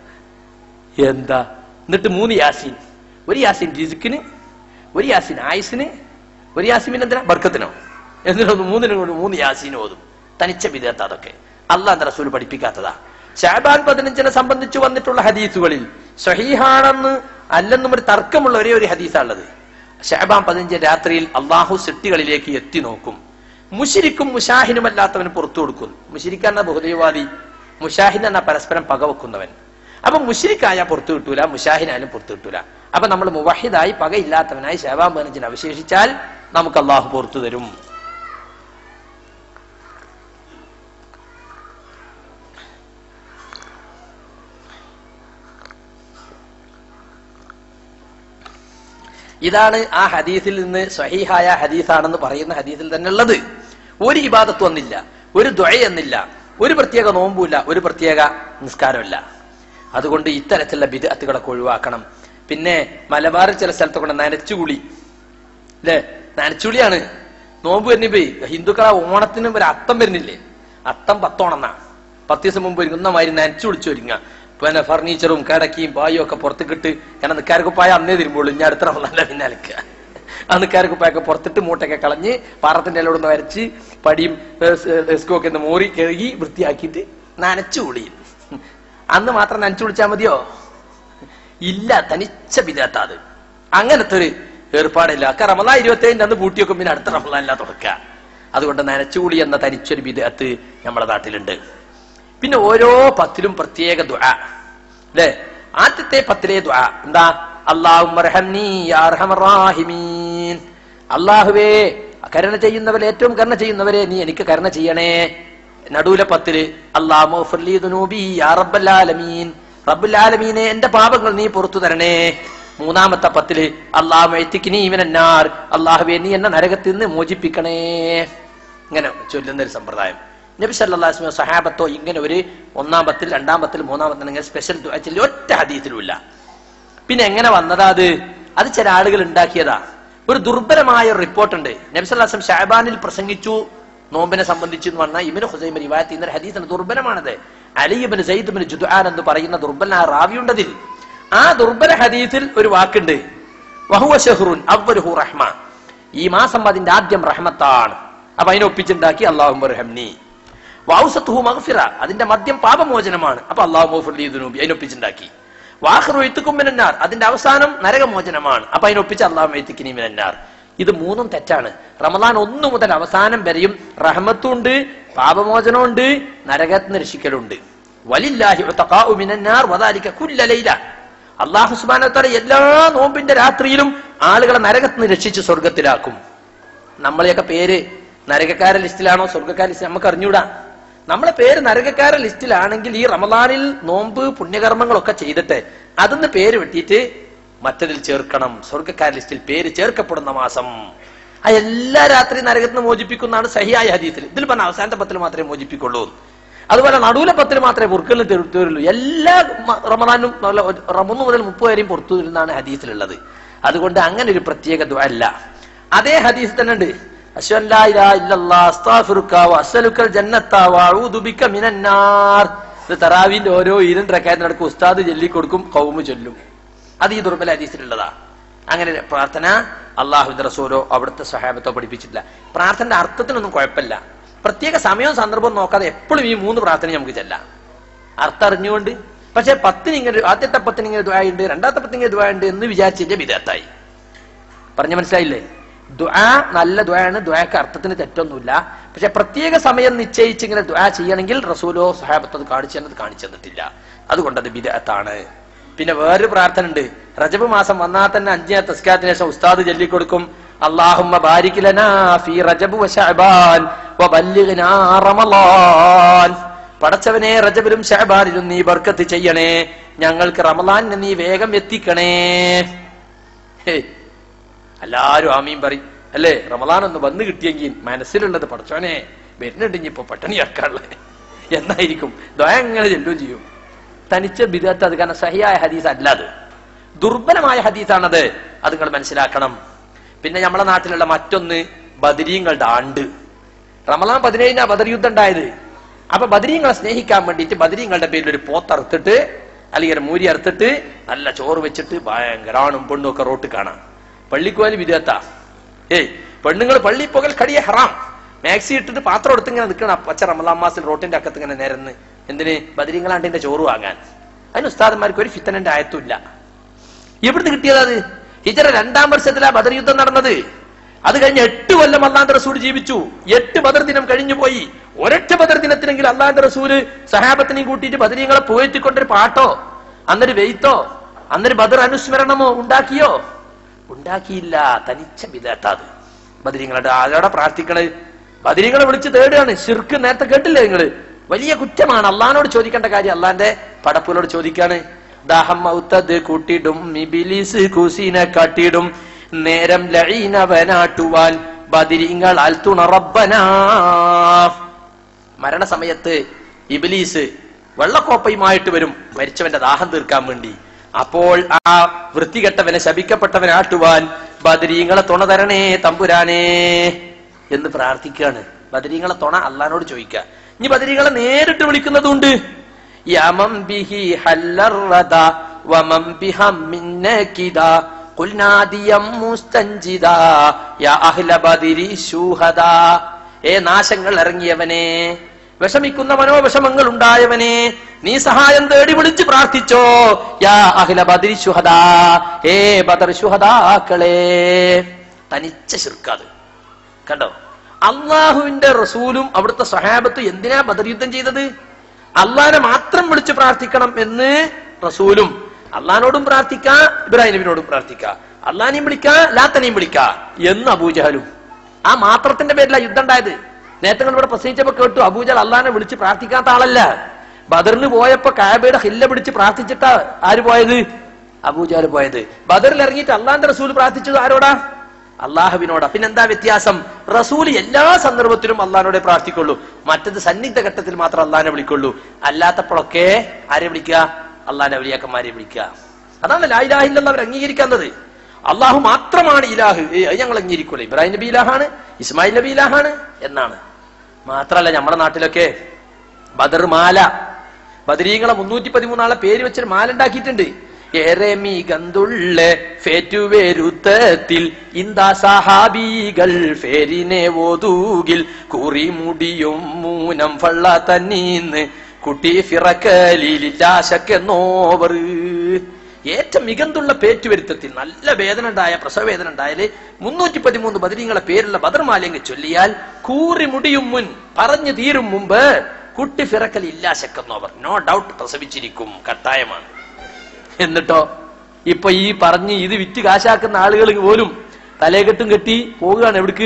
Speaker 2: എന്താ എന്നിട്ട് മൂന്ന് യാസീൻ ഒരു യാസീൻ രിസുക്കിന് ഒരു യാസീൻ ആയുസിന് ഒരു യാസീൻ എന്തിനാ ബർക്കത്തിനോ എന്തിനൊന്ന് മൂന്നിനും കൂടി മൂന്ന് യാസീൻ ഓതും തനിച്ച വിധേയത്ത അതൊക്കെ അള്ളാന്റെ റസൂൽ പഠിപ്പിക്കാത്തതാ ഷാബാൻ പതിനഞ്ചിനെ സംബന്ധിച്ച് വന്നിട്ടുള്ള ഹദീസുകളിൽ സഹീഹാണെന്ന് അല്ലെന്നും ഒരു തർക്കമുള്ള ഒരേ ഒരു ഹദീസാണുള്ളത് ഷാബാൻ പതിനഞ്ച് രാത്രിയിൽ അള്ളാഹു സിട്ടികളിലേക്ക് എത്തി നോക്കും മുഷിരിക്കും മുഷാഹിനുമല്ലാത്തവന് പുറത്തു കൊടുക്കും മുഷിരിക്ക എന്ന ബഹുദൈവാദി മുഷാഹിൻ എന്ന പരസ്പരം പകവെക്കുന്നവൻ അപ്പൊ മുഷിരിക്കായ പുറത്തു കിട്ടൂല മുഷാഹിനായാലും പുറത്തു കിട്ടൂല അപ്പൊ നമ്മൾ മുവഹിദായി പകയില്ലാത്തവനായി ഷാബാൻ പതിനഞ്ചിന് അവശേഷിച്ചാൽ നമുക്ക് അള്ളാഹു പുറത്തു തരും ഇതാണ് ആ ഹദീസിൽ നിന്ന് സ്വഹീഹായ ഹദീസാണെന്ന് പറയുന്ന ഹദീസിൽ തന്നെ ഉള്ളത് ഒരു ഇബാദത്ത് വന്നില്ല ഒരു ദ്വയ എന്നില്ല ഒരു പ്രത്യേക നോമ്പുമില്ല ഒരു പ്രത്യേക നിസ്കാരമില്ല അതുകൊണ്ട് ഇത്തരത്തിലുള്ള ബിദഅത്തുകളൊക്കെ ഒഴിവാക്കണം പിന്നെ മലബാറിൽ ചില സ്ഥലത്തൊക്കെ ഉണ്ട് നനച്ചുകുളി അല്ലേ നനച്ചുളിയാണ് നോമ്പ് വരുന്നിപ്പേ ഹിന്ദുക്കളെ ഓണത്തിന് ഒരു അത്തം വരുന്നില്ലേ അത്തം പത്തോണം എന്നാ പത്ത് ദിവസം മുമ്പ് ഒരുങ്ങുന്ന മാതിരി നനച്ചു വിളിച്ചു ഒരുങ്ങ പിന്നെ ഫർണിച്ചറും കിടക്കിയും പായും ഒക്കെ പുറത്തേക്കിട്ട് കാരണം നിക്കാരക്കുപ്പായ അന്നേ തിരുമ്പോളൂ ഞാൻ അടുത്ത നല്ല പിന്നാലിക്കുക ആ നിക്കാരക്കുപ്പായൊക്കെ പുറത്തിട്ട് മൂട്ടൊക്കെ കളഞ്ഞ് പാറത്തിന്റെ ഇലയോടൊന്ന് വരച്ച് പടിയും ഡെസ്കും ഒക്കെ ഒന്ന് മോറി കഴുകി വൃത്തിയാക്കിയിട്ട് നനച്ചു കുളിയും അന്ന് മാത്രം നനച്ചു കുളിച്ചാൽ മതിയോ ഇല്ല തനിച്ച ബിദാത്താത് അങ്ങനത്തെ ഒരു ഏർപ്പാടില്ല ഒക്കെ റമദാൻ ഇരുപത്തി ഏഴിന്റെ അന്ന് പൂട്ടിയൊക്കെ പിന്നെ അടുത്ത റമദാനില്ല തുടക്കുക അതുകൊണ്ട് നനച്ചുകൂടി എന്ന തനിച്ചൊരു ബിദാത്ത് നമ്മുടെ നാട്ടിലുണ്ട് പിന്നെ ഓരോ പത്തിലും പ്രത്യേക ദുആ അല്ലേ ആദ്യത്തെ പത്തിലെ ദുആ എന്താ അള്ളാഹുമീൻ അള്ളാഹുവേ കരുണ ചെയ്യുന്നവരെ ഏറ്റവും കരുണ ചെയ്യുന്നവരെ നീ എനിക്ക് കരുണ ചെയ്യണേ നടുവിലെ പത്തില് അള്ളാഹുലമീൻ റബ്ബുലാലമീനെ എന്റെ പാപങ്ങൾ നീ പുറത്തു തരണേ മൂന്നാമത്തെ പത്തില് അള്ളാഹുനാർ അള്ളാഹുവെ നീ എന്നെ നരകത്തിൽ നിന്ന് മോചിപ്പിക്കണേ ഇങ്ങനെ ചൊല്ലുന്ന ഒരു സമ്പ്രദായം നബി സല്ലാസ്മ സഹാബത്തോ ഇങ്ങനെ ഒരു ഒന്നാം പത്തിൽ രണ്ടാം പത്തിൽ മൂന്നാം പത്തിൽ ഇങ്ങനെ സ്പെഷ്യൽ ദുആ ചൊല്ലി ഒറ്റ ഹദീസിലുമില്ല പിന്നെ എങ്ങനെ വന്നതാ അത് അത് ചില ആളുകൾ ഉണ്ടാക്കിയതാ ഒരു ദുർബലമായ ഒരു റിപ്പോർട്ട് ഉണ്ട് നബ്സല്ലാസം ഷാബാനിൽ പ്രസംഗിച്ചു നോമ്പിനെ സംബന്ധിച്ച് എന്ന് പറഞ്ഞാൽ ഇബിന് ഹുസൈൻ റിവായത്ത് ഇന്നൊരു ഹദീസിന് ദുർബലമാണത് അലിബിന് സയ്യിദ്ബിന് ജുദ്ആൻ എന്ന് പറയുന്ന ദുർബലനായ റാവിയുണ്ടതിൽ ആ ദുർബല ഹദീസിൽ ഒരു വാക്കുണ്ട് വഹുവ ഷഹ്റുൻ അവ്വലുഹു റഹ്മ ഈ മാസം അതിന്റെ ആദ്യം റഹ്മത്താണ് അപ്പൊ അതിനെ ഒപ്പിച്ചുണ്ടാക്കി അള്ളാഹു റഹംനി വൗസത്തുഹു മഗ്ഫിറ അതിന്റെ മദ്യം പാപമോചനമാണ് അപ്പൊ അള്ളാഹു മൗഫുലി ദുനൂബി അതിനൊപ്പിച്ചുണ്ടാക്കി വാഹറു എത്തുക്കും മിനന്നാർ അതിന്റെ അവസാനം നരകമോചനമാണ് അപ്പൊ അതിനൊപ്പിച്ച് അള്ളാഹു എത്തിക്കിനി മിനന്നാർ ഇത് മൂന്നും തെറ്റാണ് റമദാൻ ഒന്നു മുതൽ അവസാനം വരെയും റഹ്മത്തുണ്ട് പാപമോചനമുണ്ട് നരകത്തിന് രക്ഷിക്കലുണ്ട് വലില്ലാഹി ഉതഖാഉ മിനന്നാർ വദാലിക കുല്ല ലൈല അള്ളാഹു സുബ്ഹാനഹു എല്ലാ നോമ്പിന്റെ രാത്രിയിലും ആളുകളെ നരകത്തിന് രക്ഷിച്ച് സ്വർഗത്തിലാക്കും നമ്മളെയൊക്കെ പേര് നരകക്കാര ലിസ്റ്റിലാണോ സ്വർഗക്കാര ലിസ്റ്റ് നമുക്ക് അറിഞ്ഞൂടാ നമ്മളെ പേര് നരകക്കാര ലിസ്റ്റിലാണെങ്കിൽ ഈ റമദാനിൽ നോമ്പ് പുണ്യകർമ്മങ്ങളൊക്കെ ചെയ്തിട്ട് അതിന്ന് പേര് വെട്ടിയിട്ട് മറ്റതിൽ ചേർക്കണം സ്വർഗക്കാര ലിസ്റ്റിൽ പേര് ചേർക്കപ്പെടുന്ന മാസം ആ എല്ലാ രാത്രി നരകത്തിന് മോചിപ്പിക്കുന്നതാണ് സഹിയായ ഹദീസിൽ ഇതിൽ പറഞ്ഞ അവസാനത്തെ പത്തിൽ മാത്രമേ മോചിപ്പിക്കുള്ളൂ അതുപോലെ നടുവിലെ പത്തിൽ മാത്രമേ പൊറുക്കലിന് തീരുള്ളൂ എല്ലാ മ- റമദാനും നല്ല ഒരു- റമൂന്ന് മുതൽ മുപ്പത് വരെയും പുറത്തു വരുന്നതാണ് ഹദീസിലുള്ളത് അതുകൊണ്ട് അങ്ങനെ ഒരു പ്രത്യേക ദുആ അല്ല അതേ ഹദീസ് തന്നെ ഉണ്ട് അശ്വൻ ലാ ഇലാഹ ഇല്ലല്ലാഹ് അസ്തഗ്ഫിറുക വഅസ്അലുക്കൽ ജന്നത്ത വഅഊദു ബിക മിനന്നാർ ഇത് തറാവിന്റെ ഓരോ ഇരണ്ട് റക്കായത്തിന് നടക്കും ഉസ്താദ് ചൊല്ലി കൊടുക്കും കൗമ് ചൊല്ലും അത് ഈ ദുർബല ഹദീസിലുള്ളതാ അങ്ങനെ പ്രാർത്ഥന അള്ളാഹുവിന്റെ റസൂലോ അവിടുത്തെ സഹാബത്തോ പഠിപ്പിച്ചിട്ടില്ല പ്രാർത്ഥനയുടെ അർത്ഥത്തിനൊന്നും കുഴപ്പമില്ല പ്രത്യേക സമയവും സന്ദർഭവും നോക്കാതെ എപ്പോഴും ഈ മൂന്ന് പ്രാർത്ഥന നമുക്ക് ചെല്ലാം അർത്ഥം അറിഞ്ഞുകൊണ്ട് പക്ഷെ പത്തിന് ഇങ്ങനെ ആദ്യത്തെ പത്തിന് ഇങ്ങനെ ദ്വായുണ്ട് രണ്ടാമത്തെ പത്തിന് ഇങ്ങനെ ദ്വായുണ്ട് എന്ന് വിചാരിച്ചിന്റെ വിധത്തായി പറഞ്ഞ മനസ്സിലായില്ലേ ദ്വാ നല്ല ദ്വായാണ് ദ്വാക്ക് അർത്ഥത്തിന് തെറ്റൊന്നുമില്ല പക്ഷെ പ്രത്യേക സമയം നിശ്ചയിച്ച് ഇങ്ങനെ ദ്വാ ചെയ്യണമെങ്കിൽ റസൂലോ സഹാബത്തോ അത് കാണിച്ചു തന്നത് കാണിച്ചു തന്നിട്ടില്ല അതുകൊണ്ട് അത് ബിദഅത്താണ് പിന്നെ വേറൊരു പ്രാർത്ഥന ഉണ്ട് റജബ് മാസം വന്നാൽ തന്നെ അഞ്ചേ തസ്കാത്തിന് ശേഷം ഉസ്താദ് ചൊല്ലിക്കൊടുക്കും അള്ളാഹുമ്മ ബാരിക് ലനാ ഫീ റജബ് വ ശഅബാൻ വബല്ലിഗ്നാ റമളാൻ പടച്ചവനെ റജബിലും ഷഹബാനിലും നീ ബർക്കത്ത് ചെയ്യണേ ഞങ്ങൾക്ക് റമലാനിന് നീ വേഗം എത്തിക്കണേ ഹേയ് എല്ലാരും ആമീൻ പറയും അല്ലേ റമലാൻ ഒന്ന് വന്നു കിട്ടിയെങ്കിൽ മനസ്സിലുള്ളത് പടച്ചോനെ വരുന്നുണ്ട് ഇനി ഇപ്പൊ പട്ടിണി ഇറക്കാനുള്ളത് എന്നായിരിക്കും ദ്വയ എങ്ങനെ ചെല്ലുകയും ചെയ്യും തനിച്ച ബിദത്ത് അത് കാരണം സഹിയായ ഹദീസ് അല്ല അത് ദുർബലമായ ഹദീസാണത് അത് നിങ്ങൾ മനസ്സിലാക്കണം പിന്നെ നമ്മളെ നാട്ടിലുള്ള മറ്റൊന്ന് ബദരീങ്ങളുടെ ആണ്ട് റമലാൻ പതിനേഴിനാ ബദർ യുദ്ധം ഉണ്ടായത് അപ്പൊ ബദരീങ്ങളെ സ്നേഹിക്കാൻ വേണ്ടിയിട്ട് ബദരീങ്ങളുടെ പേരിൽ ഒരു പോത്തറുത്തിട്ട് അല്ലെങ്കിൽ ഒരു മൂരി അറുത്തിട്ട് നല്ല ചോറ് വെച്ചിട്ട് ഭയങ്കര ആണും പെണ്ണും ഒക്കെ റോട്ട് കാണാം പള്ളിക്കോല് വിധേയത്ത ഏയ് പെണ്ണുങ്ങൾ പള്ളി പോകൽ കടിയെ ഹറാം മാക്സി ഇട്ടിട്ട് പാത്രം എടുത്ത് ഇങ്ങനെ നിൽക്കണം പച്ച റമലാൻ മാസിൽ റോട്ടിന്റെ അക്കത്ത് ഇങ്ങനെ നിരന്ന് എന്തിന് ബദരീങ്ങളാണ്ടിന്റെ ചോറ് വാങ്ങാൻ അതിന് ഉസ്താദന്മാർക്ക് ഒരു ഫിത്തനന്റെ ആയത്തുമില്ല എവിടുന്ന് കിട്ടിയത് അത് ഹിജറ രണ്ടാം വർഷത്തിലാ ബദർ യുദ്ധം നടന്നത് അത് കഴിഞ്ഞ് എട്ട് കൊല്ലം അള്ളാന്റെ റസൂൽ ജീവിച്ചു എട്ട് ബദർ ദിനം കഴിഞ്ഞു പോയി ഒരൊറ്റ ബദർ ദിനത്തിനെങ്കിലും അള്ളാന്റെ റസൂല് സഹാബത്തിനെയും കൂട്ടിയിട്ട് ബദരീങ്ങളെ പോയെത്തിക്കൊണ്ടൊരു പാട്ടോ അന്നൊരു വെയ്ത്തോ അന്നൊരു ബദർ അനുസ്മരണമോ ഉണ്ടാക്കിയോ ഉണ്ടാക്കിയില്ല തനിച്ച വിധേത്താത് ബദരീങ്ങളുടെ ആരോടെ പ്രാർത്ഥിക്കണത് ബദരീങ്ങളെ വിളിച്ച് തേടുകയാണ് ശിർക്ക് നേരത്തെ കേട്ടില്ലേ നിങ്ങള് വലിയ കുറ്റമാണ് അള്ളഹാനോട് ചോദിക്കേണ്ട കാര്യം അള്ളാന്റെ പടപ്പുകളോട് ചോദിക്കാണ് ദാഹം ഔത്തത് കൂട്ടിടും ഇബിലിസ് കുസീനെ കാട്ടിടും നേരം ലഴീനവനാട്ടുവാൻ ബദിരിങ്ങളാൽ തുണറബനാ മരണസമയത്ത് ഇബിലീസ് വെള്ളക്കോപ്പയുമായിട്ട് വരും മരിച്ചവന്റെ ദാഹം തീർക്കാൻ വേണ്ടി അപ്പോൾ ആ വൃത്തികെട്ടവനെ ശപിക്കപ്പെട്ടവനെ ആട്ടുവാൻ ബദരീങ്ങളെ തുണ തരണേ തമ്പുരാനേ എന്ന് പ്രാർത്ഥിക്കുകയാണ് ബദരീങ്ങളെ തുണ അള്ളഹാനോട് ചോദിക്കുക ഇനി ബദരീങ്ങളെ നേരിട്ട് വിളിക്കുന്നതുണ്ട് യമം ബിഹി ഹല്ലറദ വമം ബിഹമ്മിൻ നകിദ قل ناديا مستنجدا يا أهل بدر شهدا ഏ നാശങ്ങൾ ഇറങ്ങിയവനെ വിഷമിക്കുന്ന മനോവിഷമങ്ങൾ ഉണ്ടായവനെ നീ സഹായം തേടി വിളിച്ച് പ്രാർത്ഥിച്ചോ യാ അഖില ബദരി ശുഹദാ ഏ ബദർ ശുഹദാക്കളെ തനിച്ച ശിർക്കാത് കണ്ടോ അള്ളാഹുവിന്റെ റസൂലും അവിടുത്തെ സഹാബത്തും എന്തിനാ ബദർ യുദ്ധം ചെയ്തത് അള്ളാഹിനെ മാത്രം വിളിച്ച് പ്രാർത്ഥിക്കണം എന്ന് റസൂലും അള്ളഹാനോടും പ്രാർത്ഥിക്കാ ഇബ്രാഹിം നബിനോടും പ്രാർത്ഥിക്കാ അള്ളഹാനെയും വിളിക്കാ ലാത്തനെയും വിളിക്കാ എന്ന് അബൂജഹലും ആ മാത്രത്തിന്റെ പേരിലാ യുദ്ധം ഉണ്ടായത് നേരത്തെ ഇവിടെ പ്രസംഗിച്ചപ്പോ കേട്ടു അബൂജൽ അള്ളഹാനെ വിളിച്ച് പ്രാർത്ഥിക്കാത്ത ആളല്ല ബദറിന് പോയപ്പോ കാബയുടെ ഹില്ല പിടിച്ച് പ്രാർത്ഥിച്ചിട്ടാ ആര് പോയത് അബൂജാൽ പോയത് ബദറിൽ ഇറങ്ങിയിട്ട് അള്ളാന്റെ റസൂൽ പ്രാർത്ഥിച്ചത് ആരോടാ അള്ളാഹുവിനോടാ പിന്നെന്താ വ്യത്യാസം റസൂൽ എല്ലാ സന്ദർഭത്തിലും അള്ളഹാനോടെ പ്രാർത്ഥിക്കുള്ളൂ മറ്റത് സന്നിഗ്ധ ഘട്ടത്തിൽ മാത്രം അള്ളഹാനെ വിളിക്കുള്ളൂ അല്ലാത്തപ്പോഴൊക്കെ ആരെ വിളിക്കുക അള്ളാന്റെ വലിയാക്കന്മാരെ വിളിക്കുക അതാണ് ലായിലാഹില്ലെന്ന് അവർ അംഗീകരിക്കുന്നത് അള്ളാഹു മാത്രമാണ് ഇലാഹ് ഏയ് അത് ഞങ്ങൾ അംഗീകരിക്കൂല ഇബ്രാഹിം നബി ഇലാഹാണ് ഇസ്മായിൽ നബി ഇലാഹാണ് എന്നാണ് മാത്രല്ല നമ്മുടെ നാട്ടിലൊക്കെ ബദർ മാല ബദരീങ്ങളെ മുന്നൂറ്റി പതിമൂന്നാളെ പേര് വെച്ചൊരു മാല ഉണ്ടാക്കിയിട്ടുണ്ട് ഏറെ മികന്തുള്ള ഫേറ്റുവേരുത്തത്തിൽ ഇന്താ സഹാബികൾ ഫേരിനെ ഓതൂകിൽ കുറി മുടിയും മൂനം ഫള്ള തന്നീന്ന് കുട്ടി ഫിറക്കലില്ലാശക്കെന്നോവർ ഏറ്റവും മികന്തുള്ള പേറ്റുവരുത്തത്തിൽ നല്ല വേദന ഉണ്ടായ പ്രസവ വേദന ഉണ്ടായാല് മുന്നൂറ്റി പതിമൂന്ന് ബദരീങ്ങളെ പേരുള്ള ബദർമാലിയങ്ങ് ചൊല്ലിയാൽ കൂറി മുടിയും മുൻ പറഞ്ഞു തീരും മുമ്പ് കുട്ടി ഫിറക്കൽ ഇല്ലാശക്കെന്നോവർ നോ ഡൗട്ട് പ്രസവിച്ചിരിക്കും കട്ടായമാണ് എന്നിട്ടോ ഇപ്പൊ ഈ പറഞ്ഞ് ഇത് വിറ്റ് കാശാക്കുന്ന ആളുകൾ പോലും തലേകെട്ടും കെട്ടി പോവുകയാണ് എവിടേക്ക്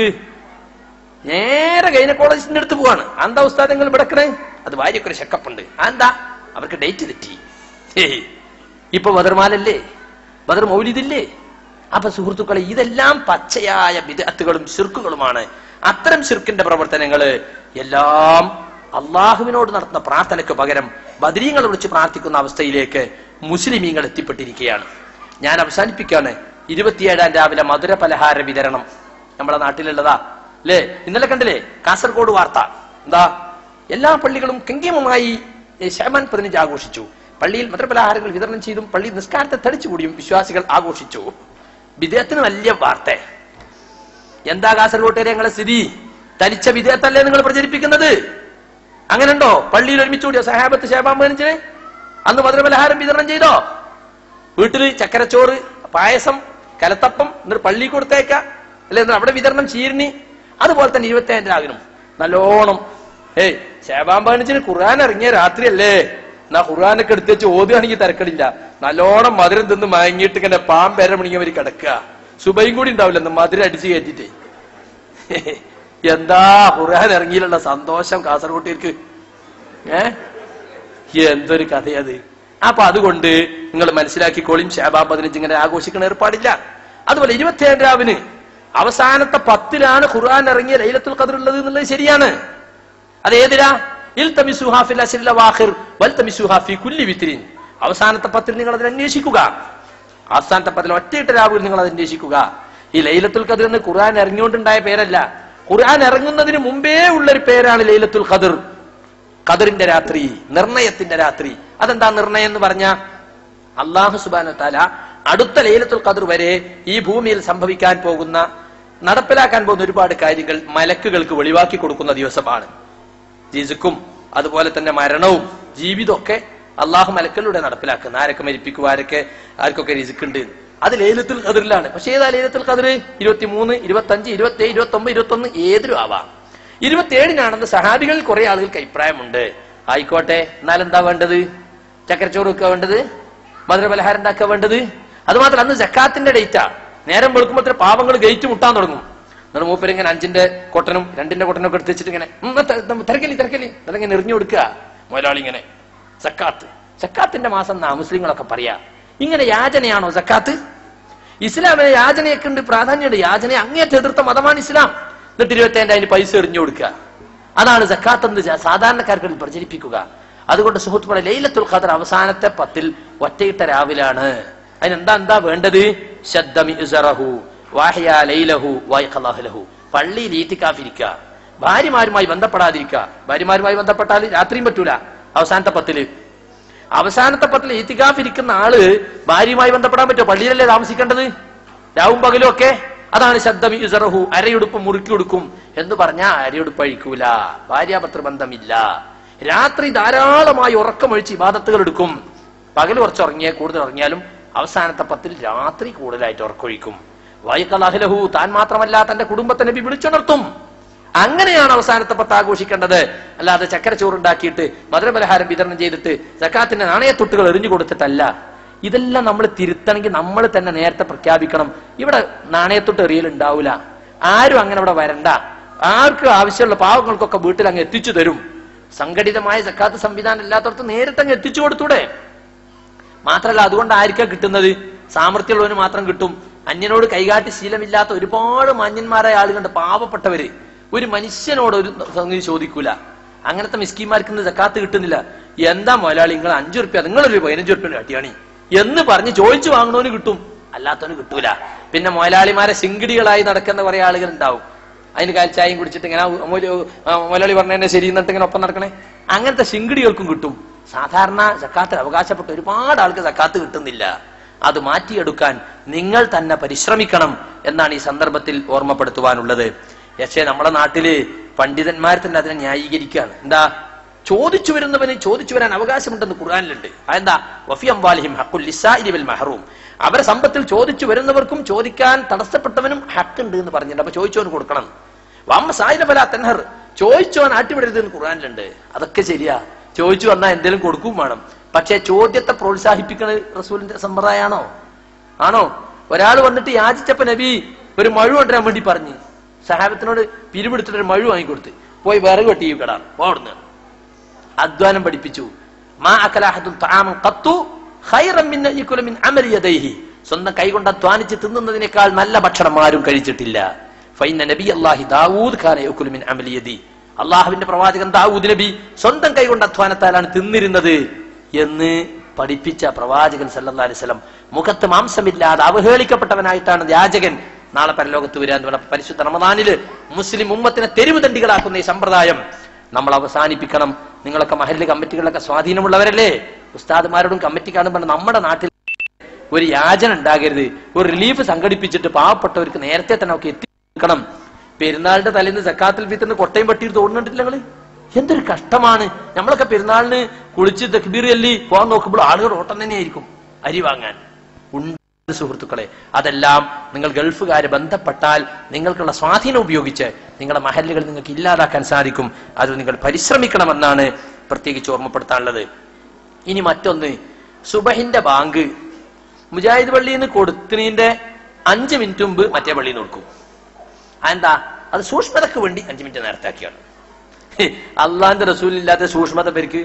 Speaker 2: നേരെ ഗൈനക്കോളജിസ്റ്റിന്റെ അടുത്ത് പോവാണ് എന്താ ഉസ്താദ് നിങ്ങൾ ഇവിടക്കണേ അത് ഭാര്യക്കൊരു ചെക്കപ്പുണ്ട് എന്താ അവർക്ക് ഡേറ്റ് തെറ്റി ഹേയ്. ഇപ്പൊ ബദർമാലല്ലേ ബദർ മൗലിദില്ലേ അപ്പൊ സുഹൃത്തുക്കളെ ഇതെല്ലാം പച്ചയായ വിദഗ്ധകളും ശിർക്കുകളുമാണ് അത്തരം ശിർക്കിന്റെ പ്രവർത്തനങ്ങള് എല്ലാം അള്ളാഹുവിനോട് നടത്തുന്ന പ്രാർത്ഥനയ്ക്ക് പകരം ബദരീങ്ങൾ വിളിച്ച് പ്രാർത്ഥിക്കുന്ന അവസ്ഥയിലേക്ക് മുസ്ലിമീങ്ങൾ എത്തിപ്പെട്ടിരിക്കുകയാണ് ഞാൻ അവസാനിപ്പിക്കാണ് ഇരുപത്തിയേഴാം രാവിലെ മധുര പലഹാര വിതരണം നമ്മുടെ നാട്ടിലുള്ളതാ അല്ലേ ഇന്നലെ കണ്ടില്ലേ കാസർഗോഡ് വാർത്ത എന്താ എല്ലാ പള്ളികളും കെങ്കിമമായി ശമൻ പതിനഞ്ച് ആഘോഷിച്ചു പള്ളിയിൽ മധുരപലഹാരങ്ങൾ വിതരണം ചെയ്തും പള്ളി നിസ്കാരത്തെ തടിച്ചുകൂടിയും വിശ്വാസികൾ ആഘോഷിച്ചു വിദേഹത്തിന് വലിയ വാർത്ത എന്താ കാസർഗോട്ടേരെ ഞങ്ങളെ സ്ഥിതി തനിച്ച വിദേഹത്തല്ലേ നിങ്ങൾ പ്രചരിപ്പിക്കുന്നത് അങ്ങനെയുണ്ടോ പള്ളിയിൽ ഒരുമിച്ച് കൂടിയോ സഹാബത്ത് ശേബാൻ പതിനഞ്ചിന് അന്ന് മധുരപലഹാരം വിതരണം ചെയ്തോ വീട്ടില് ചക്കരച്ചോറ് പായസം കലത്തപ്പം എന്നിട്ട് പള്ളി കൊടുത്തേക്ക അല്ലെ എന്നിട്ട് അവിടെ വിതരണം ചീരിനി അതുപോലെ തന്നെ ഇരുപത്തി ഏഴ് രാവിനും നല്ലോണം ഏയ് ശേബാൻ പതിനഞ്ചിന് ഖുർആൻ ഇറങ്ങിയ രാത്രിയല്ലേ എന്നാ ഖുർആനൊക്കെ എടുത്ത് വെച്ച് ഓതുകയാണെങ്കിൽ തിരക്കടില്ല നല്ലോണം മധുരം തിന്ന് മയങ്ങിയിട്ട് ഇങ്ങനെ പാമ്പേര മണിങ്ങവര് കിടക്കുക സുബൈയും കൂടി ഉണ്ടാവില്ല എന്ന് മധുരം അടിച്ച് കയറ്റിട്ട് എന്താ ഖുർആൻ ഇറങ്ങിയിലുള്ള സന്തോഷം കാസർഗോട്ടേർക്ക് ഏ എന്തൊരു കഥയത് അപ്പൊ അതുകൊണ്ട് നിങ്ങൾ മനസ്സിലാക്കിക്കോളിയും ഷാബാ പതിനഞ്ച് ഇങ്ങനെ ആഘോഷിക്കുന്ന ഏർപ്പാടില്ല അതുപോലെ ഇരുപത്തിയേഴ് രാവിന് അവസാനത്തെ പത്തിലാണ് ഖുർആൻ ഇറങ്ങിയ ലൈലത്തുൽ ഖദർ ഉള്ളത് എന്നുള്ളത് ശരിയാണ് അത് ഏതിരാ ഇൽ തമിസുഹാ ഫിൽ അശ്രിൽ അവാഖിർ വൽ തമിസുഹാ ഫി കുല്ലി വിത്രിൻ അവസാനത്തെ പത്തിൽ നിങ്ങൾ അതിൽ അന്വേഷിക്കുക അവസാനത്തെ പത്തിൽ ഒറ്റയിട്ട രാവിൽ നിങ്ങൾ അത് അന്വേഷിക്കുക ഈ ലൈലത്തുൽ ഖദർ എന്ന് ഖുർആൻ ഇറങ്ങിയോണ്ടുണ്ടായ പേരല്ല ഖുർആൻ ഇറങ്ങുന്നതിന് മുമ്പേ ഉള്ളൊരു പേരാണ് ലൈലത്തുൽ ഖദർ ഖദറിന്റെ രാത്രി നിർണയത്തിന്റെ രാത്രി അതെന്താ നിർണയം എന്ന് പറഞ്ഞ അള്ളാഹു സുബാന താല അടുത്ത ലൈലത്തുൽ ഖദർ വരെ ഈ ഭൂമിയിൽ സംഭവിക്കാൻ പോകുന്ന നടപ്പിലാക്കാൻ പോകുന്ന ഒരുപാട് കാര്യങ്ങൾ മലക്കുകൾക്ക് വെളിവാക്കി കൊടുക്കുന്ന ദിവസമാണ് ജിസുക്കും അതുപോലെ തന്നെ മരണവും ജീവിതമൊക്കെ അള്ളാഹു മലക്കളിലൂടെ നടപ്പിലാക്കുന്ന ആരൊക്കെ മരിപ്പിക്കുക ആരൊക്കെ ആർക്കൊക്കെ രിസുക്കുണ്ട് അത് ലേലത്തുൽ ഖദറിലാണ് പക്ഷേ ഏതാ ലേലത്തുൽ ഖദർ ഇരുപത്തി മൂന്ന് ഇരുപത്തി അഞ്ച് ഇരുപത്തി ഏഴ് ഇരുപത്തി ഒമ്പത് ഇരുപത്തി ഒന്ന് ഏതിലും ആവാം ഇരുപത്തി ഏഴിനാണെന്ന് സഹാബികളിൽ കുറെ ആളുകൾക്ക് അഭിപ്രായമുണ്ട് ആയിക്കോട്ടെ എന്നാൽ എന്താ വേണ്ടത് ചക്കരച്ചോറ് വെക്കുക വേണ്ടത് മധുരപലഹാരം ഉണ്ടാക്കുക വേണ്ടത് അത് മാത്രം അന്ന് ജക്കാത്തിന്റെ ഡേറ്റാ നേരം വെളുക്കുമ്പോൾ പാവങ്ങൾ ഗേറ്റ് മുട്ടാൻ തുടങ്ങും എന്നിട്ട് മൂപ്പര് ഇങ്ങനെ അഞ്ചിന്റെ കൊട്ടനും രണ്ടിന്റെ കൊട്ടനും ഒക്കെ എടുത്ത് വെച്ചിട്ട് ഇങ്ങനെ ഉം, ത- ത- തിരക്കലി തിരക്കലി അതിങ്ങനെ എറിഞ്ഞു കൊടുക്കുക മുതലാളി ഇങ്ങനെ സക്കാത്ത് സക്കാത്തിന്റെ മാസം എന്നാ മുസ്ലിങ്ങളൊക്കെ പറയാ ഇങ്ങനെ യാചനയാണോ സക്കാത്ത് ഇസ്ലാമിന് യാചനയൊക്കെ ഉണ്ട് പ്രാധാന്യമുണ്ട് യാചന അങ്ങേറ്റ എതിർത്ത മതമാണ് ഇസ്ലാം എന്നിട്ട് ഇരുപത്തേൻ്റെ അതിന് പൈസ എറിഞ്ഞു കൊടുക്കുക അതാണ് സക്കാത്ത് എന്ന് ജ- സാധാരണക്കാർക്ക് പ്രചരിപ്പിക്കുക അതുകൊണ്ട് സുഹൃത്തുക്കളെ ലൈലത്തുൽ ഖദർ അവസാനത്തെ പത്തിൽ ഒറ്റയിട്ട രാവിലാണ് അതിനെന്താ എന്താ വേണ്ടത് ശബ്ദമി ഇസറഹു വാഹിയ ലൈലഹു വായിഖലാഹു ലഹു പള്ളിയിൽ ഈത്തിക്കാഫിരിക്കുക ഭാര്യമാരുമായി ബന്ധപ്പെടാതിരിക്കുക ഭാര്യമാരുമായി ബന്ധപ്പെട്ടാൽ രാത്രിയും പറ്റൂല അവസാനത്തെ പത്തില് അവസാനത്തെ പത്തിൽ ഈത്തിക്കാഫിരിക്കുന്ന ആള് ഭാര്യയുമായി ബന്ധപ്പെടാൻ പറ്റുമോ പള്ളിയിലല്ലേ താമസിക്കേണ്ടത് രാവും പകലും ഒക്കെ അതാണ് ശബ്ദം യുസറഹു അരയുടുപ്പ് മുറുക്കി കൊടുക്കും എന്ന് പറഞ്ഞാൽ അരയുടുപ്പ് അഴിക്കൂല ഭാര്യാപത്ര ബന്ധമില്ല രാത്രി ധാരാളമായി ഉറക്കമൊഴിച്ച് ഇബാദത്തുകൾ എടുക്കും പകൽ കുറച്ച് ഉറങ്ങിയ കൂടുതൽ ഉറങ്ങിയാലും അവസാനത്തെ പത്തിൽ രാത്രി കൂടുതലായിട്ട് ഉറക്കൊഴിക്കും വൈക്കലഹു താൻ മാത്രമല്ല തന്റെ കുടുംബത്തെ നബി വിളിച്ചുണർത്തും അങ്ങനെയാണ് അവസാനത്തെ പത്ത് ആഘോഷിക്കേണ്ടത് അല്ലാതെ ചക്കര ചോറുണ്ടാക്കിയിട്ട് മധുരപലഹാരം വിതരണം ചെയ്തിട്ട് സക്കാത്തിന്റെ നാണയത്തൊട്ടുകൾ എറിഞ്ഞു കൊടുത്തിട്ടല്ല ഇതെല്ലാം നമ്മൾ തിരുത്തണമെങ്കിൽ നമ്മൾ തന്നെ നേരത്തെ പ്രഖ്യാപിക്കണം ഇവിടെ നാണയത്തൊട്ട് എറിയൽ ഉണ്ടാവില്ല ആരും അങ്ങനെ ഇവിടെ വരണ്ട ആർക്കും ആവശ്യമുള്ള പാവങ്ങൾക്കൊക്കെ വീട്ടിൽ അങ്ങ് എത്തിച്ചു തരും സംഘടിതമായ സക്കാത്ത് സംവിധാനം ഇല്ലാത്തടത്ത് നേരിട്ട് അങ്ങ് എത്തിച്ചു കൊടുത്തൂടെ മാത്രല്ല അതുകൊണ്ട് ആർക്കാ കിട്ടുന്നത് സാമർഥ്യമുള്ളവന് മാത്രം കിട്ടും അന്യനോട് കൈകാട്ടി ശീലമില്ലാത്ത ഒരുപാട് മാന്യന്മാരായ ആളുകളുണ്ട് പാവപ്പെട്ടവര് ഒരു മനുഷ്യനോട് ഒരു സംഗതി ചോദിക്കൂല അങ്ങനത്തെ മിസ്കിമാർക്ക് ഇന്ന് സക്കാത്ത് കിട്ടുന്നില്ല എന്താ മുതലാളി നിങ്ങൾ അഞ്ചു റുപ്യ നിങ്ങളൊരു പതിനഞ്ചു റുപ്യ കാട്ടിയാണി എന്ന് പറഞ്ഞ് ചോദിച്ചു വാങ്ങണവന് കിട്ടും അല്ലാത്തവന് കിട്ടൂല പിന്നെ മുതലാളിമാരെ ശിങ്കിടികളായി നടക്കുന്ന കുറെ ആളുകൾ ഉണ്ടാവും അതിന് കാൽ ചായയും കുടിച്ചിട്ട് ഇങ്ങനെ മൊയ്ല്- ആ, മുതലാളി പറഞ്ഞതിന്റെ ശരി എന്നിട്ട് ഇങ്ങനെ ഒപ്പം നടക്കണേ അങ്ങനത്തെ ശിങ്കിടികൾക്കും കിട്ടും സാധാരണ സക്കാത്തിൽ അവകാശപ്പെട്ട ഒരുപാട് ആൾക്ക് സക്കാത്ത് കിട്ടുന്നില്ല അത് മാറ്റിയെടുക്കാൻ നിങ്ങൾ തന്നെ പരിശ്രമിക്കണം എന്നാണ് ഈ സന്ദർഭത്തിൽ ഓർമ്മപ്പെടുത്തുവാനുള്ളത് പക്ഷേ നമ്മുടെ നാട്ടില് പണ്ഡിതന്മാർ തന്നെ അതിനെ ന്യായീകരിക്കുകയാണ് എന്താ ചോദിച്ചു വരുന്നവന് ചോദിച്ചു വരാൻ അവകാശമുണ്ടെന്ന് ഖുർആനിലുണ്ട് അതെന്താ വഫിയം വാലിഹിം ഹക്കുൽ ലിസാഇരി വൽ മഹറൂം അവരെ സമ്പത്തിൽ ചോദിച്ചു വരുന്നവർക്കും ചോദിക്കാൻ തടസ്സപ്പെട്ടവനും ഹക്കുണ്ട് എന്ന് പറഞ്ഞിട്ടുണ്ട് അപ്പൊ ചോദിച്ചവന് കൊടുക്കണം വമ്മ സായിന ഫലാ തൻഹർ ചോദിച്ചവൻ ആട്ടിവിടരുത് എന്ന് ഖുർആനിലുണ്ട് അതൊക്കെ ശരിയാ ചോദിച്ചു വന്നാൽ എന്തെങ്കിലും കൊടുക്കും വേണം പക്ഷേ ചോദ്യത്തെ പ്രോത്സാഹിപ്പിക്കുന്നത് റസൂലിന്റെ സമ്പ്രദായമാണോ ആണോ ഒരാൾ വന്നിട്ട് യാചിച്ചപ്പോ നബി ഒരു മഴു കൊണ്ടുവരാൻ വേണ്ടി പറഞ്ഞു സഹാബത്തിനോട് പിരിവെടുത്തിട്ട് ഒരു മഴു വാങ്ങിക്കൊടുത്ത് പോയി വിറക് വെട്ടി കിടാം ഓടുന്നു അധ്വാനം പഠിപ്പിച്ചു മാ അകലാഹത്തും തആമൻ ഖത്തു ഖൈറൻ മിൻ അയ്യകുല മിൻ അമലി യദൈഹി സ്വന്തം കൈകൊണ്ട് അധ്വാനിച്ച് തിന്നുന്നതിനേക്കാൾ നല്ല ഭക്ഷണം ആരും കഴിച്ചിട്ടില്ല ഫൈന നബി അല്ലാഹി ദാവൂദ് ഖാന യഅകുലു മിൻ അമലി യദി അള്ളാഹുവിന്റെ പ്രവാചകൻ ദാവൂദ് നബി സ്വന്തം കൈകൊണ്ട് അധ്വാനത്താലാണ് തിന്നിരുന്നത് എന്ന് പഠിപ്പിച്ച പ്രവാചകൻ സല്ലല്ലാഹു അലൈഹി വസല്ലം മുഖത്ത് മാംസമില്ലാതെ അവഹേളിക്കപ്പെട്ടവനായിട്ടാണ് യാചകൻ നാളെ പരലോകത്ത് വരാൻ പറഞ്ഞ പരിശുദ്ധ റമദാനില് മുസ്ലിം ഉമ്മത്തിനെ തെരുവ് ദണ്ഡികളാക്കുന്ന ഈ സമ്പ്രദായം നമ്മൾ അവസാനിപ്പിക്കണം നിങ്ങളൊക്കെ മഹല്ല് കമ്മിറ്റികളിലൊക്കെ സ്വാധീനമുള്ളവരല്ലേ ഉസ്താദുമാരോടും കമ്മിറ്റിക്കാരും പറഞ്ഞ നമ്മുടെ നാട്ടിൽ ഒരു യാചന ഉണ്ടാകരുത് ഒരു റിലീഫ് സംഘടിപ്പിച്ചിട്ട് പാവപ്പെട്ടവർക്ക് നേരത്തെ തന്നെ ഒക്കെ എത്തിക്കണം പെരുന്നാളിന്റെ തലേന്ന് സക്കാത്തിൽ ഫിത്തറിന് കൊട്ടയും പട്ടിയിട്ട് തോന്നുന്നുണ്ടില്ല നിങ്ങള് എന്തൊരു കഷ്ടമാണ് നമ്മളൊക്കെ പെരുന്നാളിന് കുളിച്ച് തക്ബീർ ചൊല്ലി പോകാൻ നോക്കുമ്പോൾ ആളുകൾ ഓട്ടം തന്നെയായിരിക്കും അരി വാങ്ങാൻ ഉണ്ട് സുഹൃത്തുക്കളെ അതെല്ലാം നിങ്ങൾ ഗൾഫുകാരെ ബന്ധപ്പെട്ടാൽ നിങ്ങൾക്കുള്ള സ്വാധീനം ഉപയോഗിച്ച് നിങ്ങളുടെ മഹല്ലുകൾ നിങ്ങൾക്ക് ഇല്ലാതാക്കാൻ സാധിക്കും അത് നിങ്ങൾ പരിശ്രമിക്കണമെന്നാണ് പ്രത്യേകിച്ച് ഓർമ്മപ്പെടുത്താനുള്ളത് ഇനി മറ്റൊന്ന് സുബഹിന്റെ ബാങ്ക് മുജാഹിദ് പള്ളിയിൽ നിന്ന് കൊടുത്തതിന്റെ അഞ്ച് മിനിറ്റ് മുമ്പ് മറ്റേ പള്ളിയിൽ നിന്ന് കൊടുക്കും അതെന്താ അത് സൂക്ഷ്മതക്ക് വേണ്ടി അഞ്ച് മിനിറ്റ് നേരത്താക്കിയാണ് അള്ളാന്റെ റസൂലില്ലാത്ത സൂക്ഷ്മത പേർക്ക്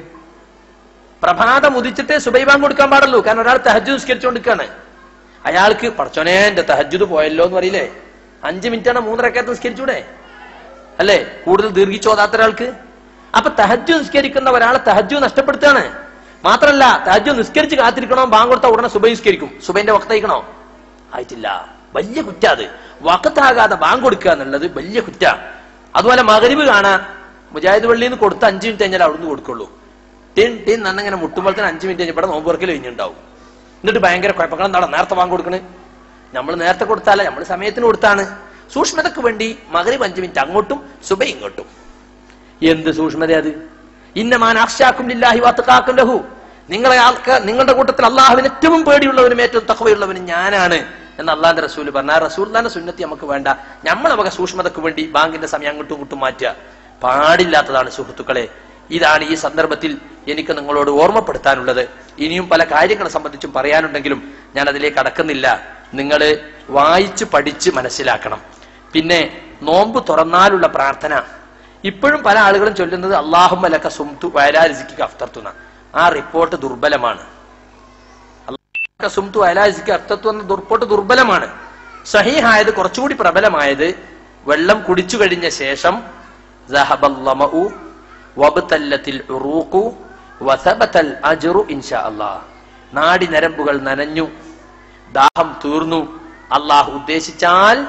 Speaker 2: പ്രഭാതം ഉദിച്ചിട്ട് സുബൈ ബാങ്ക് കൊടുക്കാൻ പാടുള്ളൂ കാരണം ഒരാൾ തഹജ് നിസ്കരിച്ചുകൊണ്ടിരിക്കുകയാണ് അയാൾക്ക് പടച്ചോനെ എന്റെ തഹജുദ് പോയല്ലോ എന്ന് പറയില്ലേ അഞ്ച് മിനിറ്റാണ് മൂന്നരക്കകത്ത് നിസ്കരിച്ചൂടെ അല്ലേ കൂടുതൽ ദീർഘിച്ചോതാത്ത ഒരാൾക്ക് അപ്പൊ തഹജു നിസ്കരിക്കുന്ന ഒരാളെ തഹജു നഷ്ടപ്പെടുത്താണ് മാത്രല്ല തഹജു നിസ്കരിച്ച് കാത്തിരിക്കണോ ബാങ്ക് കൊടുത്ത ഉടനെ സുബൈ നിസ്കരിക്കും സുബൈന്റെ വക്തയിക്കണോ ആയിട്ടില്ല വലിയ കുറ്റ അത് വക്കത്താകാതെ ബാങ്ക് കൊടുക്കുക എന്നുള്ളത് വലിയ കുറ്റ അതുപോലെ മകരിവ് കാണാൻ മുജാഹിദ് പള്ളിയിൽ നിന്ന് കൊടുത്ത അഞ്ച് മിനിറ്റ് കഴിഞ്ഞാൽ അവിടുന്ന് കൊടുക്കുള്ളൂ ടീൻ ടീൻ നന്നങ്ങനെ മുട്ടുമ്പോൾ തന്നെ അഞ്ച് മിനിറ്റ് കഴിഞ്ഞപ്പോൾ നോമ്പ് വർക്കൽ കഴിഞ്ഞിട്ടുണ്ടാവും എന്നിട്ട് ഭയങ്കര കുഴപ്പങ്ങൾ എന്താണ് നേരത്തെ ബാങ്ക് കൊടുക്കണേ നമ്മൾ നേരത്തെ കൊടുത്താലേ നമ്മൾ സമയത്തിന് കൊടുത്താണ് സൂക്ഷ്മതക്ക് വേണ്ടി മകരിവ് അഞ്ച് മിനിറ്റ് അങ്ങോട്ടും സുബൈ ഇങ്ങോട്ടും എന്ത് സൂക്ഷ്മത അത് ഇന്നമാൻ അക്ഷാക്കും ലില്ലാഹി വാത്തക്കാക്കും ലഹു നിങ്ങളെ ആൾക്ക് നിങ്ങളുടെ കൂട്ടത്തിൽ അള്ളാഹുവിന് ഏറ്റവും പേടിയുള്ളവനും ഏറ്റവും തക്കവയുള്ളവനും ഞാനാണ് എന്ന് അള്ളാന്റെ റസൂൽ പറഞ്ഞ ആ റസൂൽദാന്റെ സുന്നത്തി നമുക്ക് വേണ്ട നമ്മൾ നമുക്ക് സൂക്ഷ്മതക്ക് വേണ്ടി ബാങ്കിന്റെ സമയം അങ്ങോട്ടും ഇങ്ങോട്ടും മാറ്റുക പാടില്ലാത്തതാണ് സുഹൃത്തുക്കളെ ഇതാണ് ഈ സന്ദർഭത്തിൽ എനിക്ക് നിങ്ങളോട് ഓർമ്മപ്പെടുത്താനുള്ളത് ഇനിയും പല കാര്യങ്ങളെ സംബന്ധിച്ചും പറയാനുണ്ടെങ്കിലും ഞാൻ അതിലേക്ക് അടക്കുന്നില്ല നിങ്ങൾ വായിച്ച് പഠിച്ച് മനസ്സിലാക്കണം പിന്നെ നോമ്പ് തുറന്നാലുള്ള പ്രാർത്ഥന ഇപ്പോഴും പല ആളുകളും ചൊല്ലുന്നത് അള്ളാഹുമലക്ക സുംതു വയലാരിസിക്ക് അഫ്തർത്തുന്ന ആ റിപ്പോർട്ട് ദുർബലമാണ് അള്ളാഹുമലക്ക സുംതു വയലാരിസിക്ക് അഫ്തർത്തു എന്ന റിപ്പോർട്ട് ദുർബലമാണ് സഹീഹായത് കുറച്ചുകൂടി പ്രബലമായത് വെള്ളം കുടിച്ചു കഴിഞ്ഞ ശേഷം സഹബല്ലമഉ വബ്തല്ലത്തിൽ ഉറൂഖു വസബതൽ അജ്റു ഇൻഷാ അല്ലാഹ് നാടി നരമ്പുകൾ നനഞ്ഞു ദാഹം തീർന്നു അള്ളാഹു ഉദ്ദേശിച്ചാൽ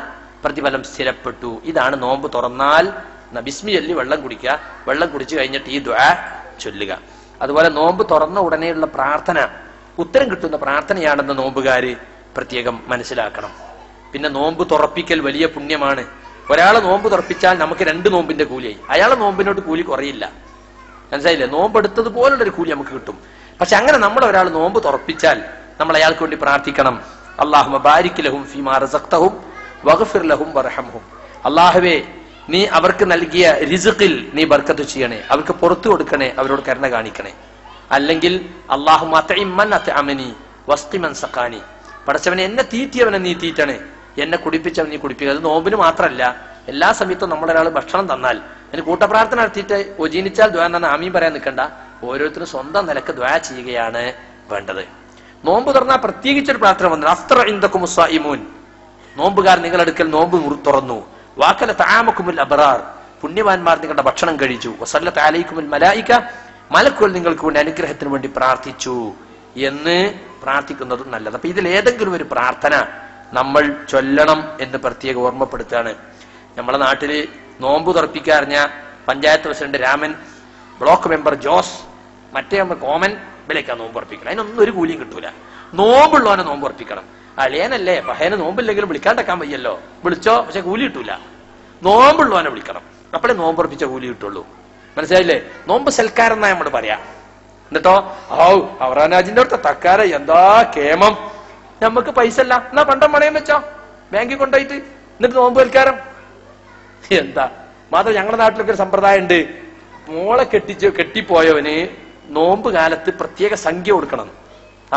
Speaker 2: പ്രതിഫലം സ്ഥിരപ്പെട്ടു ഇതാണ് നോമ്പ് തുറന്നാൽ ന ബിസ്മി ചൊല്ലി വെള്ളം കുടിക്കുക വെള്ളം കുടിച്ചു കഴിഞ്ഞിട്ട് ഈ ദ്വാ ചൊല്ലുക അതുപോലെ നോമ്പ് തുറന്ന ഉടനെയുള്ള പ്രാർത്ഥന ഉത്തരം കിട്ടുന്ന പ്രാർത്ഥനയാണെന്ന് നോമ്പുകാര് പ്രത്യേകം മനസ്സിലാക്കണം പിന്നെ നോമ്പ് തുറപ്പിക്കൽ വലിയ പുണ്യമാണ് ഒരാളെ നോമ്പ് തുറപ്പിച്ചാൽ നമുക്ക് രണ്ട് നോമ്പിന്റെ കൂലിയായി അയാളെ നോമ്പിനോട്ട് കൂലി കുറയില്ല മനസ്സിലായില്ലേ നോമ്പെടുത്തത് പോലുള്ള ഒരു കൂലി നമുക്ക് കിട്ടും പക്ഷെ അങ്ങനെ നമ്മൾ ഒരാൾ നോമ്പ് തുറപ്പിച്ചാൽ നമ്മൾ അയാൾക്ക് വേണ്ടി പ്രാർത്ഥിക്കണം അള്ളാഹു ബാരിക്കലഹും ഫിമാ റസഖ്തഹും വഗ്ഫിർ ലഹും വർഹംഹും അള്ളാഹുവേ നീ അവർക്ക് നൽകിയ റിസുഖിൽ നീ ബർക്കത്ത് ചെയ്യണേ അവർക്ക് പുറത്തു കൊടുക്കണേ അവരോട് കരുണ കാണിക്കണേ അല്ലെങ്കിൽ അള്ളാഹു അമനി വസ്തിമൻ സഖാനി പടച്ചവനെ എന്നെ തീറ്റിയവനെ നീ തീറ്റണേ എന്നെ കുടിപ്പിച്ചവൻ നീ കുടിപ്പിക്കുക അത് നോമ്പിന് മാത്രമല്ല എല്ലാ സമയത്തും നമ്മളൊരാൾ ഭക്ഷണം തന്നാൽ അതിന് കൂട്ടപ്രാർത്ഥന നടത്തിയിട്ട് ഒജീനിച്ചാൽ ദ്വാ എന്നാണ് ആമീൻ പറയാൻ നിൽക്കണ്ട ഓരോരുത്തരും സ്വന്തം നിലക്ക് ദ്വാ ചെയ്യുകയാണ് വേണ്ടത് നോമ്പ് തുറന്നാൽ പ്രത്യേകിച്ചൊരു പ്രാർത്ഥന വന്നു അസ്ത്ര ഇന്ദക്കുമുസ്വായിമൂൻ നോമ്പുകാർ നിങ്ങളെടുക്കൽ നോമ്പ് മുറി- തുറന്നു വാക്കല താമക്കുമുൽ അബറാർ പുണ്യവാന്മാർ നിങ്ങളുടെ ഭക്ഷണം കഴിച്ചു വസല്ല താലയിക്കുമുൽ മലായിക്ക മലക്കുകൾ നിങ്ങൾക്ക് വേണ്ടി അനുഗ്രഹത്തിന് വേണ്ടി പ്രാർത്ഥിച്ചു എന്ന് പ്രാർത്ഥിക്കുന്നതും നല്ലത് അപ്പൊ ഇതിൽ ഏതെങ്കിലും ഒരു പ്രാർത്ഥന നമ്മൾ ചൊല്ലണം എന്ന് പ്രത്യേകം ഓർമ്മപ്പെടുത്തുകയാണ് നമ്മളെ നാട്ടില് നോമ്പ് തുറപ്പിക്കാറിഞ്ഞ panchayat president Raman block member Jose മറ്റേ നമ്മൾ കോമൻ വിലക്കാ നോമ്പ് ഉറപ്പിക്കണം അതിനൊന്നും ഒരു കൂലിയും കിട്ടൂല നോമ്പുള്ളവനെ നോമ്പ് ഉറപ്പിക്കണം അളിയനല്ലേ പഹയന് നോമ്പില്ലെങ്കിലും വിളിക്കാണ്ടക്കാൻ വയ്യല്ലോ വിളിച്ചോ പക്ഷെ കൂലി കിട്ടൂല നോമ്പുള്ളവനെ വിളിക്കണം അപ്പോഴേ നോമ്പ് ഉറപ്പിച്ച കൂലി കിട്ടുള്ളൂ മനസ്സിലായില്ലേ നോമ്പ് സൽക്കാരം എന്നാ നമ്മൾ പറയാ എന്നിട്ടോ ഔ അവറാനാജിന്റെ അടുത്ത തക്കാര എന്താ കേമം നമുക്ക് പൈസ അല്ല എന്നാ പണ്ടം പണയം വെച്ചോ ബാങ്കിൽ കൊണ്ടുപോയിട്ട് എന്നിട്ട് നോമ്പ് സൽക്കാരം എന്താ മാത്രം ഞങ്ങളുടെ നാട്ടിലൊക്കെ ഒരു സമ്പ്രദായം ഉണ്ട് മോളെ കെട്ടിച്ച് കെട്ടിപ്പോയവന് നോമ്പ് കാലത്ത് പ്രത്യേക സംഖ്യ കൊടുക്കണം ആ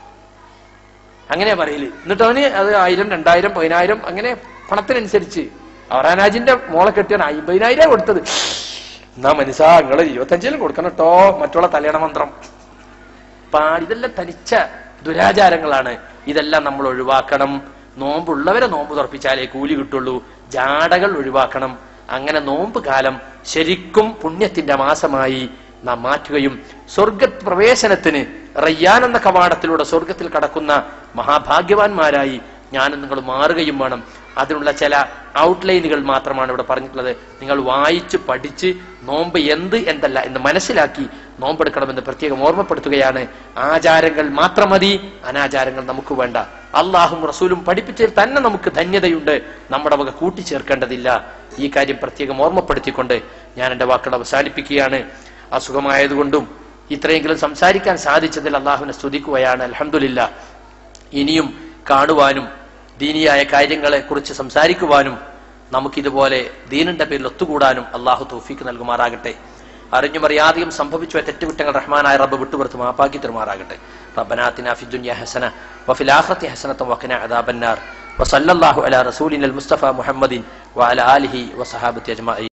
Speaker 2: അങ്ങനെയാ പറയല് എന്നിട്ട് അവന് അത് ആയിരം രണ്ടായിരം പതിനായിരം അങ്ങനെ പണത്തിനനുസരിച്ച് അവറാനാജിന്റെ മോളെ കെട്ടിയാൻ അമ്പതിനായിരം കൊടുത്തത് എന്നാ മനസ്സാ നിങ്ങള് ഇരുപത്തഞ്ചിലും കൊടുക്കണം കേട്ടോ മറ്റുള്ള തലയണ മന്ത്രം പാ- ഇതെല്ലാം തനിച്ച ദുരാചാരങ്ങളാണ് ഇതെല്ലാം നമ്മൾ ഒഴിവാക്കണം നോമ്പുള്ളവരെ നോമ്പ് തുറപ്പിച്ചാലേ കൂലി കിട്ടുള്ളൂ ജാടകൾ ഒഴിവാക്കണം അങ്ങനെ നോമ്പ് കാലം ശരിക്കും പുണ്യത്തിന്റെ മാസമായി നാം മാറ്റുകയും സ്വർഗ പ്രവേശനത്തിന് റയ്യാൻ എന്ന കവാടത്തിലൂടെ സ്വർഗത്തിൽ കടക്കുന്ന മഹാഭാഗ്യവാന്മാരായി ഞാനും നിങ്ങൾ മാറുകയും വേണം അതിനുള്ള ചില ഔട്ട്ലൈനുകൾ മാത്രമാണ് ഇവിടെ പറഞ്ഞിട്ടുള്ളത് നിങ്ങൾ വായിച്ച് പഠിച്ച് നോമ്പ് എന്ത് എന്തല്ല എന്ന് മനസ്സിലാക്കി നോമ്പെടുക്കണമെന്ന് പ്രത്യേകം ഓർമ്മപ്പെടുത്തുകയാണ് ആചാരങ്ങൾ മാത്രം മതി അനാചാരങ്ങൾ നമുക്ക് വേണ്ട അള്ളാഹും റസൂലും പഠിപ്പിച്ചതിൽ തന്നെ നമുക്ക് ധന്യതയുണ്ട് നമ്മുടെ വക കൂട്ടിച്ചേർക്കേണ്ടതില്ല ഈ കാര്യം പ്രത്യേകം ഓർമ്മപ്പെടുത്തിക്കൊണ്ട് ഞാൻ എന്റെ വാക്കുകൾ അവസാനിപ്പിക്കുകയാണ് അസുഖമായതുകൊണ്ടും ഇത്രയെങ്കിലും സംസാരിക്കാൻ സാധിച്ചതിൽ അള്ളാഹുവിനെ സ്തുതിക്കുകയാണ് അലഹമില്ല ഇനിയും കാണുവാനും ദീനിയായ കാര്യങ്ങളെ കുറിച്ച് സംസാരിക്കുവാനും നമുക്കിതുപോലെ ദീനിന്റെ പേരിൽ ഒത്തുകൂടാനും അള്ളാഹു തൗഫീക്ക് നൽകുമാറാകട്ടെ അറിഞ്ഞും അറിയാതെയും സംഭവിച്ചു പോയ തെറ്റുകുറ്റങ്ങൾ റഹ്മാനായ റബ്ബ് വിട്ടുപുറത്ത് മാപ്പാക്കി തരുമാറാകട്ടെ റബ്ബനാത്തിന ഫി ദുനിയ ഹസന വഫിൽ ആഖിറതി ഹസനത വഖിന അദാബന്നാർ വസല്ലല്ലാഹു അലാ റസൂലിനൽ മുസ്തഫ മുഹമ്മദിൻ വഅലാ ആലിഹി വസഹാബത്തി അജ്മഈൻ